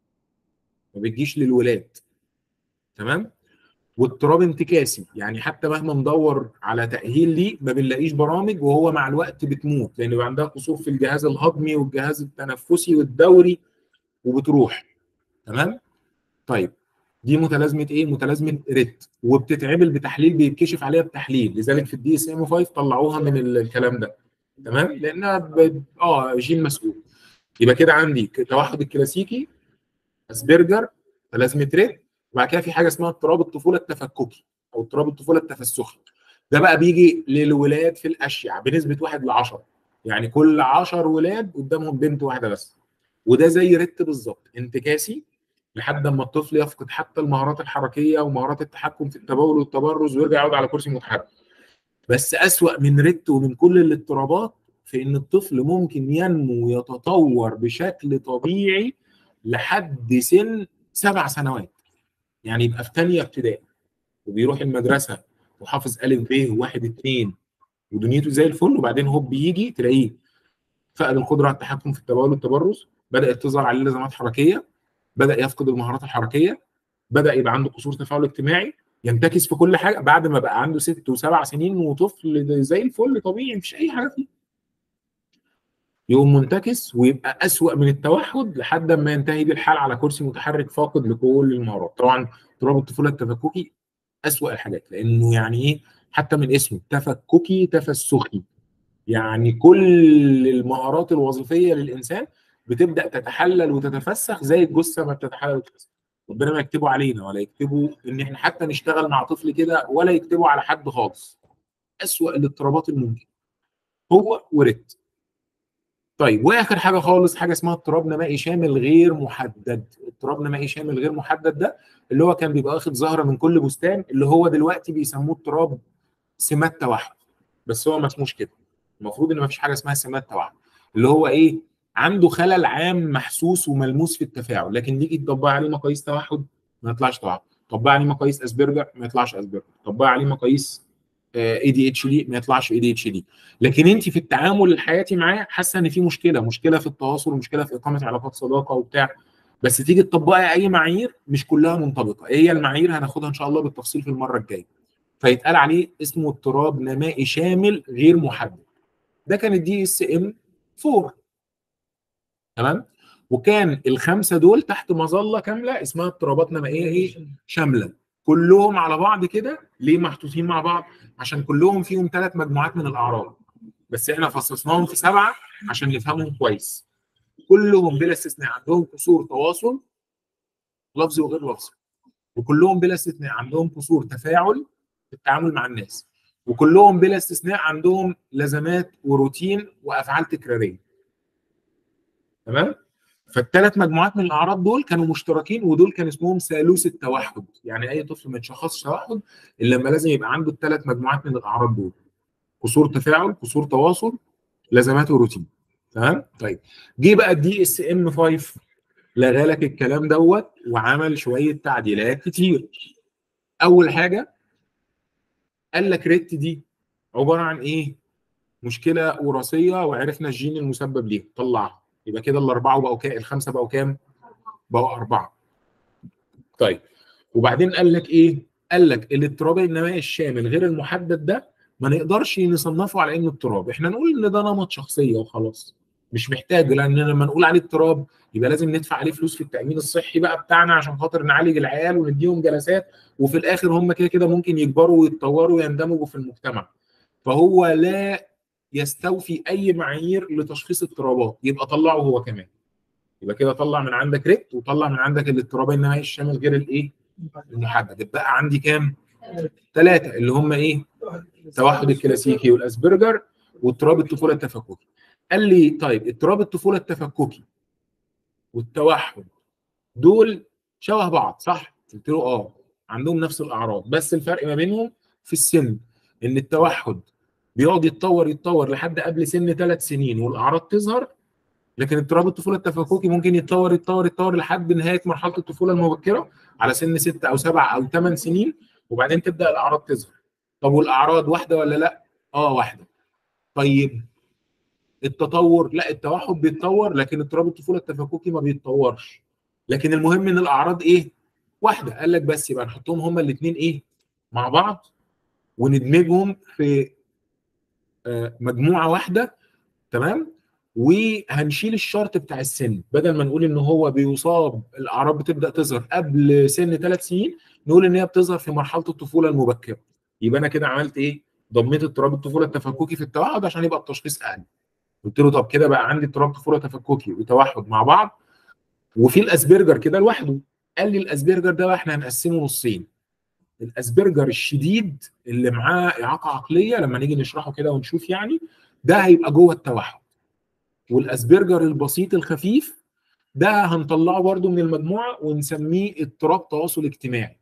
[SPEAKER 1] ما بتجيش للولاد تمام واضطراب انتكاسي يعني حتى مهما ندور على تاهيل ليه ما بنلاقيش برامج وهو مع الوقت بتموت لان بيبقى عندها قصور في الجهاز الهضمي والجهاز التنفسي والدوري وبتروح تمام طيب دي متلازمه ايه متلازمه ريت وبتتعمل بتحليل بيتكشف عليها بتحليل لذلك في الدي اس ام 5 طلعوها من ال- الكلام ده تمام لانها ب... اه جين مسؤول يبقى كده عندي التوحد الكلاسيكي اسبرجر متلازمه ريت وبعد كده في حاجه اسمها اضطراب الطفوله التفككي او اضطراب الطفوله التفسخي ده بقى بيجي للولاد في الاشياء بنسبه 1 ل 10 يعني كل 10 ولاد قدامهم بنت واحده بس وده زي رت بالظبط انتكاسي لحد ما الطفل يفقد حتى المهارات الحركيه ومهارات التحكم في التبول والتبرز ويرجع يقعد على كرسي متحرك بس اسوأ من رت ومن كل الاضطرابات في ان الطفل ممكن ينمو ويتطور بشكل طبيعي لحد سن سبع سنوات يعني يبقى في ثانيه ابتدائي وبيروح المدرسه وحافظ الف ب وواحد اتنين ودنيته زي الفل وبعدين هوب بيجي تلاقيه فقد القدره على التحكم في التبول والتبرز بدات تظهر عليه لزمات حركيه بدا يفقد المهارات الحركيه بدا يبقى عنده قصور تفاعل اجتماعي ينتكس في كل حاجه بعد ما بقى عنده ست وسبع سنين وطفل زي الفل طبيعي مفيش اي حاجه فيه يقوم منتكس ويبقى أسوأ من التوحد لحد ما ينتهي بالحال على كرسي متحرك فاقد لكل المهارات طبعا اضطراب الطفوله التفككي أسوأ الحاجات لانه يعني ايه حتى من اسمه تفككي تفسخي يعني كل المهارات الوظيفيه للانسان بتبدا تتحلل وتتفسخ زي الجثه ما بتتحلل وتتفسخ ربنا ما يكتبوا علينا ولا يكتبوا ان احنا حتى نشتغل مع طفل كده ولا يكتبوا على حد خالص أسوأ الاضطرابات الممكنه هو ورد طيب واخر حاجه خالص حاجه اسمها اضطراب نمائي شامل غير محدد اضطراب نمائي شامل غير محدد ده اللي هو كان بيبقى واخد زهره من كل بستان اللي هو دلوقتي بيسموه اضطراب سمات توحد بس هو ما اسموش كده المفروض ان ما فيش حاجه اسمها سمات توحد اللي هو ايه عنده خلل عام محسوس وملموس في التفاعل لكن نيجي تطبق عليه مقاييس توحد ما يطلعش توحد طبق عليه مقاييس اسبرجر ما يطلعش اسبرجر طبق عليه مقاييس اي دي اتش دي ما يطلعش اي دي اتش دي لكن انت في التعامل الحياتي معاه حاسه ان في مشكله مشكله في التواصل مشكله في اقامه علاقات صداقه وبتاع بس تيجي تطبقي اي معايير مش كلها منطبقه هي المعايير هناخدها ان شاء الله بالتفصيل في المره الجايه فيتقال عليه اسمه اضطراب نمائي شامل غير محدد ده كان الدي اس ام 4 تمام وكان الخمسه دول تحت مظله كامله اسمها اضطرابات نمائيه ايه شامله كلهم على بعض كده ليه محطوطين مع بعض عشان كلهم فيهم ثلاث مجموعات من الاعراض بس احنا فصصناهم في سبعه عشان نفهمهم كويس كلهم بلا استثناء عندهم قصور تواصل لفظي وغير لفظي وكلهم بلا استثناء عندهم قصور تفاعل في التعامل مع الناس وكلهم بلا استثناء عندهم لزمات وروتين وافعال تكراريه تمام فالثلاث مجموعات من الاعراض دول كانوا مشتركين ودول كان اسمهم ثالوث التوحد يعني اي طفل ما يتشخصش توحد الا لما لازم يبقى عنده الثلاث مجموعات من الاعراض دول قصور تفاعل قصور تواصل لازمات وروتين تمام طيب جه بقى الدي اس ام 5 لغى لك الكلام دوت وعمل شويه تعديلات كتير اول حاجه قال لك ريت دي عباره عن ايه مشكله وراثيه وعرفنا الجين المسبب ليها طلعها يبقى كده الاربعه بقوا كام الخمسه بقوا كام بقوا اربعه طيب وبعدين قال لك ايه قال لك الاضطراب النمائي الشامل غير المحدد ده ما نقدرش نصنفه على انه اضطراب احنا نقول ان ده نمط شخصيه وخلاص مش محتاج لان لما نقول عليه اضطراب يبقى لازم ندفع عليه فلوس في التامين الصحي بقى بتاعنا عشان خاطر نعالج العيال ونديهم جلسات وفي الاخر هم كده كده ممكن يكبروا ويتطوروا ويندمجوا في المجتمع فهو لا يستوفي اي معايير لتشخيص اضطرابات يبقى طلعه هو كمان يبقى كده طلع من عندك ريت وطلع من عندك الاضطراب النهائي الشامل غير الايه المحدد اتبقى عندي كام ثلاثه اللي هم ايه التوحد الكلاسيكي والاسبرجر واضطراب الطفوله التفككي قال لي طيب اضطراب الطفوله التفككي والتوحد دول شبه بعض صح قلت له اه عندهم نفس الاعراض بس الفرق ما بينهم في السن ان التوحد بيقعد يتطور يتطور لحد قبل سن ثلاث سنين والاعراض تظهر لكن اضطراب الطفوله التفككي ممكن يتطور يتطور يتطور لحد نهايه مرحله الطفوله المبكره على سن ست او سبع او ثمان سنين وبعدين تبدا الاعراض تظهر طب والاعراض واحده ولا لا؟ اه واحده طيب التطور لا التوحد بيتطور لكن اضطراب الطفوله التفككي ما بيتطورش لكن المهم ان الاعراض ايه؟ واحده قال لك بس يبقى نحطهم هما الاثنين ايه؟ مع بعض وندمجهم في آه، مجموعه واحده تمام؟ وهنشيل الشرط بتاع السن بدل ما نقول ان هو بيصاب الاعراض بتبدا تظهر قبل سن ثلاث سنين نقول ان هي بتظهر في مرحله الطفوله المبكره يبقى انا كده عملت ايه؟ ضميت اضطراب الطفوله التفككي في التوحد عشان يبقى التشخيص اقل قلت له طب كده بقى عندي اضطراب طفوله تفككي وتوحد مع بعض وفي الاسبرجر كده لوحده قال لي الاسبرجر ده بقى احنا هنقسمه نصين الاسبرجر الشديد اللي معاه اعاقه عقليه لما نيجي نشرحه كده ونشوف يعني ده هيبقى جوه التوحد والاسبرجر البسيط الخفيف ده هنطلعه برده من المجموعه ونسميه اضطراب تواصل اجتماعي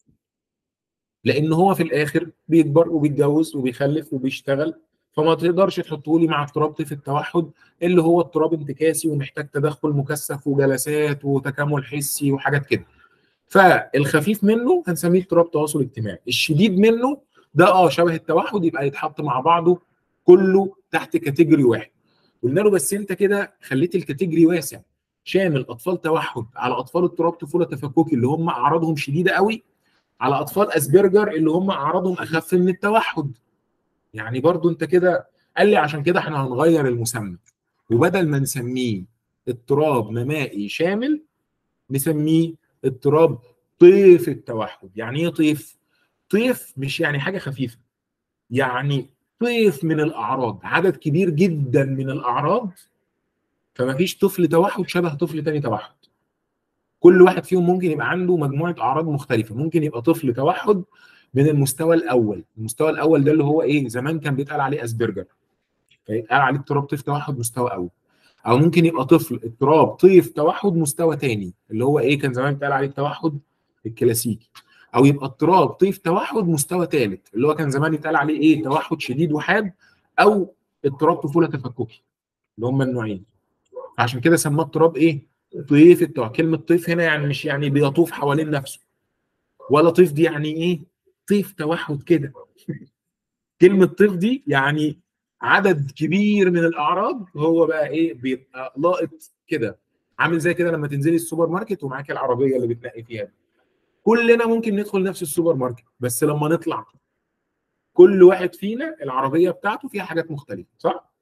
[SPEAKER 1] لان هو في الاخر بيكبر وبيتجوز وبيخلف وبيشتغل فما تقدرش تحطه لي مع اضطراب طيف التوحد اللي هو اضطراب انتكاسي ومحتاج تدخل مكثف وجلسات وتكامل حسي وحاجات كده فالخفيف منه هنسميه اضطراب تواصل اجتماعي الشديد منه ده اه شبه التوحد يبقى يتحط مع بعضه كله تحت كاتيجوري واحد قلنا له بس انت كده خليت الكاتيجوري واسع شامل اطفال توحد على اطفال اضطراب طفوله تفككي اللي هم اعراضهم شديده قوي على اطفال اسبرجر اللي هم اعراضهم اخف من التوحد يعني برضو انت كده قال لي عشان كده احنا هنغير المسمى وبدل ما نسميه اضطراب نمائي شامل نسميه اضطراب طيف التوحد يعني ايه طيف طيف مش يعني حاجه خفيفه يعني طيف من الاعراض عدد كبير جدا من الاعراض فما فيش طفل توحد شبه طفل تاني توحد كل واحد فيهم ممكن يبقى عنده مجموعه اعراض مختلفه ممكن يبقى طفل توحد من المستوى الاول المستوى الاول ده اللي هو ايه زمان كان بيتقال عليه اسبرجر فيتقال عليه اضطراب طيف توحد مستوى اول او ممكن يبقى طفل اضطراب طيف توحد مستوى تاني اللي هو ايه كان زمان بيتقال عليه التوحد الكلاسيكي او يبقى اضطراب طيف توحد مستوى ثالث اللي هو كان زمان يتقال عليه ايه توحد شديد وحاد او اضطراب طفوله تفككي اللي هم النوعين عشان كده سماه اضطراب ايه طيف التوحد كلمه طيف هنا يعني مش يعني بيطوف حوالين نفسه ولا طيف دي يعني ايه طيف توحد كده كلمه طيف دي يعني عدد كبير من الاعراض هو بقى ايه بيبقى لاقط كده عامل زي كده لما تنزلي السوبر ماركت ومعاك العربيه اللي بتنقي فيها دي. كلنا ممكن ندخل نفس السوبر ماركت بس لما نطلع كل واحد فينا العربيه بتاعته فيها حاجات مختلفه صح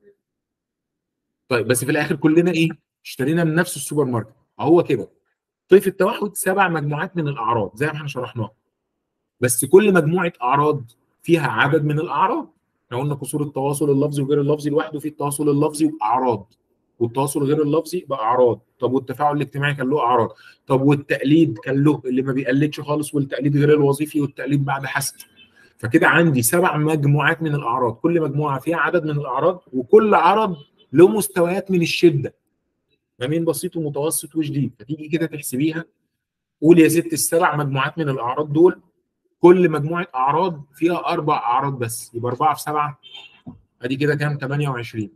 [SPEAKER 1] طيب بس في الاخر كلنا ايه اشترينا من نفس السوبر ماركت اهو كده طيف التوحد سبع مجموعات من الاعراض زي ما احنا شرحناها بس كل مجموعه اعراض فيها عدد من الاعراض احنا قلنا قصور التواصل اللفظي وغير اللفظي لوحده في التواصل اللفظي باعراض والتواصل غير اللفظي باعراض طب والتفاعل الاجتماعي كان له اعراض طب والتقليد كان له اللي ما بيقلدش خالص والتقليد غير الوظيفي والتقليد بعد حسد فكده عندي سبع مجموعات من الاعراض كل مجموعه فيها عدد من الاعراض وكل عرض له مستويات من الشده ما بين بسيط ومتوسط وشديد فتيجي كده تحسبيها قول يا ست السبع مجموعات من الاعراض دول كل مجموعه اعراض فيها اربع اعراض بس يبقى اربعه في سبعه ادي كده كام 28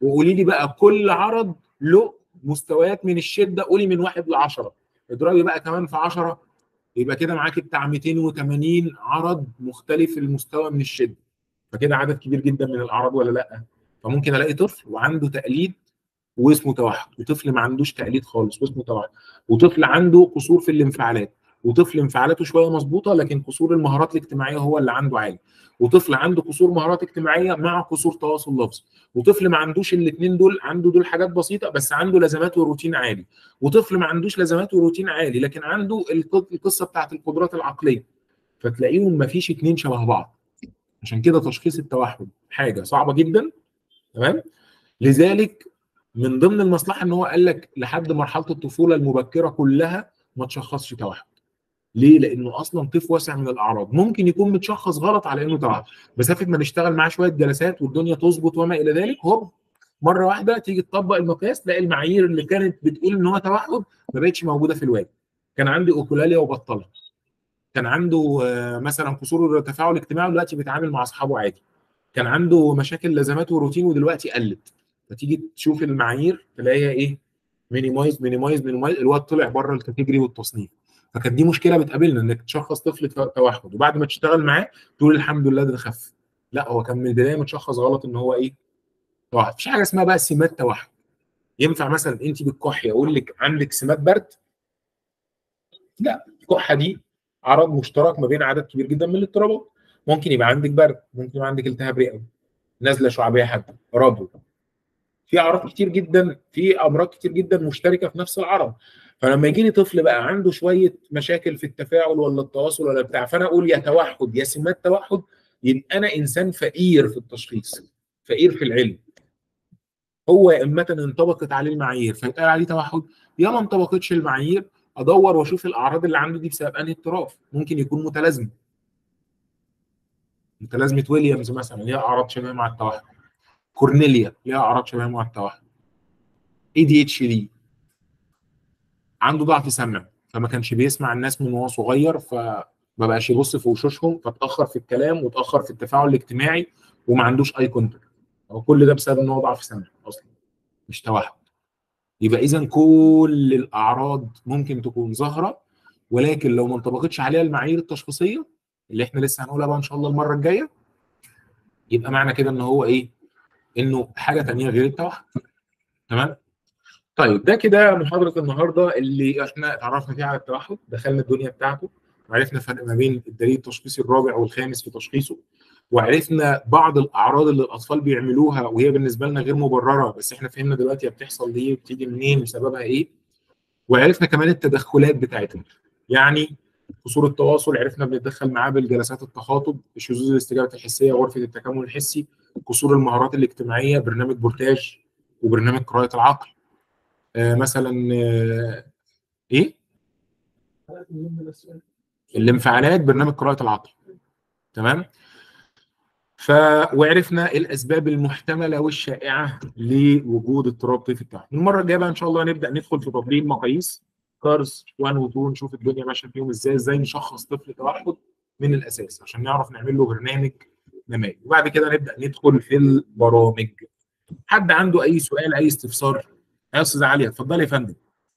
[SPEAKER 1] وقولي لي بقى كل عرض له مستويات من الشده قولي من واحد ل 10 اضربي بقى كمان في 10 يبقى كده معاكي بتاع 280 عرض مختلف المستوى من الشده فكده عدد كبير جدا من الاعراض ولا لا فممكن الاقي طفل وعنده تقليد واسمه توحد وطفل ما عندوش تقليد خالص واسمه توحد وطفل عنده قصور في الانفعالات وطفل انفعالاته شويه مظبوطه لكن قصور المهارات الاجتماعيه هو اللي عنده عالي وطفل عنده قصور مهارات اجتماعيه مع قصور تواصل لفظي وطفل ما عندوش الاثنين دول عنده دول حاجات بسيطه بس عنده لازمات وروتين عالي وطفل ما عندوش لازمات وروتين عالي لكن عنده الق- القصه بتاعت القدرات العقليه فتلاقيهم ما فيش اتنين شبه بعض عشان كده تشخيص التوحد حاجه صعبه جدا تمام لذلك من ضمن المصلحه ان هو قال لك لحد مرحله الطفوله المبكره كلها ما تشخصش توحد ليه؟ لانه اصلا طيف واسع من الاعراض ممكن يكون متشخص غلط على انه توحد مسافه ما نشتغل معاه شويه جلسات والدنيا تظبط وما الى ذلك هوب مره واحده تيجي تطبق المقياس تلاقي المعايير اللي كانت بتقول ان هو توحد ما بقتش موجوده في الواد كان عندي اوكولاليا وبطلها كان عنده آه، مثلا قصور التفاعل الاجتماعي دلوقتي بيتعامل مع اصحابه عادي كان عنده مشاكل لازمات وروتين ودلوقتي قلت فتيجي تشوف المعايير تلاقيها ايه مينيمايز مينيمايز مينيمايز الواد طلع بره الكاتيجوري والتصنيف فكانت دي مشكله بتقابلنا انك تشخص طفل تو- توحد وبعد ما تشتغل معاه تقول الحمد لله ده خف لا هو كان من البدايه متشخص غلط ان هو ايه توحد مفيش حاجه اسمها بقى سمات توحد ينفع مثلا انت بتكحي اقول لك عندك سمات برد لا الكحه دي عرض مشترك ما بين عدد كبير جدا من الاضطرابات ممكن يبقى عندك برد ممكن يبقى عندك التهاب رئوي نزله شعبيه حتى ربو في اعراض كتير جدا في امراض كتير جدا مشتركه في نفس العرض فلما يجي لي طفل بقى عنده شويه مشاكل في التفاعل ولا التواصل ولا بتاع فانا اقول يا توحد يا سمات توحد يبقى انا انسان فقير في التشخيص فقير في العلم هو يا اما انطبقت عليه المعايير فيتقال عليه توحد يا ما انطبقتش المعايير ادور واشوف الاعراض اللي عنده دي بسبب انهي اضطراب ممكن يكون متلازمه متلازمه ويليامز مثلا ليها اعراض شبيهه مع التوحد كورنيليا ليها اعراض شبيهه مع التوحد اي دي اتش دي عنده ضعف سمع فما كانش بيسمع الناس من وهو صغير فما بقاش يبص في وشوشهم فتاخر في الكلام وتاخر في التفاعل الاجتماعي وما عندوش اي كونتاكت هو كل ده بسبب ان هو ضعف سمع اصلا مش توحد يبقى اذا كل الاعراض ممكن تكون ظاهره ولكن لو ما انطبقتش عليها المعايير التشخيصيه اللي احنا لسه هنقولها بقى ان شاء الله المره الجايه يبقى معنى كده ان هو ايه انه حاجه تانية غير التوحد تمام طيب ده كده محاضره النهارده اللي احنا اتعرفنا فيها على التوحد دخلنا الدنيا بتاعته وعرفنا الفرق ما بين الدليل التشخيصي الرابع والخامس في تشخيصه وعرفنا بعض الاعراض اللي الاطفال بيعملوها وهي بالنسبه لنا غير مبرره بس احنا فهمنا دلوقتي هي بتحصل ليه وبتيجي منين وسببها ايه وعرفنا كمان التدخلات بتاعتها يعني قصور التواصل عرفنا بنتدخل معاه بالجلسات التخاطب شذوذ الاستجابه الحسيه غرفه التكامل الحسي قصور المهارات الاجتماعيه برنامج بورتاج وبرنامج قراءه العقل آه مثلا آه ايه الانفعالات برنامج قراءه العقل تمام ف وعرفنا الاسباب المحتمله والشائعه لوجود اضطراب طيف التوحد المره الجايه بقى ان شاء الله نبدا ندخل في تطبيق مقاييس كارز 1 و 2 نشوف الدنيا ماشيه فيهم ازاي ازاي نشخص طفل توحد من الاساس عشان نعرف نعمل له برنامج نمائي وبعد كده نبدا ندخل في البرامج حد عنده اي سؤال اي استفسار يا استاذه عليا اتفضلي يا فندم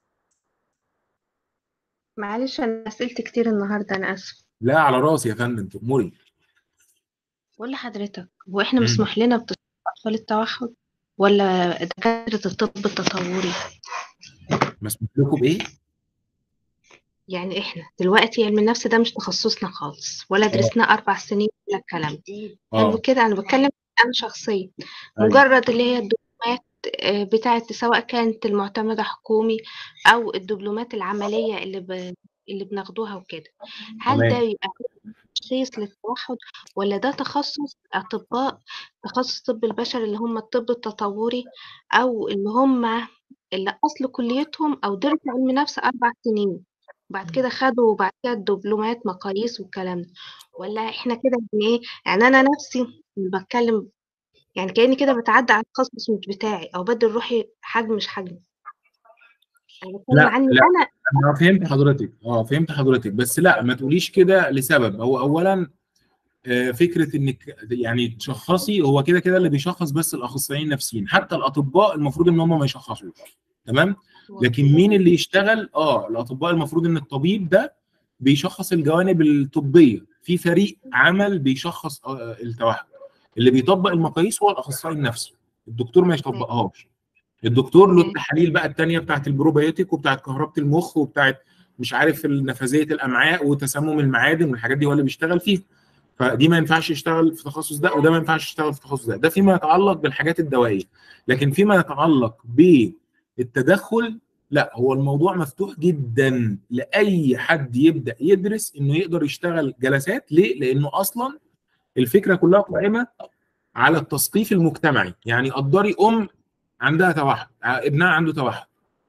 [SPEAKER 3] معلش انا اسئلت كتير النهارده انا اسف
[SPEAKER 1] لا على راسي يا فندم تأمري
[SPEAKER 3] بقول لحضرتك هو احنا
[SPEAKER 1] مم.
[SPEAKER 3] مسموح لنا بتصوير اطفال التوحد ولا دكاتره الطب التطوري
[SPEAKER 1] مسموح لكم بايه؟
[SPEAKER 3] يعني احنا دلوقتي علم النفس ده مش تخصصنا خالص ولا درسنا اربع سنين ولا الكلام ده
[SPEAKER 1] اه
[SPEAKER 3] انا كده انا بتكلم انا شخصيا
[SPEAKER 1] ايوه
[SPEAKER 3] مجرد اللي هي الدبلومات آه، بتاعت سواء كانت المعتمدة حكومي أو الدبلومات العملية اللي ب... اللي بناخدوها وكده هل ده
[SPEAKER 1] تمام
[SPEAKER 3] يبقى تشخيص للتوحد ولا ده تخصص أطباء تخصص طب البشر اللي هم الطب التطوري أو اللي هم اللي أصل كليتهم أو درسوا علم نفس أربع سنين بعد كده خدوا بعد كده الدبلومات مقاييس والكلام ده ولا احنا كده يعني ايه يعني انا نفسي بتكلم يعني كأني كده بتعدى على التخصص مش بتاعي او بدي روحي حجم مش حجم انا بتكلم
[SPEAKER 1] لا
[SPEAKER 3] عني
[SPEAKER 1] لا
[SPEAKER 3] انا
[SPEAKER 1] انا فهمت حضرتك اه فهمت حضرتك بس لا ما تقوليش كده لسبب هو اولا آه، فكره انك يعني تشخصي هو كده كده اللي بيشخص بس الاخصائيين النفسيين حتى الاطباء المفروض ان هم ما يشخصوش تمام لكن مين اللي يشتغل اه الاطباء المفروض ان الطبيب ده بيشخص الجوانب الطبيه في فريق عمل بيشخص آه، التوحد اللي بيطبق المقاييس هو الاخصائي النفسي الدكتور ما يطبقهاش الدكتور له التحاليل بقى التانية بتاعت البروبيوتيك وبتاعت كهربة المخ وبتاعت مش عارف نفاذية الأمعاء وتسمم المعادن والحاجات دي هو اللي بيشتغل فيها فدي ما ينفعش يشتغل في التخصص ده وده ما ينفعش يشتغل في التخصص ده ده فيما يتعلق بالحاجات الدوائية لكن فيما يتعلق بالتدخل لا هو الموضوع مفتوح جدا لأي حد يبدأ يدرس إنه يقدر يشتغل جلسات ليه؟ لأنه أصلا الفكرة كلها قائمة على التثقيف المجتمعي يعني قدري أم عندها توحد ابنها عنده توحد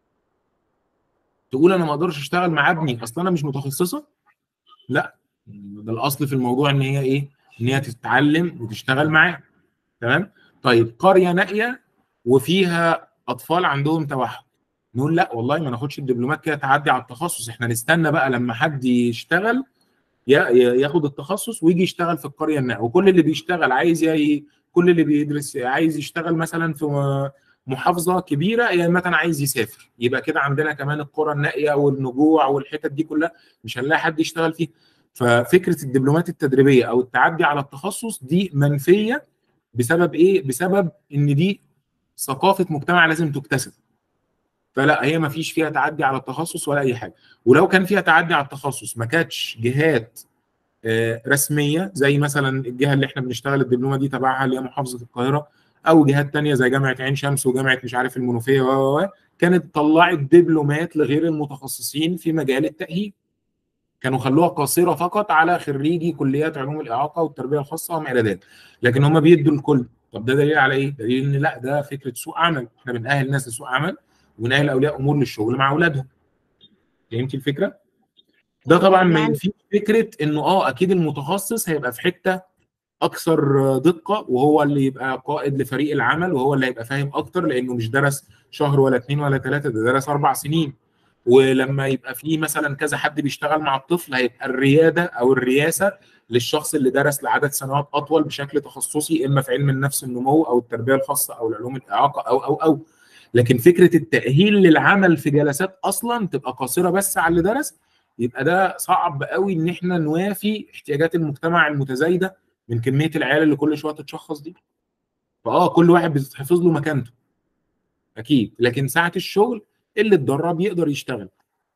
[SPEAKER 1] تقول انا ما اقدرش اشتغل مع ابني اصلا انا مش متخصصه لا ده الاصل في الموضوع ان هي ايه ان هي تتعلم وتشتغل معاه تمام طيب قريه نائيه وفيها اطفال عندهم توحد نقول لا والله ما ناخدش الدبلومات كده تعدي على التخصص احنا نستنى بقى لما حد يشتغل يا- يا- ياخد التخصص ويجي يشتغل في القريه النائيه وكل اللي بيشتغل عايز ي- كل اللي بيدرس عايز يشتغل مثلا في محافظه كبيره يا اما انا عايز يسافر يبقى كده عندنا كمان القرى النائيه والنجوع والحتت دي كلها مش هنلاقي حد يشتغل فيها ففكره الدبلومات التدريبيه او التعدي على التخصص دي منفيه بسبب ايه بسبب ان دي ثقافه مجتمع لازم تكتسب فلا هي ما فيش فيها تعدي على التخصص ولا اي حاجه ولو كان فيها تعدي على التخصص ما كانتش جهات آه، رسميه زي مثلا الجهه اللي احنا بنشتغل الدبلومه دي تبعها اللي هي محافظه القاهره او جهات تانية زي جامعه عين شمس وجامعه مش عارف المنوفيه و و و كانت طلعت دبلومات لغير المتخصصين في مجال التاهيل كانوا خلوها قاصره فقط على خريجي كليات علوم الاعاقه والتربيه الخاصه وما الى ذلك لكن هم بيدوا الكل طب ده دليل على ايه؟ دليل ان لا ده فكره سوق عمل احنا بنأهل الناس لسوق عمل ونأهل اولياء امور للشغل مع اولادهم فهمتي الفكره؟ ده طبعا ما
[SPEAKER 3] يعني-
[SPEAKER 1] ينفيش فكره انه اه اكيد المتخصص هيبقى في حته اكثر دقه وهو اللي يبقى قائد لفريق العمل وهو اللي هيبقى فاهم اكتر لانه مش درس شهر ولا اتنين ولا ثلاثه ده درس اربع سنين ولما يبقى في مثلا كذا حد بيشتغل مع الطفل هيبقى الرياده او الرياسه للشخص اللي درس لعدد سنوات اطول بشكل تخصصي اما في علم النفس النمو او التربيه الخاصه او العلوم الاعاقه او او او لكن فكره التاهيل للعمل في جلسات اصلا تبقى قاصره بس على اللي درس يبقى ده صعب قوي ان احنا نوافي احتياجات المجتمع المتزايده من كميه العيال اللي كل شويه تتشخص دي فاه كل واحد بتتحفظ له مكانته اكيد لكن ساعه الشغل اللي اتدرب يقدر يشتغل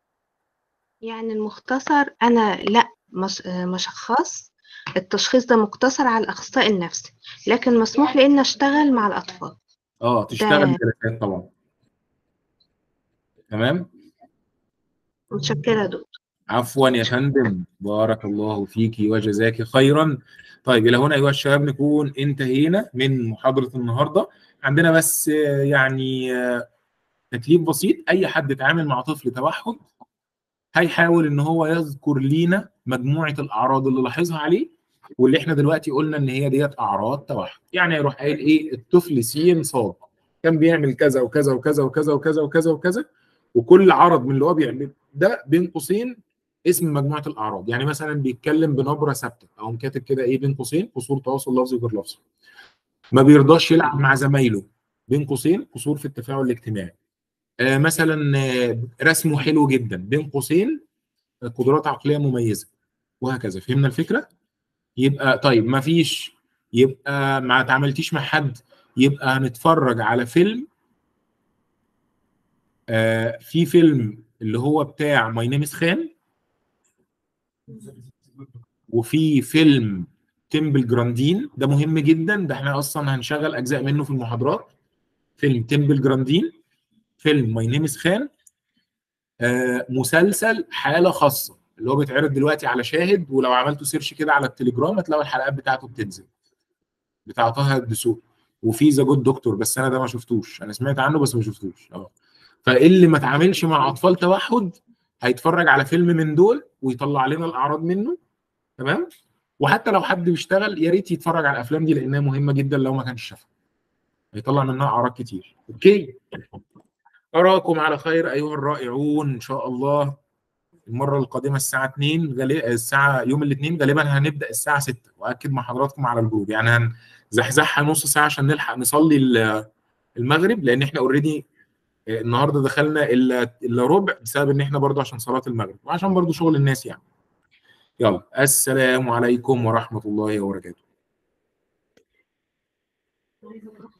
[SPEAKER 3] يعني المختصر أنا لا مش مشخص التشخيص ده مقتصر على الأخصائي النفسي لكن مسموح لي إن أشتغل مع الأطفال
[SPEAKER 1] اه تشتغل
[SPEAKER 3] ده-
[SPEAKER 1] جلسات طبعا تمام
[SPEAKER 3] متشكرة يا دكتور
[SPEAKER 1] عفوا يا فندم بارك الله فيك وجزاك خيرا طيب الى هنا ايها الشباب نكون انتهينا من محاضره النهارده عندنا بس آه، يعني آه، تكليف بسيط اي حد اتعامل مع طفل توحد هيحاول ان هو يذكر لينا مجموعه الاعراض اللي لاحظها عليه واللي احنا دلوقتي قلنا ان هي ديت اعراض توحد يعني يروح قايل ايه الطفل س صاد كان بيعمل كذا وكذا وكذا وكذا وكذا وكذا وكذا وكل عرض من اللي هو بيعمله ده بين قوسين اسم مجموعه الاعراض يعني مثلا بيتكلم بنبره ثابته او كاتب كده ايه بين قوسين قصور تواصل لفظي غير لفظي ما بيرضاش يلعب مع زمايله بين قوسين قصور في التفاعل الاجتماعي آه مثلا آه، رسمه حلو جدا بين قوسين آه، قدرات عقليه مميزه وهكذا فهمنا الفكره يبقى طيب ما فيش يبقى ما اتعاملتيش مع حد يبقى هنتفرج على فيلم آه في فيلم اللي هو بتاع ماي نيم از خان وفي فيلم تمبل جراندين ده مهم جدا ده احنا اصلا هنشغل اجزاء منه في المحاضرات فيلم تمبل جراندين فيلم ماي نيم از خان آه مسلسل حاله خاصه اللي هو بيتعرض دلوقتي على شاهد ولو عملتوا سيرش كده على التليجرام هتلاقوا الحلقات بتاعته بتنزل بتاع طه الدسوقي وفي ذا جود دكتور بس انا ده ما شفتوش انا سمعت عنه بس ما شفتوش اه فاللي ما اتعاملش مع اطفال توحد هيتفرج على فيلم من دول ويطلع لنا الاعراض منه تمام وحتى لو حد بيشتغل يا ريت يتفرج على الافلام دي لانها مهمه جدا لو ما كانش شافها هيطلع منها اعراض كتير اوكي اراكم على خير ايها الرائعون ان شاء الله المره القادمه الساعه 2 غالبا الساعه يوم الاثنين غالبا هنبدا الساعه 6 واكد مع حضراتكم على الجروب يعني هنزحزحها نص ساعه عشان نلحق نصلي ال- المغرب لان احنا اوريدي النهارده دخلنا الا الا ربع بسبب ان احنا برضو عشان صلاه المغرب وعشان برضو شغل الناس يعني يلا السلام عليكم ورحمه الله وبركاته